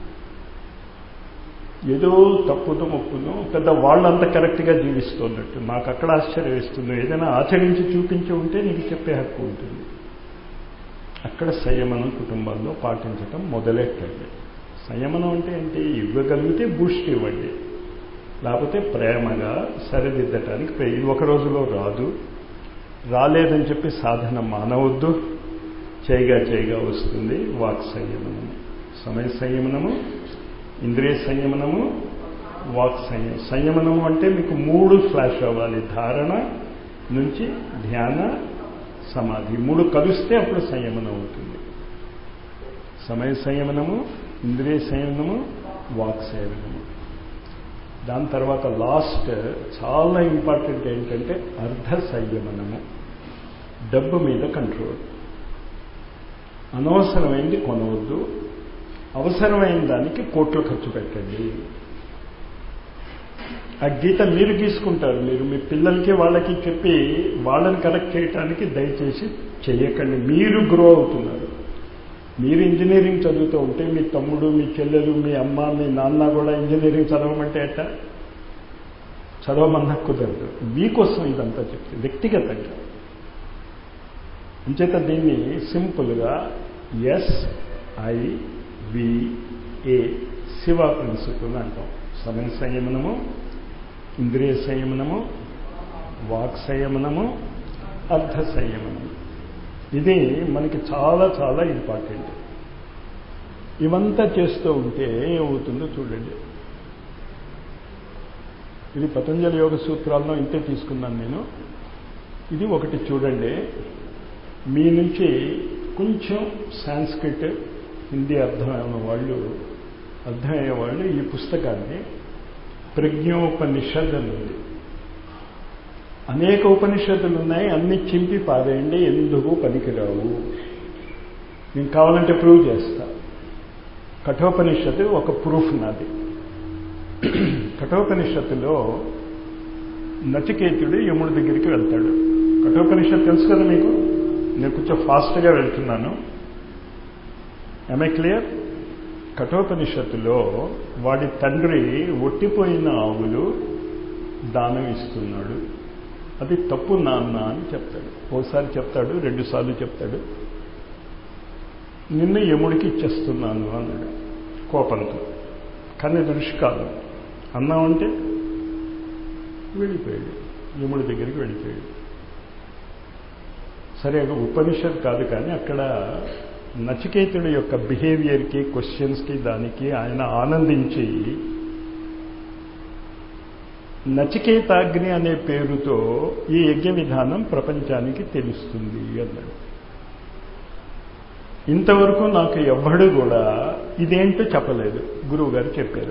ఏదో తప్పును ముప్పును పెద్ద వాళ్ళంత కరెక్ట్గా జీవిస్తున్నట్టు నాకు అక్కడ ఆశ్చర్యం వేస్తుంది ఏదైనా ఆచరించి చూపించి ఉంటే నీకు చెప్పే హక్కు ఉంటుంది అక్కడ సంయమనం కుటుంబాల్లో పాటించటం మొదలెట్టండి సంయమనం అంటే ఏంటి ఇవ్వగలిగితే బూస్ట్ ఇవ్వండి లేకపోతే ప్రేమగా సరిదిద్దటానికి ఇది ఒక రోజులో రాదు రాలేదని చెప్పి సాధన మానవద్దు చేయగా చేయగా వస్తుంది వాక్ సంయమనము సమయ సంయమనము ఇంద్రియ సంయమనము వాక్ సంయమనం సంయమనము అంటే మీకు మూడు ఫ్లాష్ అవ్వాలి ధారణ నుంచి ధ్యాన సమాధి మూడు కలిస్తే అప్పుడు సంయమనం అవుతుంది సమయ సంయమనము ఇంద్రియ సంయమనము వాక్ సంయమనము దాని తర్వాత లాస్ట్ చాలా ఇంపార్టెంట్ ఏంటంటే అర్ధ సంయమనము డబ్బు మీద కంట్రోల్ అనవసరమైంది కొనవద్దు అవసరమైన దానికి కోట్లు ఖర్చు పెట్టండి ఆ గీత మీరు గీసుకుంటారు మీరు మీ పిల్లలకి వాళ్ళకి చెప్పి వాళ్ళని కరెక్ట్ చేయటానికి దయచేసి చెయ్యకండి మీరు గ్రో అవుతున్నారు మీరు ఇంజనీరింగ్ చదువుతూ ఉంటే మీ తమ్ముడు మీ చెల్లెలు మీ అమ్మ మీ నాన్న కూడా ఇంజనీరింగ్ చదవమంటే ఎట్ట చదవమన్నా కుదరదు మీకోసం ఇదంతా చెప్తే వ్యక్తిగతంగా అంచేత దీన్ని సింపుల్గా S I V A Shiva principle అంటాం సమయ సంయమనము ఇంద్రియ సంయమనము వాక్ సంయమనము అర్ధ సంయమనము ఇది మనకి చాలా చాలా ఇంపార్టెంట్ ఇవంతా చేస్తూ ఉంటే ఏమవుతుందో చూడండి ఇది పతంజలి యోగ సూత్రాలను ఇంతే తీసుకున్నాను నేను ఇది ఒకటి చూడండి మీ నుంచి కొంచెం సాంస్క్రిట్ హిందీ అర్థమైన వాళ్ళు అర్థమయ్యే వాళ్ళు ఈ పుస్తకాన్ని ప్రజ్ఞోపనిషద్ అని ఉంది అనేక ఉపనిషత్తులు ఉన్నాయి అన్ని చింపి పారేయండి ఎందుకు పనికిరావు నేను కావాలంటే ప్రూవ్ చేస్తా కఠోపనిషత్తు ఒక ప్రూఫ్ నాది కఠోపనిషత్తులో నచికేతుడు యముడి దగ్గరికి వెళ్తాడు కఠోపనిషత్తు తెలుసు కదా మీకు నేను కొంచెం ఫాస్ట్గా వెళ్తున్నాను ఐ క్లియర్ కఠోపనిషత్తులో వాడి తండ్రి ఒట్టిపోయిన ఆవులు దానం ఇస్తున్నాడు అది తప్పు నాన్న అని చెప్తాడు ఓసారి చెప్తాడు రెండుసార్లు చెప్తాడు నిన్ను యముడికి ఇచ్చేస్తున్నాను అన్నాడు కోపంతో కానీ దృష్టి కాదు అన్నామంటే వెళ్ళిపోయాడు యముడి దగ్గరికి వెళ్ళిపోయాడు సరే ఉపనిషత్ కాదు కానీ అక్కడ నచికేతుడి యొక్క బిహేవియర్కి క్వశ్చన్స్కి దానికి ఆయన ఆనందించి నచికేతాగ్ని అనే పేరుతో ఈ యజ్ఞ విధానం ప్రపంచానికి తెలుస్తుంది అన్నాడు ఇంతవరకు నాకు ఎవ్వడు కూడా ఇదేంటో చెప్పలేదు గురువు గారు చెప్పారు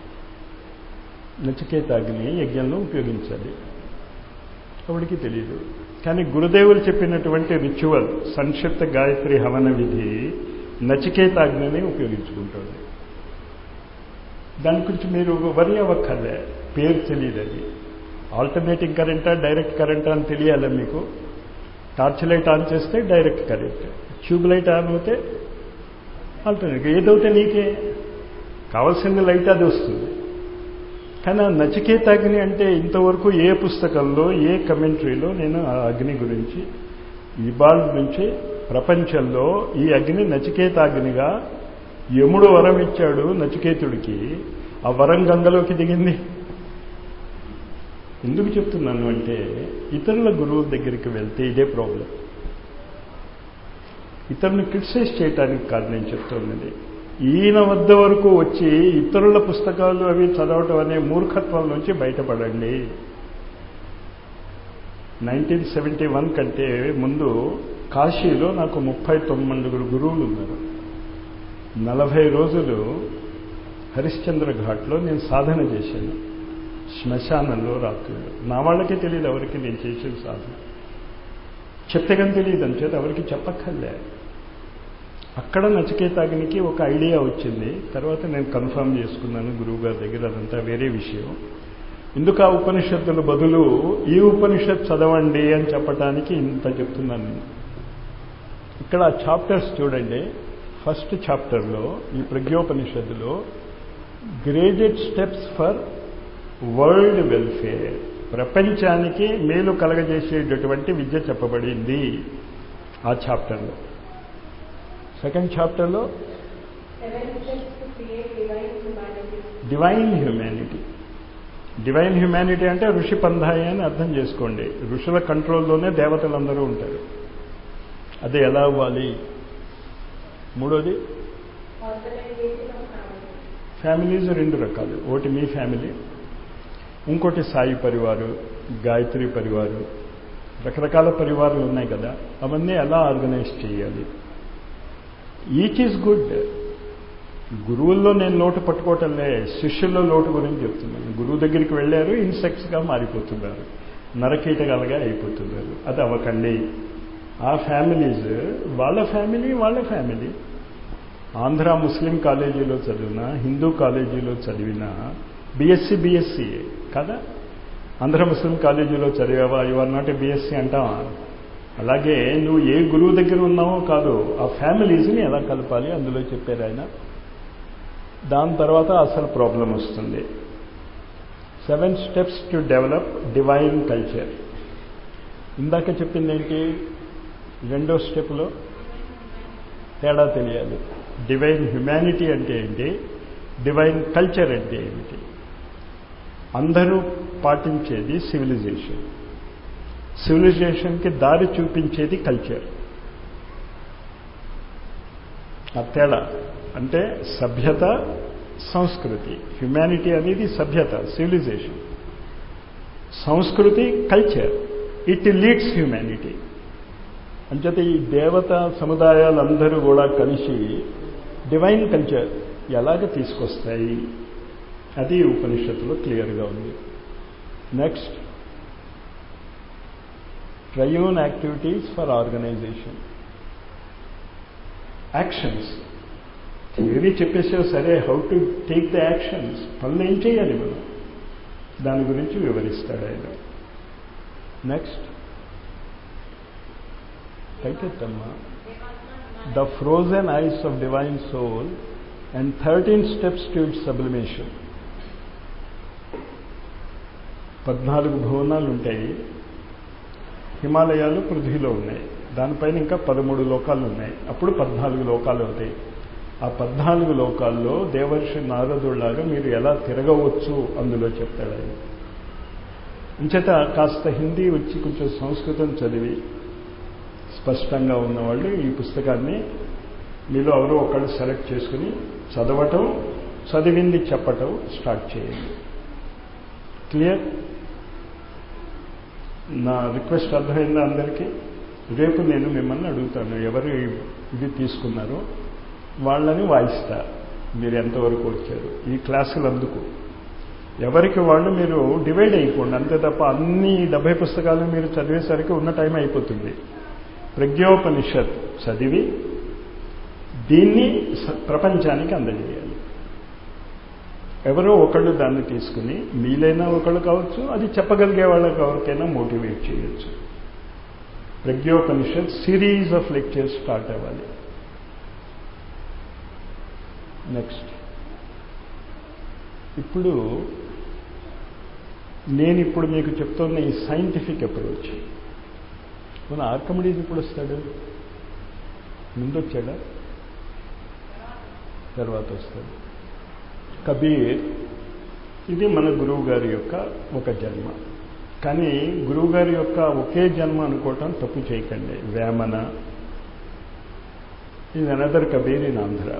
నచికేతాగ్ని యజ్ఞంలో ఉపయోగించాలి ఎవరికి తెలియదు కానీ గురుదేవులు చెప్పినటువంటి రిచువల్ సంక్షిప్త గాయత్రి హవన విధి నచికేతాగ్నిని ఉపయోగించుకుంటుంది దాని గురించి మీరు వరి అవ్వక్కర్లే పేరు తెలియదు అది ఆల్టర్నేటింగ్ కరెంటా డైరెక్ట్ కరెంటా అని తెలియాలి మీకు టార్చ్ లైట్ ఆన్ చేస్తే direct current tube light on అవుతే ఆల్టర్నేట్ ఏదవుతే నీకే కావాల్సిన లైట్ అది వస్తుంది కానీ ఆ నచికేతాగ్ని అంటే ఇంతవరకు ఏ పుస్తకంలో ఏ కమెంటరీలో నేను ఆ అగ్ని గురించి ఇవాళ నుంచి ప్రపంచంలో ఈ అగ్ని నచికేతాగ్నిగా యముడు వరం ఇచ్చాడు నచికేతుడికి ఆ వరం గంగలోకి దిగింది ఎందుకు చెప్తున్నాను అంటే ఇతరుల గురువుల దగ్గరికి వెళ్తే ఇదే ప్రాబ్లం ఇతరుని క్రిటిసైజ్ చేయటానికి కాదు నేను చెప్తున్నది ఈయన వద్ద వరకు వచ్చి ఇతరుల పుస్తకాలు అవి చదవటం అనే మూర్ఖత్వం నుంచి బయటపడండి నైన్టీన్ సెవెంటీ వన్ కంటే ముందు కాశీలో నాకు ముప్పై తొమ్మిది గురువులు ఉన్నారు నలభై రోజులు హరిశ్చంద్ర ఘాట్లో నేను సాధన చేశాను శ్మశానంలో రాత్రులు నా వాళ్ళకే తెలియదు ఎవరికి నేను చేసిన సాధన చెప్తే కానీ తెలియదు అని చేత ఎవరికి చెప్పక్కర్లే అక్కడ నచికేతాగ్నికి ఒక ఐడియా వచ్చింది తర్వాత నేను కన్ఫర్మ్ చేసుకున్నాను గురువు గారి దగ్గర అదంతా వేరే విషయం ఎందుకు ఆ ఉపనిషత్తుల బదులు ఈ ఉపనిషత్ చదవండి అని చెప్పడానికి ఇంత చెప్తున్నాను నేను ఇక్కడ ఆ చాప్టర్స్ చూడండి ఫస్ట్ చాప్టర్లో ఈ ప్రజ్ఞోపనిషత్తులో graded steps for world welfare ప్రపంచానికి మేలు కలగజేసేటటువంటి విద్య చెప్పబడింది ఆ చాప్టర్లో సెకండ్ చాప్టర్లో Seven steps to create divine humanity. Divine humanity divine humanity అంటే ఋషి పంధాయి అని అర్థం చేసుకోండి ఋషుల కంట్రోల్లోనే దేవతలందరూ ఉంటారు అది ఎలా అవ్వాలి మూడోది Organization of family. ఫ్యామిలీస్ రెండు రకాలు ఒకటి మీ ఫ్యామిలీ ఇంకోటి సాయి పరివారు గాయత్రి పరివారు రకరకాల పరివారాలు ఉన్నాయి కదా అవన్నీ ఎలా ఆర్గనైజ్ చేయాలి ఈచ్ ఈజ్ గుడ్ గురువుల్లో నేను లోటు పట్టుకోవటంలే శిష్యుల్లో లోటు గురించి చెప్తున్నాను గురువు దగ్గరికి వెళ్ళారు ఇన్సెక్ట్స్గా మారిపోతున్నారు నరకీటకాలుగా అయిపోతున్నారు అది అవ్వకండి ఆ ఫ్యామిలీస్ వాళ్ళ ఫ్యామిలీ వాళ్ళ ఫ్యామిలీ ఆంధ్ర ముస్లిం కాలేజీలో చదివిన హిందూ కాలేజీలో చదివిన బీఎస్సీ బీఎస్సీ కదా ఆంధ్ర ముస్లిం కాలేజీలో చదివావా ఇవర్ నాట్ బీఎస్సీ అంటావా అలాగే నువ్వు ఏ గురువు దగ్గర ఉన్నావో కాదు ఆ ఫ్యామిలీస్ని ఎలా కలపాలి అందులో చెప్పారు ఆయన దాని తర్వాత అసలు ప్రాబ్లం వస్తుంది seven steps to develop divine culture ఇందాక చెప్పింది ఏంటి రెండో స్టెప్లో తేడా తెలియాలి డివైన్ హ్యుమానిటీ అంటే ఏంటి డివైన్ కల్చర్ అంటే ఏమిటి అందరూ పాటించేది సివిలైజేషన్ సివిలైజేషన్కి దారి చూపించేది కల్చర్ ఆ తేడా అంటే సభ్యత సంస్కృతి హ్యుమానిటీ అనేది సభ్యత సివిలైజేషన్ సంస్కృతి కల్చర్ ఇట్ లీడ్స్ హ్యుమానిటీ అంచేత ఈ దేవత సముదాయాలందరూ కూడా కలిసి డివైన్ కల్చర్ ఎలాగ తీసుకొస్తాయి అది ఉపనిషత్తులో క్లియర్గా ఉంది next triune activities for organisation actions theory చెప్పేసావు సరే how to take the actions పనులు ఏం చేయాలి మనం దాని గురించి వివరిస్తాడు ఆయన నెక్స్ట్ పైకెత్తమ్మా the frozen ice of divine soul and thirteen steps to it sublimation పద్నాలుగు భువనాలు ఉంటాయి హిమాలయాలు పృథ్వీలో ఉన్నాయి దానిపైన ఇంకా పదమూడు లోకాలు ఉన్నాయి అప్పుడు పద్నాలుగు లోకాలు అవుతాయి ఆ పద్నాలుగు లోకాల్లో దేవర్షి నారదులాగా మీరు ఎలా తిరగవచ్చు అందులో చెప్తాడు ఆయన ఇంచేత కాస్త హిందీ వచ్చి కొంచెం సంస్కృతం చదివి స్పష్టంగా ఉన్నవాళ్ళు ఈ పుస్తకాన్ని మీలో ఎవరో ఒకళ్ళు సెలెక్ట్ చేసుకుని చదవటం చదివింది చెప్పటం స్టార్ట్ చేయండి క్లియర్ నా రిక్వెస్ట్ అర్థమైందా అందరికీ రేపు నేను మిమ్మల్ని అడుగుతాను ఎవరు ఇది తీసుకున్నారో వాళ్ళని వాయిస్తా మీరు ఎంతవరకు వచ్చారు ఈ క్లాసులు అందుకు ఎవరికి వాళ్ళు మీరు డివైడ్ అయిపోండి అంతే తప్ప అన్ని డెబ్బై పుస్తకాలు మీరు చదివేసరికి ఉన్న టైం అయిపోతుంది ప్రజ్ఞోపనిషత్ చదివి దీన్ని ప్రపంచానికి అందజేయాలి ఎవరో ఒకళ్ళు దాన్ని తీసుకుని మీలైనా ఒకళ్ళు కావచ్చు అది చెప్పగలిగే వాళ్ళకి ఎవరికైనా మోటివేట్ చేయొచ్చు Pragyopanishad series of lectures start అవ్వాలి నెక్స్ట్ ఇప్పుడు నేను ఇప్పుడు మీకు చెప్తున్న ఈ సైంటిఫిక్ అప్రోచ్ మన ఆర్కమిడీస్ ఇప్పుడు వస్తాడు ముందు వచ్చాడా తర్వాత వస్తాడు కబీర్ ఇది మన గురువు గారి యొక్క ఒక జన్మ కానీ గురువు గారి యొక్క ఒకే జన్మ అనుకోవటం తప్పు చేయకండి వేమన ఇది అనదర్ కబీర్ ఇన్ ఆంధ్ర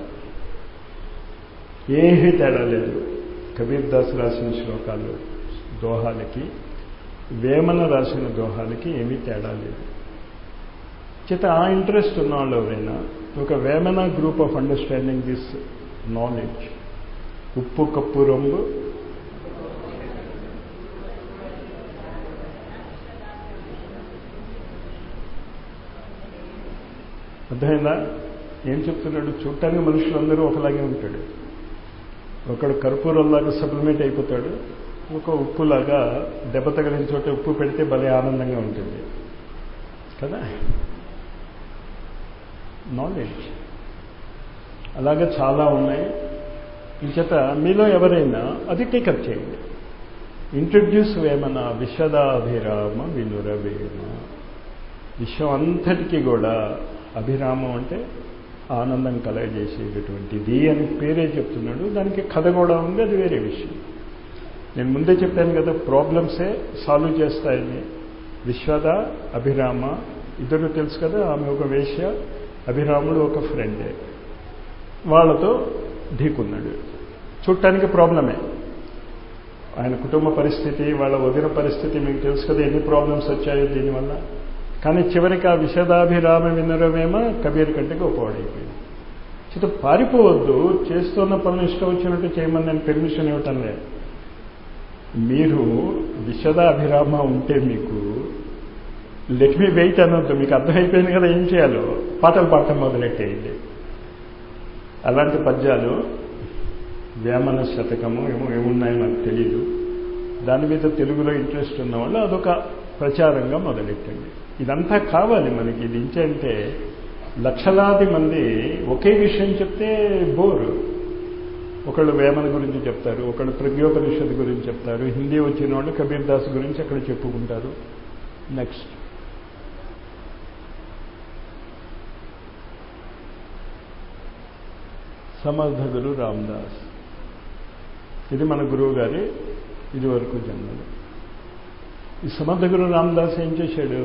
ఏమీ తేడా లేదు కబీర్ దాస్ రాసిన శ్లోకాలు దోహాలకి వేమన రాసిన దోహాలకి ఏమీ తేడా లేదు చేత ఆ ఇంట్రెస్ట్ ఉన్న వాళ్ళు ఎవరైనా ఒక Vemana group of understanding this knowledge ఉప్పు కప్పు రొంబు అర్థమైందా ఏం చెప్తున్నాడు చూడటానికి మనుషులందరూ ఒకలాగే ఉంటాడు ఒకడు కర్పూరంలాగా సప్లిమెంట్ అయిపోతాడు ఒక ఉప్పులాగా దెబ్బ తగిలిన చోట ఉప్పు పెడితే భలే ఆనందంగా ఉంటుంది కదా నాలెడ్జ్ అలాగే చాలా ఉన్నాయి ఇంచేత మీలో ఎవరైనా అది టేకప్ చేయండి ఇంట్రడ్యూస్ వేమన విశ్వదాభిరామ వినురవేమ విశ్వం అంతటికీ కూడా అభిరామం అంటే ఆనందం కలగజేసేటటువంటిది అని పేరే చెప్తున్నాడు దానికి కథ కూడా ఉంది అది వేరే విషయం నేను ముందే చెప్పాను కదా ప్రాబ్లమ్సే సాల్వ్ చేస్తాయని విశ్వద అభిరామ ఇద్దరు తెలుసు కదా ఆమె ఒక వేశ్య అభిరాముడు ఒక ఫ్రెండే వాళ్ళతో ఢీకున్నాడు చూడటానికి ప్రాబ్లమే ఆయన కుటుంబ పరిస్థితి వాళ్ళ వదిన పరిస్థితి మీకు తెలుసు కదా ఎన్ని ప్రాబ్లమ్స్ వచ్చాయో దీనివల్ల కానీ చివరికి ఆ విషదాభిరామ వినరమేమో కబీర్ కంటే గొప్పవాడైపోయింది చిత పారిపోవద్దు చేస్తున్న పనులు ఇష్టం వచ్చినట్టు చేయమని నేను పెర్మిషన్ ఇవ్వటం లేదు మీరు విషదాభిరామ ఉంటే మీకు లెట్ మీ వెయిట్ అనొద్దు మీకు అర్థమైపోయింది కదా ఏం చేయాలో పాటలు పాడటం మొదలెట్టేయండి అలాంటి పద్యాలు వేమన శతకము ఏమో ఏమున్నాయో నాకు తెలియదు దాని మీద తెలుగులో ఇంట్రెస్ట్ ఉన్నవాళ్ళు అదొక ప్రచారంగా మొదలెట్టండి ఇదంతా కావాలి మనకి ఇది ఇంచంటే లక్షలాది మంది ఒకే విషయం చెప్తే బోరు ఒకళ్ళు వేమన గురించి చెప్తారు ఒకళ్ళు ప్రజ్ఞోపనిషత్ గురించి చెప్తారు హిందీ వచ్చిన వాళ్ళు కబీర్ దాస్ గురించి అక్కడ చెప్పుకుంటారు నెక్స్ట్ సమర్థ గురు రామదాస్ ఇది మన గురువు గారి ఇది వరకు జన్మలు ఈ సమర్థ గురు రామదాస్ ఏం చేశాడు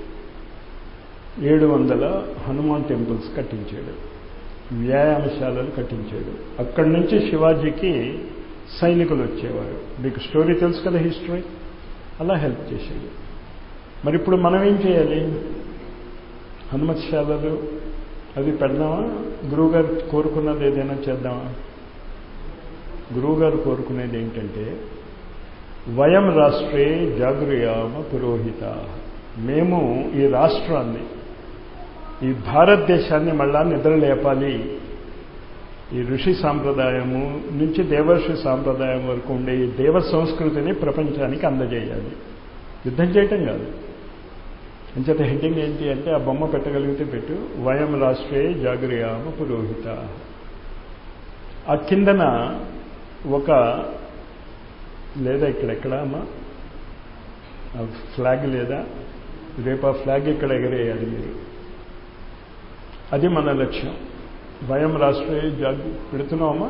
ఏడు వందల హనుమాన్ టెంపుల్స్ కట్టించాడు వ్యాయామశాలలు కట్టించాడు అక్కడి నుంచి శివాజీకి సైనికులు వచ్చేవారు మీకు స్టోరీ తెలుసు కదా హిస్టరీ అలా హెల్ప్ చేశాడు మరి ఇప్పుడు మనం ఏం చేయాలి హనుమత్శాలలు అవి పెడదామా గురువుగారు కోరుకున్నది ఏదైనా చేద్దామా గురువుగారు కోరుకునేది ఏంటంటే వయం రాష్ట్రే జాగృయామ పురోహిత మేము ఈ రాష్ట్రాన్ని ఈ భారతదేశాన్ని మళ్ళా నిద్రలేపాలి ఈ ఋషి సాంప్రదాయము నుంచి దేవర్షి సాంప్రదాయం వరకు ఉండే ఈ దేవ సంస్కృతిని ప్రపంచానికి అందజేయాలి యుద్ధం చేయటం కాదు అంచేత హెడ్డింగ్ ఏంటి అంటే ఆ బొమ్మ పెట్టగలిగితే పెట్టు వయం రాష్ట్రే జాగృయామ పురోహిత ఆ కిందన ఒక లేదా ఇక్కడెక్కడ అమ్మా ఆ ఫ్లాగ్ లేదా రేపు ఆ ఫ్లాగ్ ఇక్కడ ఎగరేయాలి మీరు అది మన లక్ష్యం వయం రాష్ట్రే జాగ్ పెడుతున్నామా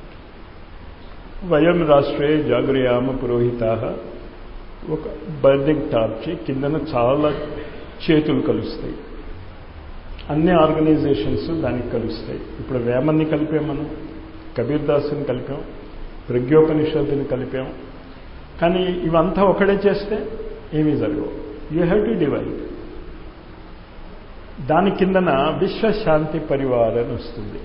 వయం రాష్ట్రే జాగృయామ పురోహిత ఒక బర్నింగ్ టార్చి కిందన చాలా చేతులు కలుస్తాయి అన్ని ఆర్గనైజేషన్స్ దానికి కలుస్తాయి ఇప్పుడు వేమన్ని కలిపాం మనం కబీర్ దాస్ని కలిపాం ప్రజ్ఞోపనిషత్తుని కలిపాం కానీ ఇవంతా ఒకడే చేస్తే ఏమీ జరగవు యూ హ్యావ్ టు డివైడ్ దాని కిందన విశ్వశాంతి పరివార్ అని వస్తుంది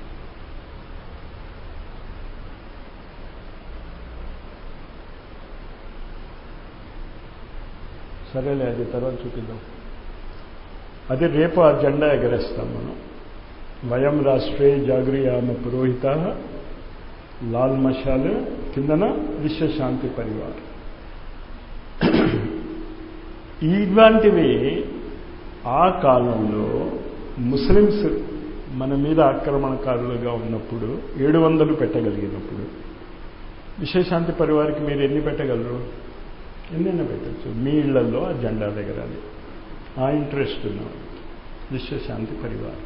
సరేలే అది తర్వాత చూపిద్దాం అది రేపు ఆ జెండా ఎగరేస్తాం మనం వయం రాష్ట్రే జాగృయామ పురోహిత లాల్ మషాలు కిందన విశ్వశాంతి పరివార్ ఇలాంటివి ఆ కాలంలో ముస్లిమ్స్ మన మీద ఆక్రమణకారులుగా ఉన్నప్పుడు ఏడు వందలు పెట్టగలిగినప్పుడు విశ్వశాంతి పరివారికి మీరు ఎన్ని పెట్టగలరు ఎన్నైనా పెట్టచ్చు మీ ఇళ్లలో ఆ జెండా ఎగరాలి ఆ ఇంట్రెస్ట్ ఉన్న విశ్వశాంతి పరివార్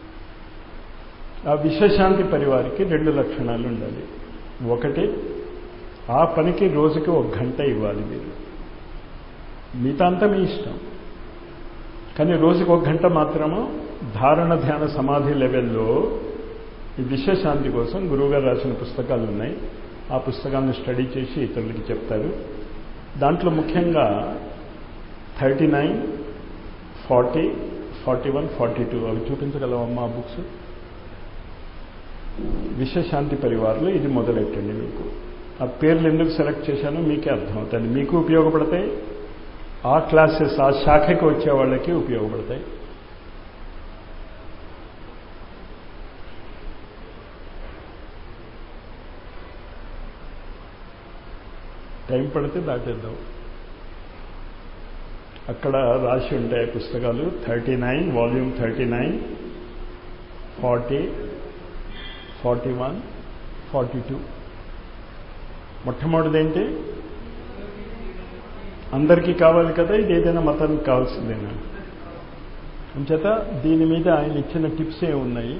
ఆ విశ్వశాంతి పరివారికి రెండు లక్షణాలు ఉండాలి ఒకటి ఆ పనికి రోజుకి ఒక గంట ఇవ్వాలి మీరు మిగతా అంతా మీ ఇష్టం కానీ రోజుకి ఒక గంట మాత్రము ధారణ ధ్యాన సమాధి లెవెల్లో ఈ విశ్వశాంతి కోసం గురువుగారు రాసిన పుస్తకాలు ఉన్నాయి ఆ పుస్తకాలను స్టడీ చేసి ఇతరులకి చెప్తారు దాంట్లో ముఖ్యంగా thirty nine forty forty one forty two అవి చూపించగలవమ్మా ఆ బుక్స్ విశ్వశాంతి పరివార్లో ఇది మొదలెట్టండి మీకు ఆ పేర్లు ఎందుకు సెలెక్ట్ చేశానో మీకే అర్థమవుతుంది మీకు ఉపయోగపడతాయి ఆ క్లాసెస్ ఆ శాఖకి వచ్చే వాళ్ళకి ఉపయోగపడతాయి టైం పడితే దాటేద్దాం అక్కడ రాసి ఉంటాయి పుస్తకాలు thirty nine volume thirty nine forty forty one forty two మొట్టమొదటిది ఏంటి అందరికీ కావాలి కదా ఇది ఏదైనా మతానికి కావాల్సిందేనా అంచేత దీని మీద ఆయన ఇచ్చిన టిప్స్ ఏ ఉన్నాయి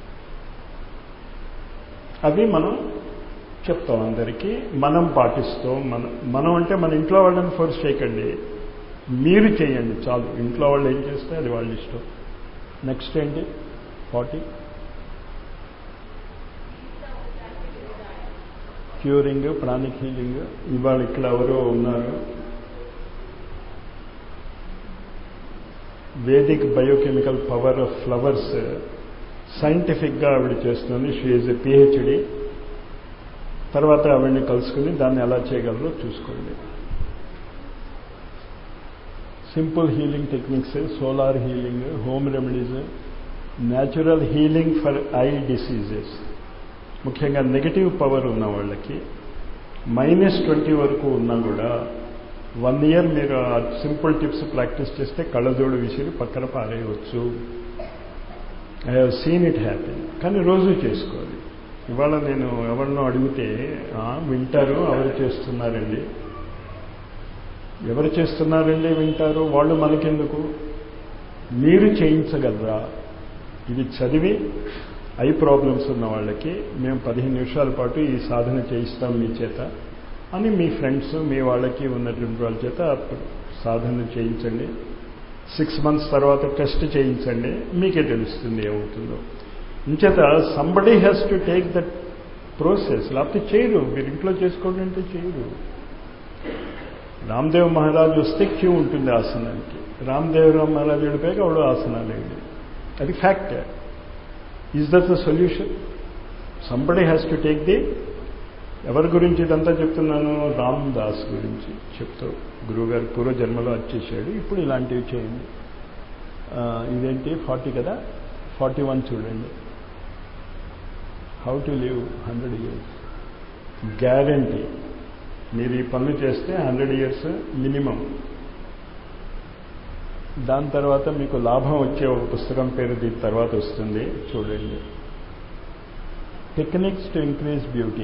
అవి మనం చెప్తాం అందరికీ మనం పాటిస్తాం మన మనం అంటే మన ఇంట్లో వాళ్ళని ఫోర్స్ చేయకండి మీరు చేయండి చాలు ఇంట్లో వాళ్ళు ఏం చేస్తే అది వాళ్ళ ఇష్టం నెక్స్ట్ ఏంటి ఫార్టీ క్యూరింగ్ ప్రాణిక్ హీలింగ్ ఇవాళ ఇక్కడ ఎవరో ఉన్నారు Vedic biochemical power of flowers సైంటిఫిక్గా ఆవిడ చేస్తుంది షీ ఈజ్ ఎ పిహెచ్డి తర్వాత ఆవిడని కలుసుకుని దాన్ని ఎలా చేయగలరో చూసుకోండి simple healing techniques solar healing home remedies natural healing for eye diseases ముఖ్యంగా నెగిటివ్ పవర్ ఉన్న వాళ్ళకి మైనస్ ట్వంటీ వరకు ఉన్నా కూడా వన్ ఇయర్ మీరు ఆ సింపుల్ టిప్స్ ప్రాక్టీస్ చేస్తే కళ్ళజోడు విసిరి పక్కన పారేయవచ్చు I have seen it happy కానీ రోజు చేసుకోవాలి ఇవాళ నేను ఎవరినో అడిగితే వింటారు ఎవరు చేస్తున్నారండి ఎవరు చేస్తున్నారండి వింటారు వాళ్ళు మనకెందుకు మీరు చేయించగలరా ఇది చదివి ఐ ప్రాబ్లమ్స్ ఉన్న వాళ్ళకి మేము పదిహేను నిమిషాల పాటు ఈ సాధన చేయిస్తాం మీ చేత అని మీ ఫ్రెండ్స్ మీ వాళ్ళకి ఉన్నటువంటి వాళ్ళ చేత సాధన చేయించండి సిక్స్ మంత్స్ తర్వాత టెస్ట్ చేయించండి మీకే తెలుస్తుంది ఏమవుతుందో ఇంచేత somebody has to take that process లేకపోతే చేయరు మీరు ఇంట్లో చేసుకోండి అంటే చేయరు రామ్దేవ్ మహారాజు వస్తే క్యూ ఉంటుంది ఆసనానికి రామ్దేవ్ మహారాజు వెళ్ళిపోయాక అవడు ఆసనాలు వేయండి అది fact is that the solution somebody has to take the ఎవరి గురించి ఇదంతా చెప్తున్నాను రామ్ దాస్ గురించి చెప్తూ గురువుగారు పూర్వజన్మలో వచ్చేసాడు ఇప్పుడు ఇలాంటివి చేయండి ఇదేంటి ఫార్టీ కదా ఫార్టీ వన్ చూడండి how to live hundred years guarantee మీరు ఈ పనులు చేస్తే హండ్రెడ్ ఇయర్స్ మినిమం దాని తర్వాత మీకు లాభం వచ్చే ఒక పుస్తకం పేరు దీని తర్వాత వస్తుంది చూడండి టెక్నిక్స్ టు ఇంక్రీజ్ బ్యూటీ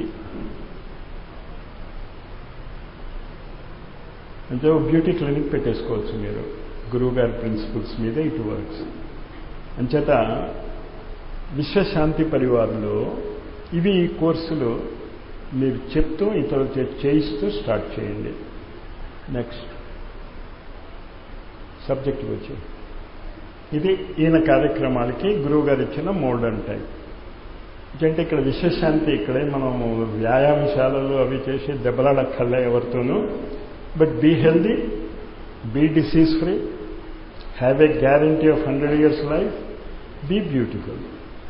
అంటే బ్యూటీ క్లినిక్ పెట్టేసుకోవచ్చు మీరు గురువు గారి ప్రిన్సిపల్స్ మీద ఇటు వర్క్స్ అంచేత విశ్వశాంతి పరివారంలో ఇవి ఈ కోర్సులు మీరు చెప్తూ ఇతరులు చేయిస్తూ స్టార్ట్ చేయండి నెక్స్ట్ సబ్జెక్ట్కి వచ్చి ఇది ఈయన కార్యక్రమాలకి గురువు గారు ఇచ్చిన మోడర్న్ టైం అంటే ఇక్కడ విశ్వశాంతి ఇక్కడే మనం వ్యాయామశాలలు అవి చేసి దెబ్బలాడక్కర్లే ఎవరితోనూ but be healthy be disease free have a guarantee of hundred years life be beautiful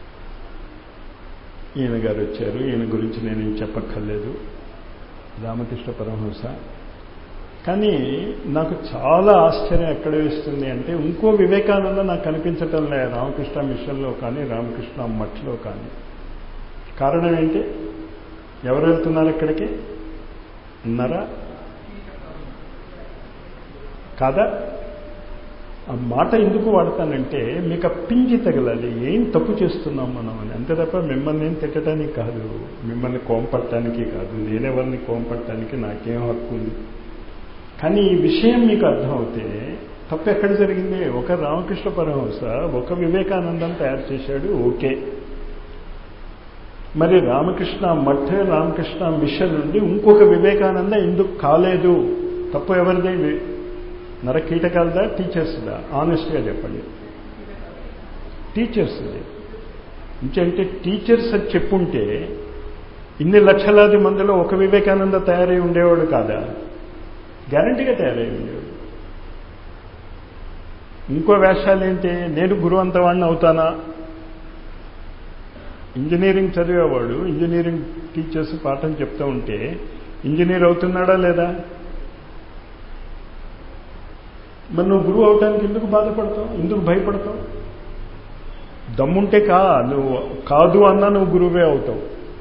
ఈయన గారు వచ్చారు ఈయన గురించి నేనేం చెప్పక్కర్లేదు రామకృష్ణ పరమహంస కానీ నాకు చాలా ఆశ్చర్యం ఎక్కడ వేస్తుంది అంటే ఇంకో వివేకానంద నాకు కనిపించటం లే రామకృష్ణ మిషన్లో కానీ రామకృష్ణ మఠలో కానీ కారణం ఏంటి ఎవరు వెళ్తున్నారు ఇక్కడికి ఉన్నారా కాదా ఆ మాట ఎందుకు వాడతానంటే మీకు ఆ పించి తగలాలి ఏం తప్పు చేస్తున్నాం మనం అని అంతే తప్ప మిమ్మల్ని ఏం తిట్టడానికి కాదు మిమ్మల్ని కోంపట్టడానికి కాదు నేనెవరిని కోంపట్టడానికి నాకేం హక్కు ఉంది కానీ ఈ విషయం మీకు అర్థమవుతే తప్పు ఎక్కడ జరిగింది ఒక రామకృష్ణ పరమహంస ఒక వివేకానందం తయారు చేశాడు ఓకే మరి రామకృష్ణ మఠ రామకృష్ణ మిషన్ నుండి ఇంకొక వివేకానంద ఎందుకు కాలేదు తప్పు ఎవరిదే నర కీటకాలదా టీచర్స్దా ఆనెస్ట్గా చెప్పండి టీచర్స్ది ఇంకంటే టీచర్స్ అది చెప్పుంటే ఇన్ని లక్షలాది మందిలో ఒక వివేకానంద తయారై ఉండేవాడు కాదా గ్యారంటీగా తయారై ఉండేవాడు ఇంకో వేషాలు ఏంటి నేను గురువంతవాడిని అవుతానా ఇంజనీరింగ్ చదివేవాడు ఇంజనీరింగ్ టీచర్స్ పాఠం చెప్తూ ఉంటే ఇంజనీర్ అవుతున్నాడా లేదా మరి నువ్వు గురువు అవటానికి ఎందుకు బాధపడతావు ఎందుకు భయపడతావు దమ్ముంటే కా నువ్వు కాదు అన్నా నువ్వు గురువే అవుతావు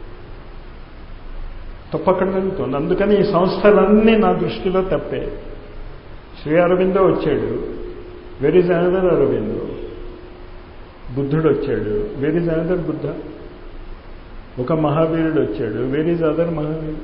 తప్పక్కడ జరుగుతుంది అందుకని ఈ సంస్థలన్నీ నా దృష్టిలో తప్పే శ్రీ అరవిందో వచ్చాడు వెర్ ఇస్ అనదర్ అరవిందో బుద్ధుడు వచ్చాడు వేర్ ఇస్ అనదర్ బుద్ధ ఒక మహావీరుడు వచ్చాడు వేర్ ఈజ్ అదర్ మహావీరుడు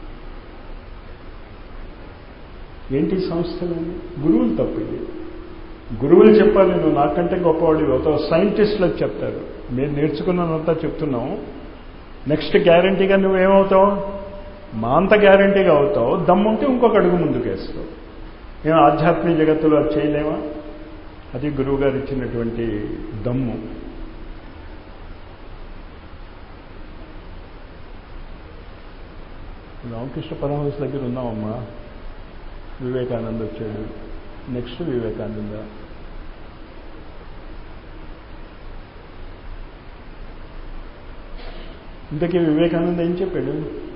ఏంటి సంస్థలని గురువులు తప్పు ఇది గురువులు చెప్పాలి నువ్వు నాకంటే గొప్పవాడివి అవుతావు సైంటిస్టులకు చెప్తారు మేము నేర్చుకున్నదంతా చెప్తున్నాం నెక్స్ట్ గ్యారంటీగా నువ్వేమవుతావు మా అంత గ్యారంటీగా అవుతావు దమ్ముంటే ఇంకొక అడుగు ముందుకు వేస్తావు మేము ఆధ్యాత్మిక జగత్తులో అది చేయలేమా అది గురువు గారు ఇచ్చినటువంటి దమ్ము రామకృష్ణ పరమహంస దగ్గర ఉన్నామమ్మా వివేకానంద వచ్చాడు నెక్స్ట్ వివేకానంద ఇంతకీ వివేకానంద ఏం చెప్పాడు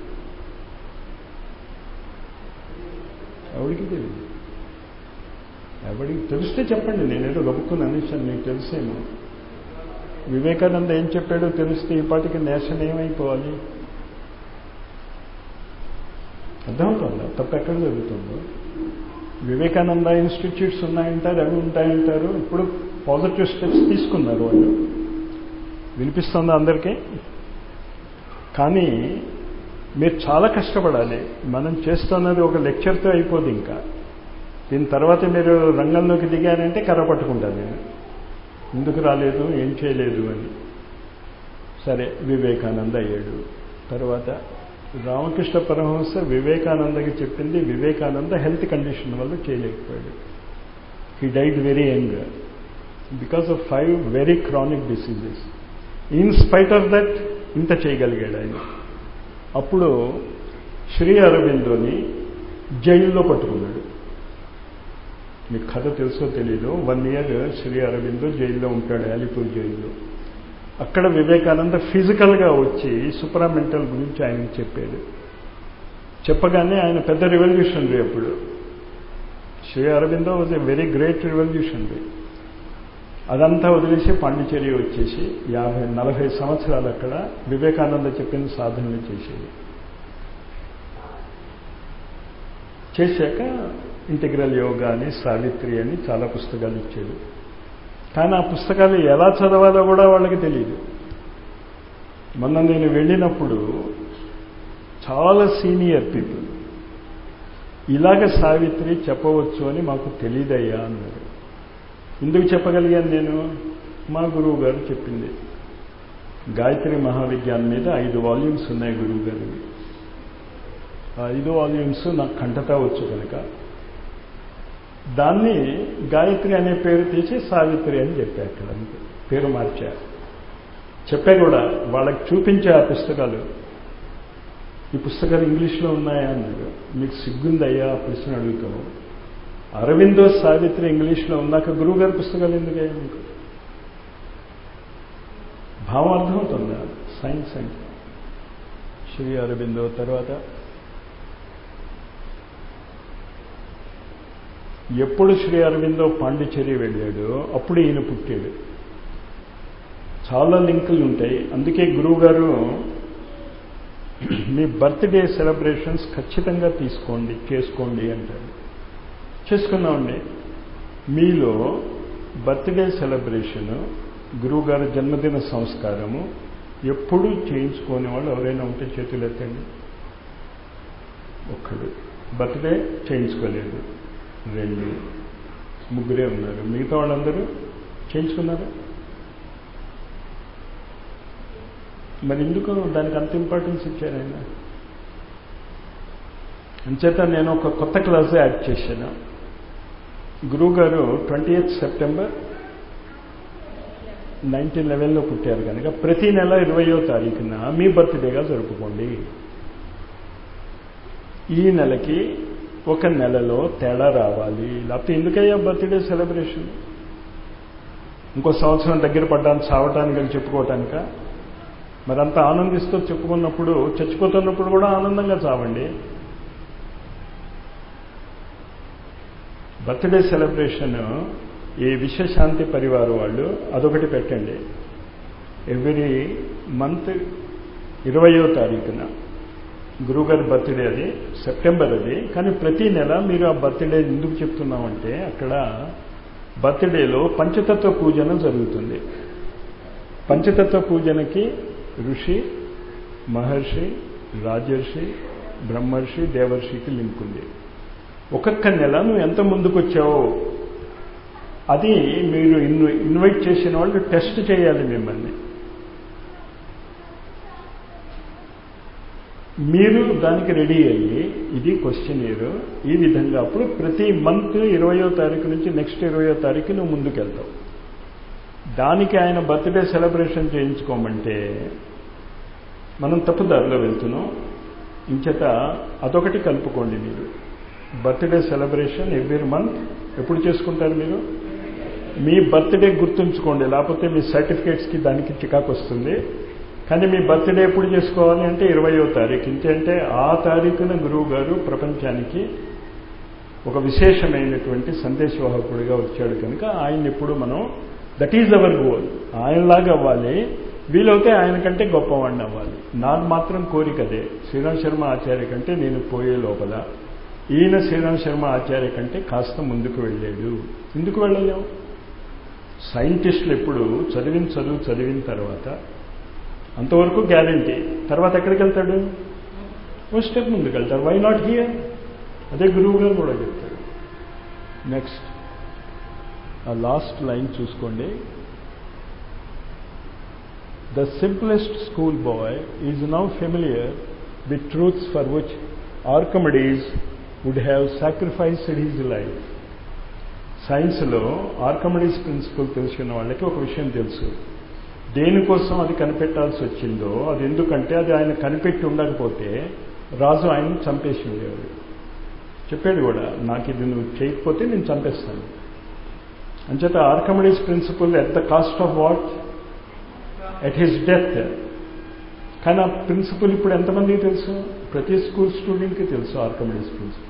ఎవరికి తెలియదు ఎవరికి తెలిస్తే చెప్పండి నేనేదో గబుక్కుని అనేసాను మీకు తెలిసేమో వివేకానంద ఏం చెప్పాడో తెలిస్తే ఈ పాటికి నేషన్ ఏమైపోవాలి అర్థమవుతుందా తప్ప ఎక్కడ జరుగుతుందో వివేకానంద ఇన్స్టిట్యూట్స్ ఉన్నాయంటారు అవి ఉంటాయంటారు ఇప్పుడు పాజిటివ్ స్టెప్స్ తీసుకున్నారు వాళ్ళు వినిపిస్తుందా అందరికీ కానీ మీరు చాలా కష్టపడాలి మనం చేస్తున్నది ఒక లెక్చర్తో అయిపోదు ఇంకా దీని తర్వాత మీరు రంగంలోకి దిగారంటే కర్ర పట్టుకుంటాను నేను ఎందుకు రాలేదు ఏం చేయలేదు అని సరే వివేకానంద అయ్యాడు తర్వాత రామకృష్ణ పరమహంస వివేకానందకి చెప్పింది వివేకానంద హెల్త్ కండిషన్ వల్ల చేయలేకపోయాడు he died very young because of five very chronic diseases in spite of that ఇంత చేయగలిగాడు ఆయన అప్పుడు శ్రీ అరవిందోని జైల్లో పట్టుకున్నాడు మీకు కథ తెలుసో తెలీదు వన్ ఇయర్ శ్రీ అరవిందో జైల్లో ఉంటాడు అలిపూర్ జైల్లో అక్కడ వివేకానంద ఫిజికల్గా వచ్చి సుప్రామెంటల్ గురించి ఆయనకు చెప్పాడు చెప్పగానే ఆయన పెద్ద రివల్యూషనరీ అప్పుడు Shri Aurobindo was a very great revolutionary అదంతా వదిలేసి పాండిచేరి వచ్చేసి యాభై నలభై సంవత్సరాలు అక్కడ వివేకానంద చెప్పిన సాధనలు చేసేది చేశాక ఇంటిగ్రల్ యోగా అని సావిత్రి అని చాలా పుస్తకాలు ఇచ్చాడు కానీ ఆ పుస్తకాలు ఎలా చదవాలో కూడా వాళ్ళకి తెలియదు మొన్న నేను వెళ్ళినప్పుడు చాలా సీనియర్ పీపుల్ ఇలాగ సావిత్రి చెప్పవచ్చు అని మాకు తెలియదయ్యా అన్నారు ఎందుకు చెప్పగలిగాను నేను మా గురువు గారు చెప్పింది గాయత్రి మహావిజ్ఞానం మీద ఐదు వాల్యూమ్స్ ఉన్నాయి గురువు గారివి ఆ ఐదు వాల్యూమ్స్ నాకు కంటతా వచ్చు కనుక దాన్ని గాయత్రి అనే పేరు తీసి సావిత్రి అని చెప్పా అక్కడ పేరు మార్చా చెప్పా కూడా వాళ్ళకి చూపించే ఆ పుస్తకాలు ఈ పుస్తకాలు ఇంగ్లీష్లో ఉన్నాయా అన్నాడు మీకు సిగ్గుందయ్యా ఆ ప్రశ్న అడుగుతావు అరవిందో సావిత్రి ఇంగ్లీష్లో ఉన్నాక గురువుగారి పుస్తకాలు ఎందుకయ్యా మీకు భావం అర్థమవుతుందా సైన్స్ అంటే శ్రీ అరవిందో తర్వాత ఎప్పుడు శ్రీ అరవిందో పాండిచేరి వెళ్ళాడో అప్పుడు ఈయన పుట్టాడు చాలా లింకులు ఉంటాయి అందుకే గురువు గారు మీ బర్త్డే సెలబ్రేషన్స్ ఖచ్చితంగా తీసుకోండి చేసుకోండి అంటారు చేసుకున్నామండి మీలో బర్త్డే సెలబ్రేషను గురువుగారి జన్మదిన సంస్కారము ఎప్పుడూ చేయించుకోని వాళ్ళు ఎవరైనా ఉంటే చేతులు ఎత్తండి ఒక్కడు బర్త్డే చేయించుకోలేదు రెండు ముగ్గురే ఉన్నారు మిగతా వాళ్ళందరూ చేయించుకున్నారా మరి ఎందుకు దానికి అంత ఇంపార్టెన్స్ ఇచ్చారు ఆయన అంచేత నేను ఒక కొత్త క్లాస్ యాడ్ చేశాను గురువు గారు ట్వంటీ ఎయిత్ సెప్టెంబర్ నైన్టీన్ లెవెన్లో పుట్టారు కనుక ప్రతి నెల ఇరవయో తారీఖున మీ బర్త్డేగా జరుపుకోండి ఈ నెలకి ఒక నెలలో తేడా రావాలి లేకపోతే ఎందుకయ్యా బర్త్డే సెలబ్రేషన్ ఇంకో సంవత్సరం దగ్గర పడ్డాను చావటానికి అని చెప్పుకోవటానిక మరంతా ఆనందిస్తూ చెప్పుకున్నప్పుడు చచ్చిపోతున్నప్పుడు కూడా ఆనందంగా చావండి బర్త్డే సెలబ్రేషన్ ఈ విశ్వశాంతి పరివారం వాళ్ళు అదొకటి పెట్టండి ఎవ్రీ మంత్ ఇరవయో తారీఖున గురువుగారి బర్త్డే అది సెప్టెంబర్ అది కానీ ప్రతి నెల మీరు ఆ బర్త్డే ఎందుకు చెప్తున్నామంటే అక్కడ బర్త్డేలో పంచతత్వ పూజన జరుగుతుంది పంచతత్వ పూజనకి ఋషి మహర్షి రాజర్షి బ్రహ్మర్షి దేవర్షికి లింక్ ఉంది ఒక్కొక్క నెల నువ్వు ఎంత ముందుకు వచ్చావో అది మీరు ఇన్వైట్ చేసిన వాళ్ళు టెస్ట్ చేయాలి మిమ్మల్ని మీరు దానికి రెడీ అయ్యి ఇది క్వశ్చన్ ఇయర్ ఈ విధంగా అప్పుడు ప్రతి మంత్ ఇరవయో తారీఖు నుంచి నెక్స్ట్ ఇరవయో తారీఖు నువ్వు ముందుకెళ్తావు దానికి ఆయన బర్త్డే సెలబ్రేషన్ చేయించుకోమంటే మనం తప్పుదారిలో వెళ్తున్నాం ఇంచేత అదొకటి కలుపుకోండి మీరు బర్త్డే సెలబ్రేషన్ ఎవ్రీ మంత్ ఎప్పుడు చేసుకుంటారు మీరు మీ బర్త్డే గుర్తుంచుకోండి లేకపోతే మీ సర్టిఫికేట్స్కి దానికి చికాకు వస్తుంది కానీ మీ బర్త్డే ఎప్పుడు చేసుకోవాలి అంటే ఇరవయో తారీఖు ఇంకంటే ఆ తారీఖున గురువు గారు ప్రపంచానికి ఒక విశేషమైనటువంటి సందేశవాహకుడిగా వచ్చాడు కనుక ఆయన ఎప్పుడు మనం దట్ ఈజ్ అవర్ గోల్ ఆయనలాగా అవ్వాలి వీలైతే ఆయన కంటే గొప్పవాడిని అవ్వాలి నాకు మాత్రం కోరిక అదే శ్రీరామ్ శర్మ ఆచార్య కంటే నేను పోయే లోపల ఈయన శ్రీరామ్ శర్మ ఆచార్య కంటే కాస్త ముందుకు వెళ్ళాడు ఎందుకు వెళ్ళలేం సైంటిస్టులు ఎప్పుడు చదివిన చదువు చదివిన తర్వాత అంతవరకు గ్యారంటీ తర్వాత ఎక్కడికి వెళ్తాడు ఓ స్టెప్ ముందుకు వెళ్తారు వై నాట్ హియర్ అదే గురువు గారు కూడా చెప్తాడు నెక్స్ట్ ఆ లాస్ట్ లైన్ చూసుకోండి the simplest school boy is now familiar with truths for which Archimedes would have sacrificed his life సైన్స్లో ఆర్కమిడీస్ ప్రిన్సిపల్ తెలిసిన వాళ్ళకి ఒక విషయం తెలుసు దేనికోసం అది కనిపెట్టాల్సి వచ్చిందో అది ఎందుకంటే అది ఆయన కనిపెట్టి ఉండకపోతే రాజు ఆయన్ని చంపేసి ఉండేవాడు చెప్పాడు కూడా నాకు ఇది నువ్వు చేయకపోతే నేను చంపేస్తాను అంచేత Archimedes principle at the cost of what at his death కానీ ఆ ప్రిన్సిపల్ ఇప్పుడు ఎంతమందికి తెలుసు ప్రతి స్కూల్ స్టూడెంట్కి తెలుసు ఆర్కమిడీస్ ప్రిన్సిపల్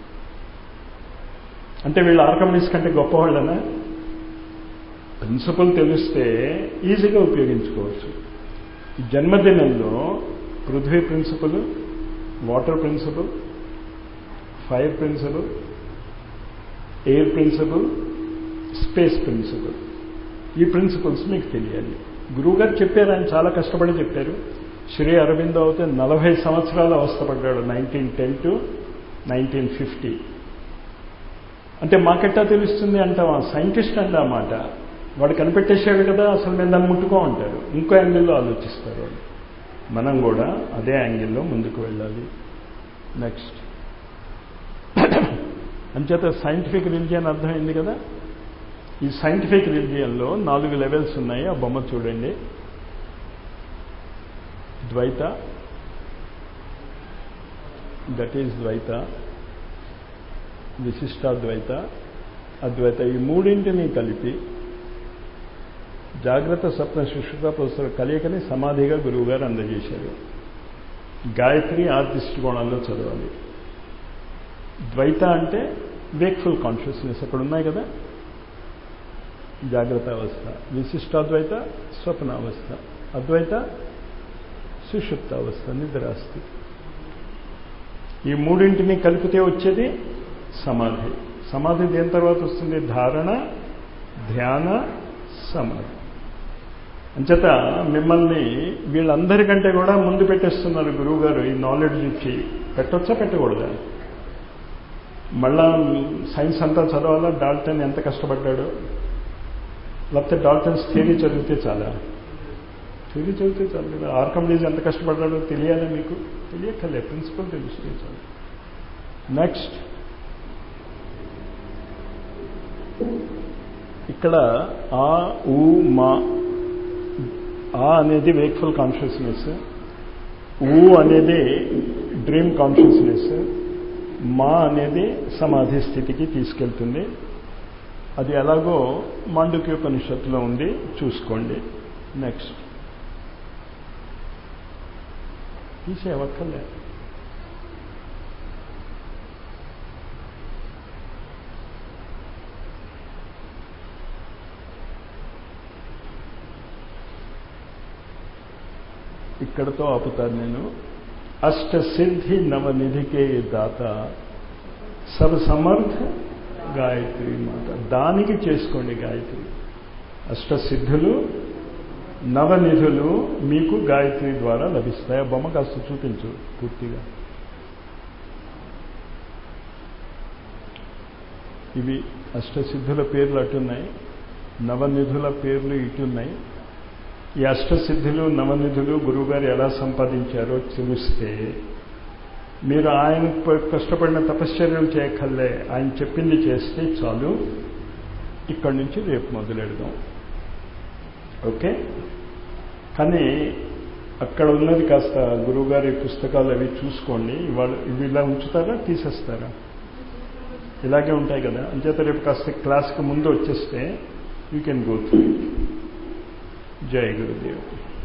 అంటే వీళ్ళు ఆర్కమిడీస్ కంటే గొప్పవాళ్ళనా ప్రిన్సిపల్ తెలిస్తే ఈజీగా ఉపయోగించుకోవచ్చు జన్మదినంలో పృథ్వీ principle water principle fire principle air principle space principle ఈ ప్రిన్సిపల్స్ మీకు తెలియాలి గురువుగారు చెప్పారు ఆయన చాలా కష్టపడి చెప్పారు శ్రీ అరవిందో అయితే నలభై సంవత్సరాలు అవస్థపడ్డాడు nineteen ten to nineteen fifty అంటే మాకెట్టా తెలుస్తుంది అంటాం సైంటిస్ట్ అంట ఆ మాట వాడు కనిపెట్టేశాడు కదా అసలు మేము దాన్ని ముట్టుకో అంటారు ఇంకో యాంగిల్లో ఆలోచిస్తారు వాళ్ళు మనం కూడా అదే యాంగిల్లో ముందుకు వెళ్ళాలి నెక్స్ట్ అంచేత సైంటిఫిక్ రిలిజియన్ అర్థమైంది కదా ఈ సైంటిఫిక్ రిలిజియన్లో నాలుగు లెవెల్స్ ఉన్నాయి ఆ బొమ్మ చూడండి ద్వైత దట్ ఈజ్ ద్వైత విశిష్టాద్వైత అద్వైత ఈ మూడింటిని కలిపి జాగ్రత్త స్వప్న సుషుత పుస్తక కలియకని సమాధిగా గురువుగారు అందజేశారు గాయత్రి ఆ దృష్టికోణంలో చదవాలి ద్వైత అంటే వేక్ఫుల్ కాన్షియస్నెస్ అక్కడ ఉన్నాయి కదా జాగ్రత్త అవస్థ విశిష్టాద్వైత స్వప్న అవస్థ అద్వైత సుషుప్త అవస్థ నిద్రాస్తి ఈ మూడింటిని కలిపితే వచ్చేది సమాధి సమాధి దేని తర్వాత వస్తుంది ధారణ ధ్యాన సమాధి అంచేత మిమ్మల్ని వీళ్ళందరికంటే కూడా ముందు పెట్టేస్తున్నారు గురువు గారు ఈ నాలెడ్జ్ ఇచ్చి పెట్టొచ్చా పెట్టకూడదా మళ్ళా సైన్స్ అంతా చదవాలా డాల్టన్ ఎంత కష్టపడ్డాడు లేకపోతే డాల్టన్స్ థియరీ చదివితే చాలా థియరీ చదివితే చాలు కదా ఆర్కమ్లీజ్ ఎంత కష్టపడ్డాడో తెలియాలి మీకు తెలియక్కర్లే ప్రిన్సిపల్ తెలిస్తే చాలు నెక్స్ట్ ఇక్కడ ఆ ఊ మా ఆ అనేది వేక్ఫుల్ కాన్షియస్నెస్ ఊ అనేది డ్రీమ్ కాన్షియస్నెస్ మా అనేది సమాధి స్థితికి తీసుకెళ్తుంది అది ఎలాగో మాండుక్యోపనిషత్తులో ఉంది చూసుకోండి నెక్స్ట్ తీసేవక్కర్లే ఇక్కడతో ఆపుతాను నేను అష్ట సిద్ధి నవనిధికే దాత సబ్ సమర్థ గాయత్రి మాత దానికి చేసుకోండి గాయత్రి అష్టసిద్ధులు నవనిధులు మీకు గాయత్రి ద్వారా లభిస్తాయి ఆ బొమ్మ కాస్త చూపించు పూర్తిగా ఇవి అష్టసిద్ధుల పేర్లు అటున్నాయి నవనిధుల పేర్లు ఇటున్నాయి ఈ అష్టసిద్ధులు నవనిధులు గురువుగారు ఎలా సంపాదించారో తెలిస్తే మీరు ఆయన కష్టపడిన తపశ్చర్యలు చేయక్కర్లే ఆయన చెప్పింది చేస్తే చాలు ఇక్కడి నుంచి రేపు మొదలెడదాం ఓకే కానీ అక్కడ ఉన్నది కాస్త గురువుగారి పుస్తకాలు అవి చూసుకోండి ఇవాళ ఇవి ఇలా ఉంచుతారా తీసేస్తారా ఇలాగే ఉంటాయి కదా అంచేత రేపు కాస్త క్లాస్కి ముందు వచ్చేస్తే యూ కెన్ గో త్రూ జై గురుదేవ్